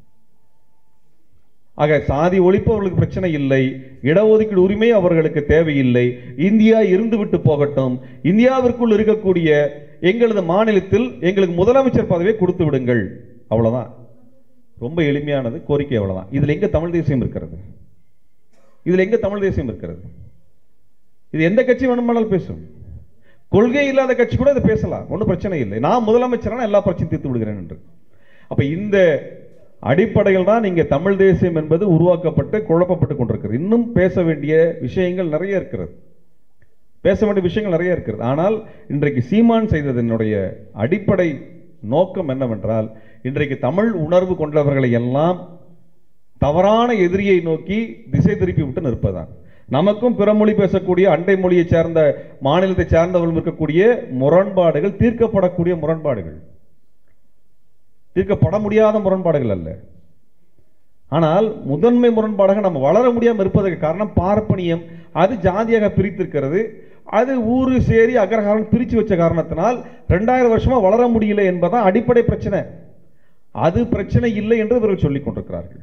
ஆக சாதி ஒழிப்பு அவர்களுக்கு பிரச்சனை இல்லை இடஒதுக்கீடு உரிமை அவர்களுக்கு தேவையில்லை இந்தியா இருந்துவிட்டு போகட்டும் இந்தியாவிற்குள் இருக்கக்கூடிய எங்களது மாநிலத்தில் எங்களுக்கு முதலமைச்சர் பதவியை கொடுத்து விடுங்கள் அவ்வளவுதான் ரொம்ப எளிமையானது கோரிக்கை அவ்வளவுதான் இதுல எங்க தமிழ் தேசியம் இருக்கிறது இதுல எங்க தமிழ் தேசியம் இருக்கிறது இது எந்த கட்சி வேணுமானாலும் பேசும் கொள்கை இல்லாத கட்சி கூட இதை பேசலாம் ஒன்றும் பிரச்சனை இல்லை நான் முதலமைச்சரான எல்லா பிரச்சனையும் தீர்த்து விடுகிறேன் என்று அப்ப இந்த அடிப்படையில் தான் இங்கே தமிழ் தேசியம் என்பது உருவாக்கப்பட்டு குழப்பப்பட்டு கொண்டிருக்கிறது இன்னும் பேச வேண்டிய விஷயங்கள் நிறைய இருக்கிறது பேச வேண்டிய விஷயங்கள் நிறைய இருக்கிறது ஆனால் இன்றைக்கு சீமான் செய்ததனுடைய அடிப்படை நோக்கம் என்னவென்றால் இன்றைக்கு தமிழ் உணர்வு கொண்டவர்களை எல்லாம் தவறான எதிரியை நோக்கி திசை திருப்பி விட்டு நிற்பதான் நமக்கும் பிற மொழி பேசக்கூடிய அண்டை மொழியை சார்ந்த மாநிலத்தை சார்ந்தவர்கள் இருக்கக்கூடிய முரண்பாடுகள் தீர்க்கப்படக்கூடிய முரண்பாடுகள் தீர்க்கப்பட முடியாத முரண்பாடுகள் அல்ல ஆனால் முதன்மை முரண்பாடாக நம்ம வளர முடியாமல் இருப்பதற்கு காரணம் பார்ப்பனியம் அது ஜாதியாக பிரித்திருக்கிறது அது ஊரு சேரி அகரகாரம் பிரித்து வச்ச காரணத்தினால் ரெண்டாயிரம் வருஷமா வளர முடியல என்பதான் அடிப்படை பிரச்சனை அது பிரச்சனை இல்லை என்று இவர்கள் சொல்லிக் கொண்டிருக்கிறார்கள்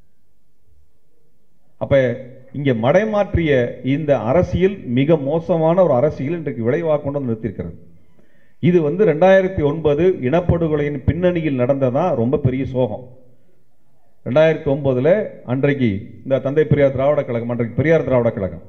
அப்ப இங்க மடைமாற்றிய இந்த அரசியல் மிக மோசமான ஒரு அரசியல் இன்றைக்கு விளைவாக கொண்டு வந்து நிறுத்தியிருக்கிறது இது வந்து ரெண்டாயிரத்தி ஒன்பது இனப்படுகொலையின் பின்னணியில் நடந்ததா ரொம்ப பெரிய சோகம் ரெண்டாயிரத்தி ஒன்பதுல அன்றைக்கு இந்த தந்தை பெரியார் திராவிட கழகம் அன்றைக்கு பெரியார் திராவிட கழகம்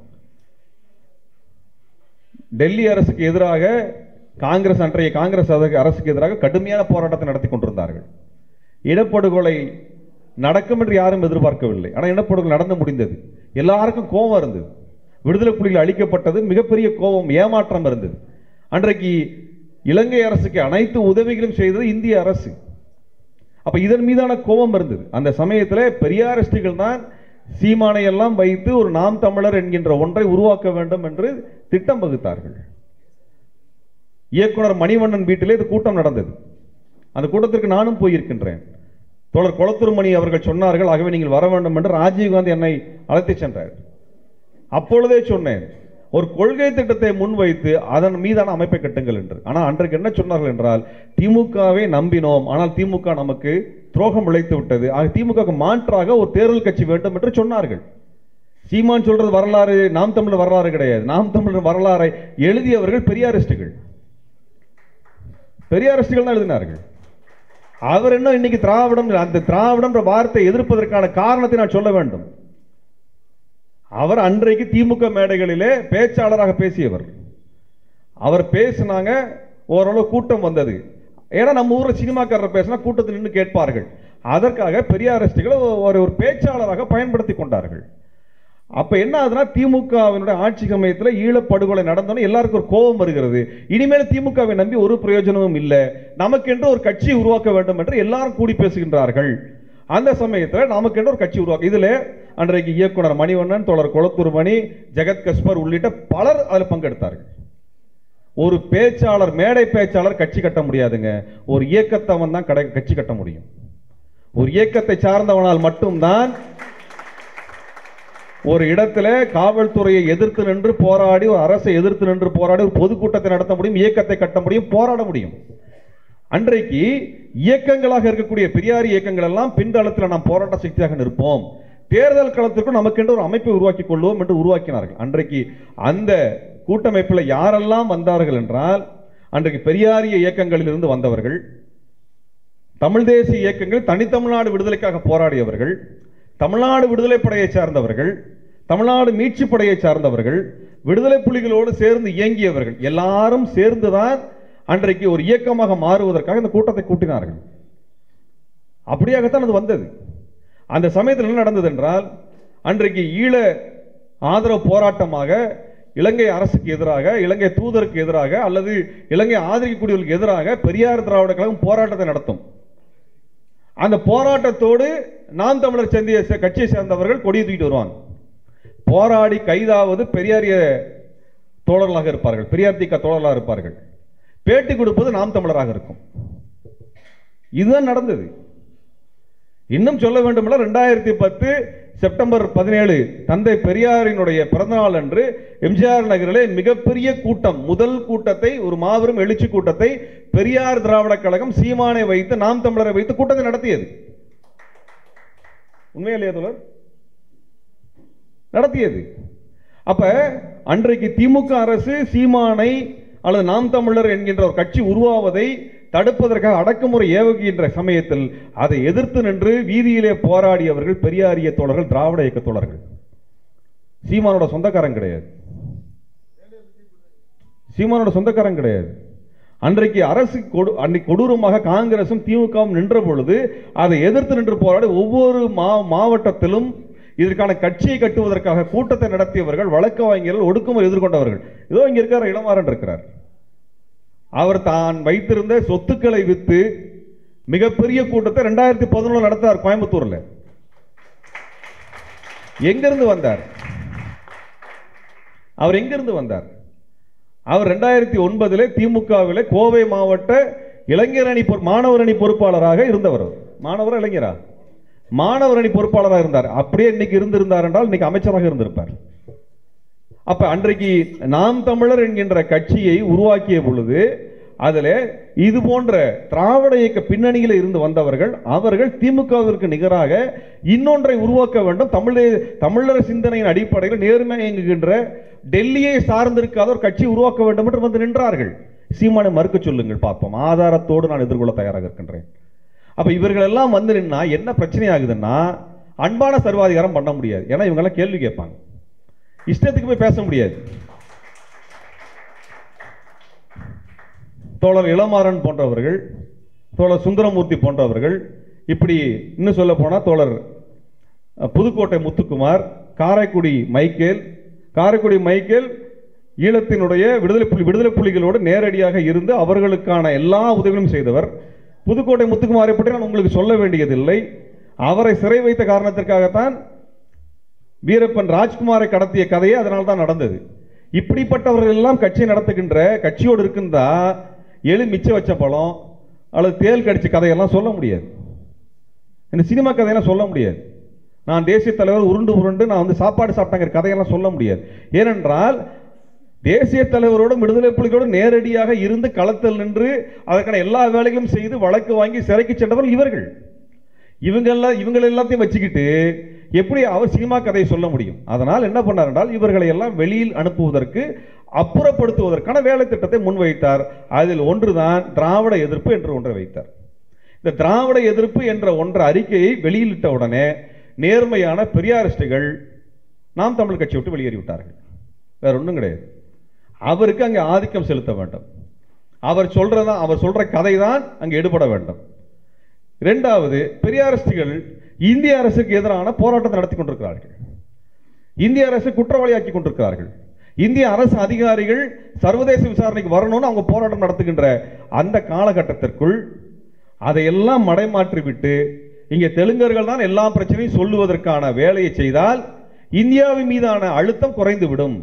டெல்லி அரசுக்கு எதிராக காங்கிரஸ் அன்றைய காங்கிரஸ் அதற்கு அரசுக்கு எதிராக கடுமையான போராட்டத்தை நடத்தி கொண்டிருந்தார்கள் இனப்படுகொலை நடக்கும் என்று யாரும் எதிர்பார்க்கவில்லை ஆனால் இனப்படுகொலை நடந்து முடிந்தது எல்லாருக்கும் கோபம் இருந்தது விடுதலை புலிகள் அளிக்கப்பட்டது மிகப்பெரிய கோபம் ஏமாற்றம் இருந்தது அன்றைக்கு இலங்கை அரசுக்கு அனைத்து உதவிகளும் செய்தது இந்திய அரசு அப்ப இதன் மீதான கோபம் இருந்தது அந்த சமயத்தில் பெரியாரிஸ்டுகள் தான் சீமானை எல்லாம் வைத்து ஒரு நாம் தமிழர் என்கின்ற ஒன்றை உருவாக்க வேண்டும் என்று திட்டம் வகுத்தார்கள் இயக்குனர் மணிவண்ணன் வீட்டிலே இது கூட்டம் நடந்தது அந்த கூட்டத்திற்கு நானும் போயிருக்கின்றேன் தோழர் குளத்தூர்மணி அவர்கள் சொன்னார்கள் ஆகவே நீங்கள் வர வேண்டும் என்று ராஜீவ்காந்தி என்னை அழைத்து சென்றார் அப்பொழுதே சொன்னேன் ஒரு கொள்கை திட்டத்தை முன்வைத்து அதன் மீதான அமைப்பை கட்டுங்கள் என்று ஆனால் அன்றைக்கு என்ன சொன்னார்கள் என்றால் திமுகவை நம்பினோம் ஆனால் திமுக நமக்கு துரோகம் விளைத்து விட்டது ஆக திமுக மாற்றாக ஒரு தேர்தல் கட்சி வேண்டும் என்று சொன்னார்கள் சீமான் சொல்றது வரலாறு நாம் தமிழர் வரலாறு கிடையாது நாம் தமிழர் வரலாறை எழுதியவர்கள் பெரியாரிஸ்டுகள் பெரியாரிஸ்டுகள் தான் எழுதினார்கள் அவர் என்ன இன்னைக்கு திராவிடம் அந்த திராவிடம் வார்த்தை எதிர்ப்பதற்கான காரணத்தை நான் சொல்ல வேண்டும் அவர் அன்றைக்கு திமுக மேடைகளிலே பேச்சாளராக பேசியவர் அவர் பேசினாங்க ஓரளவு கூட்டம் வந்தது ஏன்னா நம்ம ஊர்ல சினிமாக்காரர் பேசினா கூட்டத்தில் நின்று கேட்பார்கள் அதற்காக பெரியாரிஸ்டுகளை ஒரு ஒரு பேச்சாளராக பயன்படுத்தி கொண்டார்கள் அப்ப என்ன ஆகுதுன்னா திமுகவினுடைய ஆட்சி சமயத்தில் ஈழப்படுகொலை நடந்தோன்னு எல்லாருக்கும் ஒரு கோபம் வருகிறது இனிமேல் திமுகவை நம்பி ஒரு பிரயோஜனமும் இல்லை நமக்கென்று ஒரு கட்சி உருவாக்க வேண்டும் என்று எல்லாரும் கூடி பேசுகின்றார்கள் அந்த சமயத்தில் நமக்கென்று ஒரு கட்சி உருவாக்க இதுல அன்றைக்கு இயக்குனர் மணிவண்ணன் தோழர் குளத்தூர் மணி ஜெகத் கஸ்பர் உள்ளிட்ட பலர் அதில் பங்கெடுத்தார்கள் ஒரு பேச்சாளர் மேடை பேச்சாளர் கட்சி கட்ட முடியாதுங்க ஒரு இயக்கத்தவன் தான் கடை கட்சி கட்ட முடியும் ஒரு இயக்கத்தை சார்ந்தவனால் மட்டும்தான் ஒரு இடத்துல காவல்துறையை எதிர்த்து நின்று போராடி ஒரு அரசை எதிர்த்து நின்று போராடி ஒரு பொதுக்கூட்டத்தை நடத்த முடியும் இயக்கத்தை கட்ட முடியும் போராட முடியும் அன்றைக்கு இயக்கங்களாக இருக்கக்கூடிய பெரியார் இயக்கங்கள் எல்லாம் பின்தளத்தில் நாம் போராட்ட சக்தியாக நிற்போம் தேர்தல் களத்திற்கும் நமக்கென்று ஒரு அமைப்பை உருவாக்கி கொள்வோம் என்று உருவாக்கினார்கள் அன்றைக்கு அந்த கூட்டமைப்பில் யாரெல்லாம் வந்தார்கள் என்றால் அன்றைக்கு பெரியாரிய இயக்கங்களில் இருந்து வந்தவர்கள் தமிழ் தேசிய இயக்கங்கள் தனித்தமிழ்நாடு விடுதலைக்காக போராடியவர்கள் தமிழ்நாடு விடுதலை படையை சார்ந்தவர்கள் தமிழ்நாடு மீட்சி படையை சார்ந்தவர்கள் விடுதலை புலிகளோடு சேர்ந்து இயங்கியவர்கள் எல்லாரும் சேர்ந்துதான் அன்றைக்கு ஒரு இயக்கமாக மாறுவதற்காக இந்த கூட்டத்தை கூட்டினார்கள் அப்படியாகத்தான் அது வந்தது அந்த சமயத்தில் என்ன நடந்தது என்றால் அன்றைக்கு ஈழ ஆதரவு போராட்டமாக இலங்கை அரசுக்கு எதிராக இலங்கை தூதருக்கு எதிராக அல்லது இலங்கை ஆதரிக்கக்கூடியவர்களுக்கு எதிராக பெரியார் திராவிட கழகம் போராட்டத்தை நடத்தும் அந்த போராட்டத்தோடு நாம் தமிழர் சேர்ந்திய கட்சியை சேர்ந்தவர்கள் கொடியை தூக்கிட்டு வருவாங்க போராடி கைதாவது பெரியாரிய தோழர்களாக இருப்பார்கள் பெரியார் திக தோழர்களாக இருப்பார்கள் பேட்டி கொடுப்பது நாம் தமிழராக இருக்கும் இதுதான் நடந்தது இன்னும் சொல்ல வேண்டுமென்றால் ரெண்டாயிரத்தி பத்து செப்டம்பர் பதினேழு தந்தை பெரியாரினுடைய பிறந்தநாள் அன்று எம்ஜிஆர் நகரிலே மிகப்பெரிய கூட்டம் முதல் கூட்டத்தை ஒரு மாபெரும் எழுச்சி கூட்டத்தை பெரியார் திராவிட கழகம் சீமானை வைத்து நாம் தமிழரை வைத்து கூட்டத்தை நடத்தியது உண்மையிலேயே தோழர் நடத்தியது அப்ப அன்றைக்கு திமுக அரசு சீமானை அல்லது நாம் தமிழர் என்கின்ற ஒரு கட்சி உருவாவதை தடுப்பதற்காக அடக்குமுறை ஏவுகின்ற சமயத்தில் அதை எதிர்த்து நின்று வீதியிலே போராடியவர்கள் பெரியாரிய தோழர்கள் திராவிட இயக்க தோழர்கள் சீமானோட சொந்தக்காரன் கிடையாது சீமானோட சொந்தக்காரன் கிடையாது அன்றைக்கு அரசு கொடு அன்றைக்கு கொடூரமாக காங்கிரசும் திமுகவும் நின்ற பொழுது அதை எதிர்த்து நின்று போராடி ஒவ்வொரு மா மாவட்டத்திலும் இதற்கான கட்சியை கட்டுவதற்காக கூட்டத்தை நடத்தியவர்கள் வழக்கு வாங்கியவர்கள் ஒடுக்குமுறை எதிர்கொண்டவர்கள் இதோ இங்க இருக்கிற இளமாறன் இருக்கிறார் அவர் தான் வைத்திருந்த சொத்துக்களை வித்து மிகப்பெரிய கூட்டத்தை ரெண்டாயிரத்தி பதினொன்று நடத்தார் கோயம்புத்தூர்ல எங்கிருந்து வந்தார் அவர் எங்கிருந்து வந்தார் அவர் ரெண்டாயிரத்தி ஒன்பதுல திமுகவிலே கோவை மாவட்ட இளைஞர் அணி பொறு- மாணவர் அணி பொறுப்பாளராக இருந்தவர் அவர். மாணவரா இளைஞரா மாணவர் அணி பொறுப்பாளராக இருந்தார் அப்படியே இன்னைக்கு இருந்திருந்தார் என்றால் இன்னைக்கு அமைச்சராக இருந்திருப்பார் அப்ப அன்றைக்கு நாம் தமிழர் என்கின்ற கட்சியை உருவாக்கிய பொழுது அதுல இது போன்ற திராவிட இயக்க பின்னணியில் இருந்து வந்தவர்கள் அவர்கள் திமுகவிற்கு நிகராக இன்னொன்றை உருவாக்க வேண்டும் தமிழ தமிழர் சிந்தனையின் அடிப்படையில் நேர்மை இயங்குகின்ற டெல்லியை சார்ந்திருக்காத ஒரு கட்சி உருவாக்க வேண்டும் என்று வந்து நின்றார்கள் சீமானை மறுக்க சொல்லுங்கள் பார்ப்போம் ஆதாரத்தோடு நான் எதிர்கொள்ள தயாராக இருக்கின்றேன் அப்ப இவர்கள் எல்லாம் வந்து நின்னா என்ன பிரச்சனை ஆகுதுன்னா அன்பான சர்வாதிகாரம் பண்ண முடியாது ஏன்னா இவங்க எல்லாம் கேள்வி கேட்பாங்க இஷ்டத்துக்கு போய் பேச முடியாது தோழர் இளமாறன் போன்றவர்கள் தோழர் சுந்தரமூர்த்தி போன்றவர்கள் இப்படி இன்னும் சொல்ல போனா தோழர் அஹ், புதுக்கோட்டை முத்துக்குமார் காரைக்குடி மைக்கேல் காரைக்குடி மைக்கேல் ஈழத்தினுடைய விடுதலை புலி விடுதலை புலிகளோடு நேரடியாக இருந்து அவர்களுக்கான எல்லா உதவிகளும் செய்தவர் புதுக்கோட்டை முத்துக்குமாரை பற்றி நான் உங்களுக்கு சொல்ல வேண்டியதில்லை அவரை சிறை வைத்த காரணத்திற்காகத்தான் வீரப்பன் ராஜ்குமாரை கடத்திய கதையே அதனால தான் நடந்தது இப்படிப்பட்டவர்கள் எல்லாம் கட்சி நடத்துகின்ற கட்சியோடு இருக்கின்றா எலி மிச்சம் வச்ச பழம் அல்லது தேல் கடிச்ச கதையெல்லாம் சொல்ல முடியாது இந்த சினிமா கதையெல்லாம் சொல்ல முடியாது நான் தேசிய தலைவர் உருண்டு உருண்டு நான் வந்து சாப்பாடு சாப்பிட்டாங்கிற கதையெல்லாம் சொல்ல முடியாது ஏனென்றால் தேசிய தலைவரோடும் விடுதலை புலிகளோடும் நேரடியாக இருந்து களத்தில் நின்று அதற்கான எல்லா வேலைகளும் செய்து வழக்கு வாங்கி சிறைக்கு சென்றவர் இவர்கள் இவங்கெல்லாம் இவங்க எல்லாத்தையும் வச்சுக்கிட்டு எப்படி அவர் சினிமா கதையை சொல்ல முடியும் அதனால் என்ன பண்ணார் என்றால் இவர்களை எல்லாம் வெளியில் அனுப்புவதற்கு அப்புறப்படுத்துவதற்கான வேலை திட்டத்தை முன்வைத்தார் அதில் ஒன்றுதான் திராவிட எதிர்ப்பு என்று ஒன்றை வைத்தார் இந்த திராவிட எதிர்ப்பு என்ற ஒன்ற அறிக்கையை வெளியிட்ட உடனே நேர்மையான பெரியாரிஸ்டுகள் நாம் தமிழ் கட்சி விட்டு வெளியேறிவிட்டார்கள் வேற ஒன்றும் கிடையாது அவருக்கு அங்கே ஆதிக்கம் செலுத்த வேண்டும் அவர் சொல்றதான் அவர் சொல்ற கதை தான் அங்கே எடுபட வேண்டும் இரண்டாவது பெரியாரிஸ்டுகள் இந்திய அரசுக்கு எதிரான போராட்டத்தை நடத்தி கொண்டிருக்கிறார்கள் இந்திய அரசு குற்றவாளியாக்கி கொண்டிருக்கிறார்கள் இந்திய அரசு அதிகாரிகள் சர்வதேச விசாரணைக்கு வரணும்னு அவங்க போராட்டம் நடத்துகின்ற அந்த காலகட்டத்திற்குள் அதையெல்லாம் மடைமாற்றி விட்டு இங்கே தெலுங்கர்கள் தான் எல்லா பிரச்சனையும் சொல்லுவதற்கான வேலையை செய்தால் இந்தியாவின் மீதான அழுத்தம் குறைந்து விடும்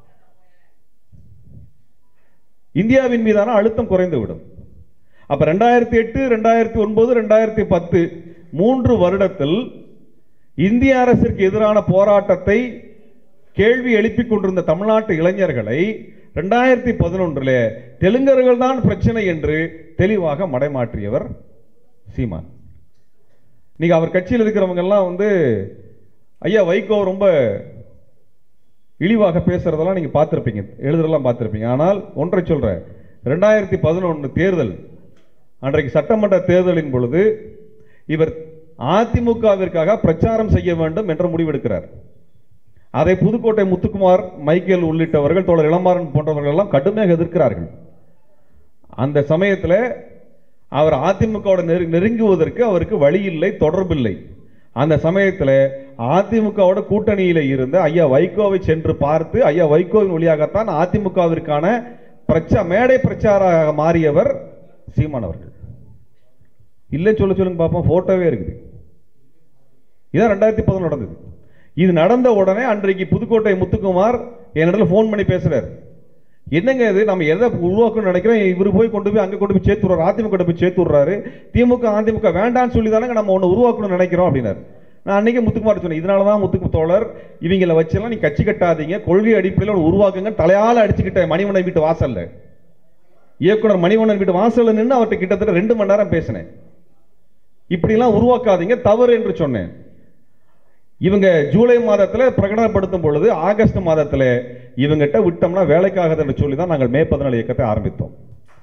இந்தியாவின் மீதான அழுத்தம் குறைந்து விடும் அப்ப ரெண்டாயிரத்தி எட்டு ரெண்டாயிரத்தி ஒன்பது ரெண்டாயிரத்தி பத்து மூன்று வருடத்தில் இந்திய அரசிற்கு எதிரான போராட்டத்தை கேள்வி எழுப்பிக் கொண்டிருந்த தமிழ்நாட்டு இளைஞர்களை ரெண்டாயிரத்தி பதினொன்றில் தெலுங்கர்கள் தான் பிரச்சனை என்று தெளிவாக மடைமாற்றியவர் சீமான் நீங்க அவர் கட்சியில் இருக்கிறவங்க எல்லாம் வந்து ஐயா வைகோ ரொம்ப இழிவாக பேசுறதெல்லாம் நீங்க பார்த்திருப்பீங்க எழுதுறதெல்லாம் பார்த்திருப்பீங்க ஆனால் ஒன்றை சொல்றேன் ரெண்டாயிரத்தி பதினொன்று தேர்தல் அன்றைக்கு சட்டமன்ற தேர்தலின் பொழுது இவர் அதிமுகவிற்காக பிரச்சாரம் செய்ய வேண்டும் என்ற முடிவெடுக்கிறார் அதை புதுக்கோட்டை முத்துக்குமார் மைக்கேல் உள்ளிட்டவர்கள் தோழர் இளமாறன் போன்றவர்கள் எல்லாம் கடுமையாக எதிர்க்கிறார்கள் அந்த சமயத்தில் அவர் அதிமுகவோட நெரு நெருங்குவதற்கு அவருக்கு வழி இல்லை தொடர்பில்லை அந்த சமயத்தில் அதிமுகவோட கூட்டணியில் இருந்த ஐயா வைகோவை சென்று பார்த்து ஐயா வைகோவின் வழியாகத்தான் அதிமுகவிற்கான பிரச்ச மேடை பிரச்சாராக மாறியவர் சீமான் அவர்கள் இல்லை சொல்ல சொல்லுங்க பார்ப்போம் போட்டோவே இருக்குது இதான் ரெண்டாயிரத்தி பதினொன்று நடந்தது இது நடந்த உடனே அன்றைக்கு புதுக்கோட்டை முத்துக்குமார் என்னிடத்துல ஃபோன் பண்ணி பேசுறாரு என்னங்க இது நம்ம எதை உருவாக்கணும்னு நினைக்கிறோம் இவர் போய் கொண்டு போய் அங்கே கொண்டு போய் சேர்த்து விடுறாரு அதிமுக கொண்டு போய் சேர்த்து விடுறாரு திமுக அதிமுக வேண்டாம்னு சொல்லி தானே நம்ம ஒன்று உருவாக்கணும்னு நினைக்கிறோம் அப்படின்னாரு நான் அன்னைக்கு முத்துக்குமார் சொன்னேன் இதனால தான் முத்துக்கு தோழர் இவங்களை வச்செல்லாம் நீ கட்சி கட்டாதீங்க கொள்கை அடிப்படையில் ஒன்று உருவாக்குங்க தலையால அடிச்சுக்கிட்ட மணிவண்ணன் வீட்டு வாசல்ல இயக்குனர் மணிவண்ணன் வீட்டு வாசல்ல நின்று அவர்கிட்ட கிட்டத்தட்ட ரெண்டு மணி நேரம் பேசினேன் இப்படிலாம் உருவாக்காதீங்க தவறு என்று சொன்னேன் இவங்க ஜூலை மாதத்துல பிரகடனப்படுத்தும் பொழுது ஆகஸ்ட் மாதத்துல இவங்கிட்ட விட்டோம்னா வேலைக்காகது என்று சொல்லி தான் நாங்கள் மே பதினாலு இயக்கத்தை ஆரம்பித்தோம்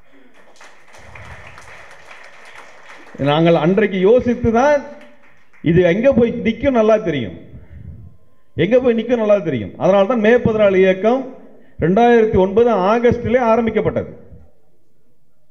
நாங்கள் அன்றைக்கு யோசித்து தான் இது எங்க போய் நிற்கும் நல்லா தெரியும் எங்க போய் நிற்கும் நல்லா தெரியும் அதனால தான் மே பதினாலு இயக்கம் ரெண்டாயிரத்தி ஒன்பது ஆகஸ்டிலே ஆரம்பிக்கப்பட்டது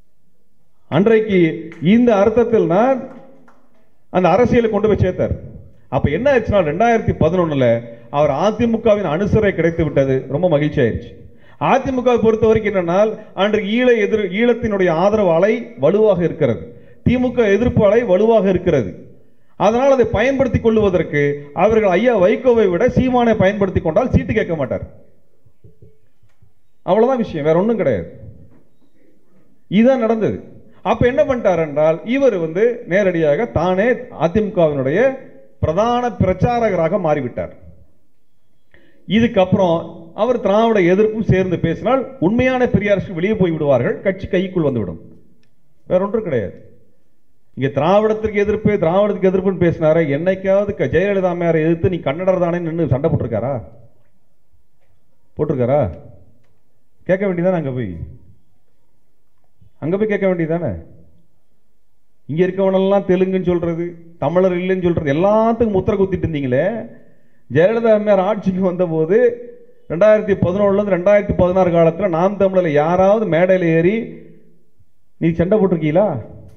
அன்றைக்கு இந்த அர்த்தத்தில் தான் அந்த அரசியலை கொண்டு போய் சேர்த்தார் அப்ப என்ன ஆச்சுன்னா ரெண்டாயிரத்தி பதினொன்னுல அவர் அதிமுகவின் அனுசரை கிடைத்து விட்டது ரொம்ப மகிழ்ச்சி ஆயிடுச்சு அதிமுக வை பொறுத்த வரைக்கும் என்னன்னா அன்றைக்கு ஈழ எதிர் ஈழத்தினுடைய ஆதரவு அலை வலுவாக இருக்கிறது திமுக எதிர்ப்பு அலை வலுவாக இருக்கிறது அதனால் அதை பயன்படுத்திக் கொள்வதற்கு அவர்கள் ஐயா வைகோவை விட சீமானை பயன்படுத்தி கொண்டால் சீட்டு கேட்க மாட்டார் அவ்வளவுதான் விஷயம் வேற ஒண்ணும் கிடையாது இதுதான் நடந்தது அப்ப என்ன பண்ணிட்டார் என்றால் இவர் வந்து நேரடியாக தானே அதிமுகவினுடைய பிரதான பிரச்சாரகராக மாறிவிட்டார் இதுக்கப்புறம் அவர் திராவிட எதிர்ப்பும் சேர்ந்து பேசினால் உண்மையான பெரியாருக்கு வெளியே போய் விடுவார்கள் கட்சி கைக்குள் வந்துவிடும் வேற ஒன்றும் கிடையாது இங்க திராவிடத்திற்கு எதிர்ப்பு திராவிடத்துக்கு எதிர்ப்புன்னு பேசினாரு என்னைக்காவது க- ஜெயலலிதா அம்மையாரை எதிர்த்து நீ கன்னடர் தானே நின்று சண்டை போட்டிருக்காரா போட்டிருக்காரா கேட்க வேண்டியதானே அங்க போய் அங்க போய் கேட்க வேண்டியதானே இங்க இருக்கவனெல்லாம் தெலுங்குன்னு சொல்றது தமிழர் இல்லைன்னு சொல்றது எல்லாத்துக்கும் முத்திர குத்திட்டு இருந்தீங்களே ஜெயலலிதா அம்மையார் ஆட்சிக்கு வந்தபோது ரெண்டாயிரத்தி பதினொன்னுல இருந்து ரெண்டாயிரத்தி பதினாறு காலத்துல நாம் தமிழர்ல யாராவது மேடையில ஏறி நீ சண்டை போட்டிருக்கீங்களா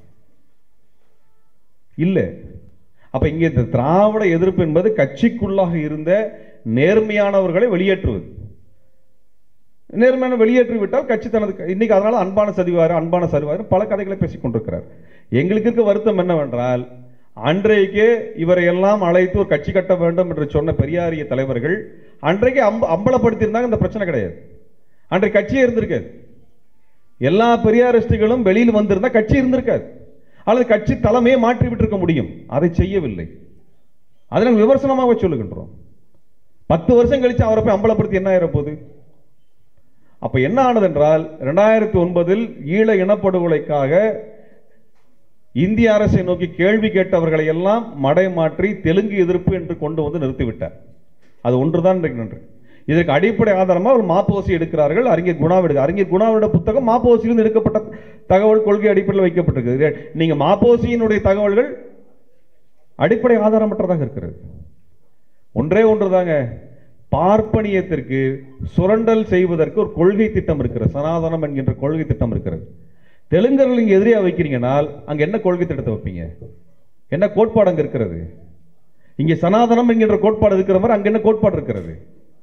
இல்ல அப்ப இங்க இந்த திராவிட எதிர்ப்பு என்பது கட்சிக்குள்ளாக இருந்த நேர்மையானவர்களை வெளியேற்றுவது நேர்மையான வெளியேற்றி விட்டால் கட்சி தனது இன்னைக்கு அதனால அன்பான சதிவாரு அன்பான சரிவாரு பல கதைகளை பேசிக் கொண்டிருக்கிறார் எங்களுக்கு இருக்க வருத்தம் என்னவென்றால் அன்றைக்கே இவரை எல்லாம் அழைத்து ஒரு கட்சி கட்ட வேண்டும் என்று சொன்ன பெரியாரிய தலைவர்கள் அன்றைக்கே அம்ப அம்பலப்படுத்தியிருந்தாங்க இந்த பிரச்சனை கிடையாது அன்றைக்கு கட்சியே இருந்திருக்காது எல்லா பெரியாரிஸ்டுகளும் வெளியில் வந்திருந்தா கட்சி இருந்திருக்காது அல்லது கட்சி தலைமையை மாற்றி விட்டிருக்க முடியும் அதை செய்யவில்லை அதை நாங்கள் விமர்சனமாக சொல்லுகின்றோம் பத்து வருஷம் கழிச்சு அவரை போய் அம்பலப்படுத்தி என்ன ஆயிர போகுது அப்ப என்ன ஆனது என்றால் ரெண்டாயிரத்தி ஒன்பதில் ஈழ இனப்படுகொலைக்காக இந்திய அரசை நோக்கி கேள்வி கேட்டவர்களை எல்லாம் மடை மாற்றி தெலுங்கு எதிர்ப்பு என்று கொண்டு வந்து நிறுத்திவிட்டார் அது ஒன்றுதான் இன்றைக்கு நன்று இதற்கு அடிப்படை ஆதாரமாக அவர் மாப்போசி எடுக்கிறார்கள் அறிஞர் குணா எடுக்க அறிஞர் குணாவோட புத்தகம் மாப்போசியிலிருந்து எடுக்கப்பட்ட தகவல் கொள்கை அடிப்படையில் வைக்கப்பட்டிருக்கு நீங்க மாப்போசியினுடைய தகவல்கள் அடிப்படை ஆதாரமற்றதாக இருக்கிறது ஒன்றே ஒன்றுதாங்க பார்ப்பனியத்திற்கு சுரண்டல் செய்வதற்கு ஒரு கொள்கை திட்டம் இருக்கிறது சனாதனம் என்கின்ற கொள்கை திட்டம் இருக்கிறது தெலுங்கர்கள் இங்க எதிரியா வைக்கிறீங்கனால் அங்க என்ன கொள்கை திட்டத்தை வைப்பீங்க என்ன கோட்பாடு அங்க இருக்கிறது இங்க சனாதனம் என்கின்ற கோட்பாடு இருக்கிற மாதிரி அங்க என்ன கோட்பாடு இருக்கிறது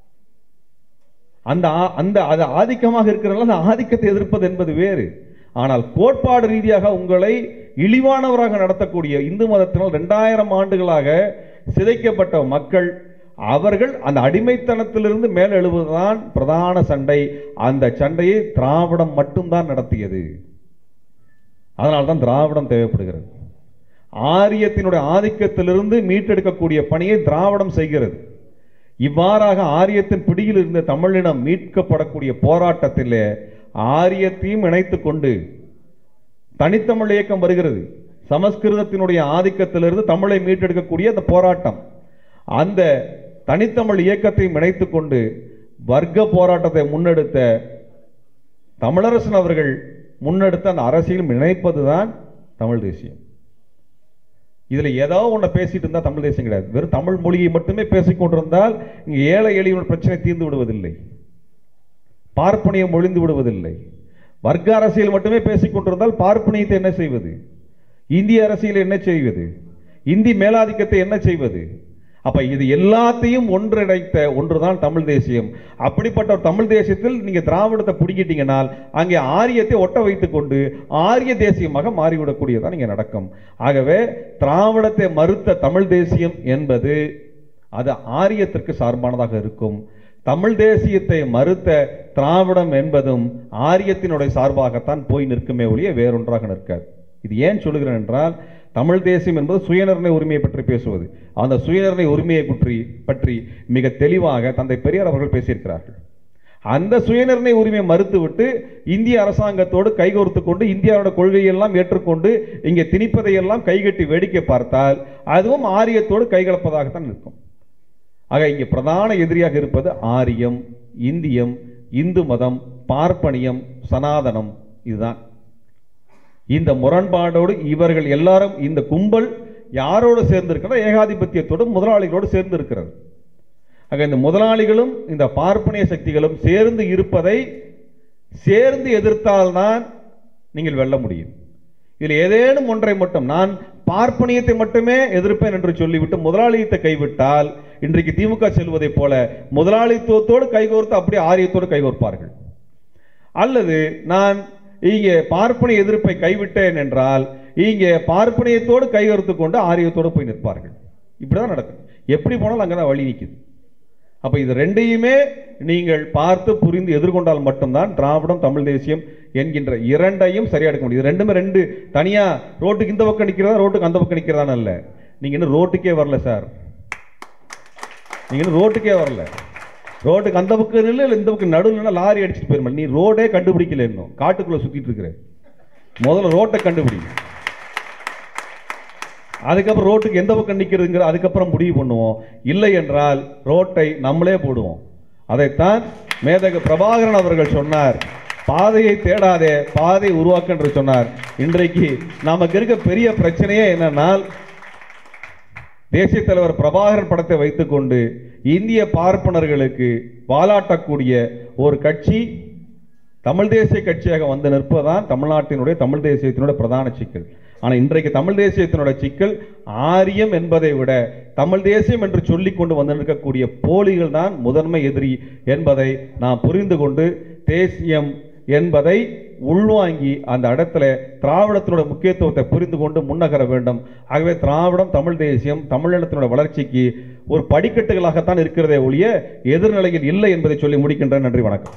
அந்த ஆ- அந்த அது ஆதிக்கமாக இருக்கிறனால அந்த ஆதிக்கத்தை எதிர்ப்பது என்பது வேறு ஆனால் கோட்பாடு ரீதியாக உங்களை இழிவானவராக நடத்தக்கூடிய இந்து மதத்தினால் ரெண்டாயிரம் ஆண்டுகளாக சிதைக்கப்பட்ட மக்கள் அவர்கள் அந்த அடிமைத்தனத்திலிருந்து மேல் எழுவதுதான் பிரதான சண்டை அந்த சண்டையை திராவிடம் மட்டும்தான் நடத்தியது அதனால்தான் திராவிடம் தேவைப்படுகிறது ஆரியத்தினுடைய ஆதிக்கத்திலிருந்து மீட்டெடுக்கக்கூடிய பணியை திராவிடம் செய்கிறது இவ்வாறாக ஆரியத்தின் பிடியில் இருந்த தமிழினம் மீட்கப்படக்கூடிய போராட்டத்திலே ஆரியத்தையும் இணைத்துக் கொண்டு தனித்தமிழ் இயக்கம் வருகிறது சமஸ்கிருதத்தினுடைய ஆதிக்கத்திலிருந்து தமிழை மீட்டெடுக்கக்கூடிய அந்த போராட்டம் அந்த தனித்தமிழ் இயக்கத்தையும் இணைத்துக் கொண்டு வர்க்க போராட்டத்தை முன்னெடுத்த தமிழரசன் அவர்கள் முன்னெடுத்த அந்த அரசியலும் இணைப்பதுதான் தமிழ் தேசியம் இதுல ஏதோ ஒன்றை பேசிட்டு இருந்தா தமிழ் தேசியம் கிடையாது வெறும் தமிழ் மொழியை மட்டுமே பேசிக் கொண்டிருந்தால் இங்க ஏழை எளியவன் பிரச்சனை தீர்ந்து விடுவதில்லை பார்ப்பனியம் ஒழிந்து விடுவதில்லை வர்க்க அரசியல் மட்டுமே பேசிக் கொண்டிருந்தால் பார்ப்பனியத்தை என்ன செய்வது இந்திய அரசியல் என்ன செய்வது இந்தி மேலாதிக்கத்தை என்ன செய்வது அப்ப இது எல்லாத்தையும் ஒன்றிணைத்த ஒன்றுதான் தமிழ் தேசியம் அப்படிப்பட்ட ஒரு தமிழ் தேசியத்தில் நீங்க திராவிடத்தை பிடிக்கிட்டீங்கனால் அங்கே ஆரியத்தை ஒட்ட வைத்துக் கொண்டு ஆரிய தேசியமாக மாறிவிடக்கூடியதான் இங்க நடக்கும் ஆகவே திராவிடத்தை மறுத்த தமிழ் தேசியம் என்பது அது ஆரியத்திற்கு சார்பானதாக இருக்கும் தமிழ் தேசியத்தை மறுத்த திராவிடம் என்பதும் ஆரியத்தினுடைய சார்பாகத்தான் போய் நிற்குமே ஒழிய வேறொன்றாக நிற்காது இது ஏன் சொல்லுகிறேன் என்றால் தமிழ் தேசியம் என்பது சுயநிர்ணய உரிமையை பற்றி பேசுவது அந்த சுயநிர்ணய உரிமையை பற்றி பற்றி மிக தெளிவாக தந்தை பெரியார் அவர்கள் பேசியிருக்கிறார்கள் அந்த சுயநிர்ணய உரிமையை மறுத்துவிட்டு இந்திய அரசாங்கத்தோடு கைகோர்த்து கொண்டு இந்தியாவோட கொள்கையெல்லாம் ஏற்றுக்கொண்டு இங்கே திணிப்பதையெல்லாம் கைகட்டி வேடிக்கை பார்த்தால் அதுவும் ஆரியத்தோடு கைகலப்பதாகத்தான் இருக்கும் ஆக இங்கே பிரதான எதிரியாக இருப்பது ஆரியம் இந்தியம் இந்து மதம் பார்ப்பனியம் சனாதனம் இதுதான் இந்த முரண்பாடோடு இவர்கள் எல்லாரும் இந்த கும்பல் யாரோடு சேர்ந்திருக்கிறது ஏகாதிபத்தியத்தோடு முதலாளிகளோடு சேர்ந்து இருக்கிறது ஆக இந்த முதலாளிகளும் இந்த பார்ப்பனிய சக்திகளும் சேர்ந்து இருப்பதை சேர்ந்து எதிர்த்தால்தான் நீங்கள் வெல்ல முடியும் இதில் ஏதேனும் ஒன்றை மட்டும் நான் பார்ப்பனியத்தை மட்டுமே எதிர்ப்பேன் என்று சொல்லிவிட்டு முதலாளியத்தை கைவிட்டால் இன்றைக்கு திமுக செல்வதைப் போல முதலாளித்துவத்தோடு கைகோர்த்து அப்படியே ஆரியத்தோடு கைகோர்ப்பார்கள் அல்லது நான் இங்கே பார்ப்பனிய எதிர்ப்பை கைவிட்டேன் என்றால் இங்கே பார்ப்பனியத்தோடு கைகோர்த்து கொண்டு ஆரியத்தோடு போய் நிற்பார்கள் இப்படிதான் நடக்கும் எப்படி போனாலும் அங்கதான் வழி நிற்குது அப்ப இது ரெண்டையுமே நீங்கள் பார்த்து புரிந்து எதிர்கொண்டால் மட்டும்தான் திராவிடம் தமிழ் தேசியம் என்கின்ற இரண்டையும் சரியா எடுக்க முடியும் இது ரெண்டுமே ரெண்டு தனியா ரோட்டுக்கு இந்த பக்கம் நிக்கிறதா ரோட்டுக்கு அந்த பக்கம் நிக்கிறதான்னு அல்ல நீங்க இன்னும் ரோட்டுக்கே வரல சார் நீங்க இன்னும் ரோட்டுக்கே வரல ரோட்டுக்கு அந்த பக்கம் இல்லை இல்லை இந்த பக்கம் நடுவில் லாரி அடிச்சுட்டு போயிருமா நீ ரோடே கண்டுபிடிக்கல இன்னும் காட்டுக்குள்ள சுத்திட்டு இருக்கிற முதல்ல ரோட்டை கண்டுபிடி அதுக்கப்புறம் ரோட்டுக்கு எந்த பக்கம் நிற்கிறதுங்கிற அதுக்கப்புறம் முடிவு பண்ணுவோம் இல்லை என்றால் ரோட்டை நம்மளே போடுவோம் அதைத்தான் மேதகு பிரபாகரன் அவர்கள் சொன்னார் பாதையை தேடாதே பாதை உருவாக்கு என்று சொன்னார் இன்றைக்கு நமக்கு இருக்க பெரிய பிரச்சனையே என்னன்னால் தேசிய தலைவர் பிரபாகரன் படத்தை வைத்துக்கொண்டு இந்திய பார்ப்பனர்களுக்கு வாலாட்டக்கூடிய ஒரு கட்சி தமிழ் தேசிய கட்சியாக வந்து நிற்பதுதான் தமிழ்நாட்டினுடைய தமிழ் தேசியத்தினுடைய பிரதான சிக்கல் ஆனால் இன்றைக்கு தமிழ் தேசியத்தினுடைய சிக்கல் ஆரியம் என்பதை விட தமிழ் தேசியம் என்று சொல்லிக் கொண்டு வந்து நிற்கக்கூடிய போலிகள் தான் முதன்மை எதிரி என்பதை நாம் புரிந்து கொண்டு தேசியம் என்பதை உள்வாங்கி அந்த இடத்துல திராவிடத்தினுடைய முக்கியத்துவத்தை புரிந்து கொண்டு முன்னகர வேண்டும் ஆகவே திராவிடம் தமிழ் தேசியம் தமிழினத்தினுடைய வளர்ச்சிக்கு ஒரு படிக்கட்டுகளாகத்தான் இருக்கிறதே ஒழிய எதிர்நிலையில் இல்லை என்பதை சொல்லி முடிக்கின்றேன் நன்றி வணக்கம்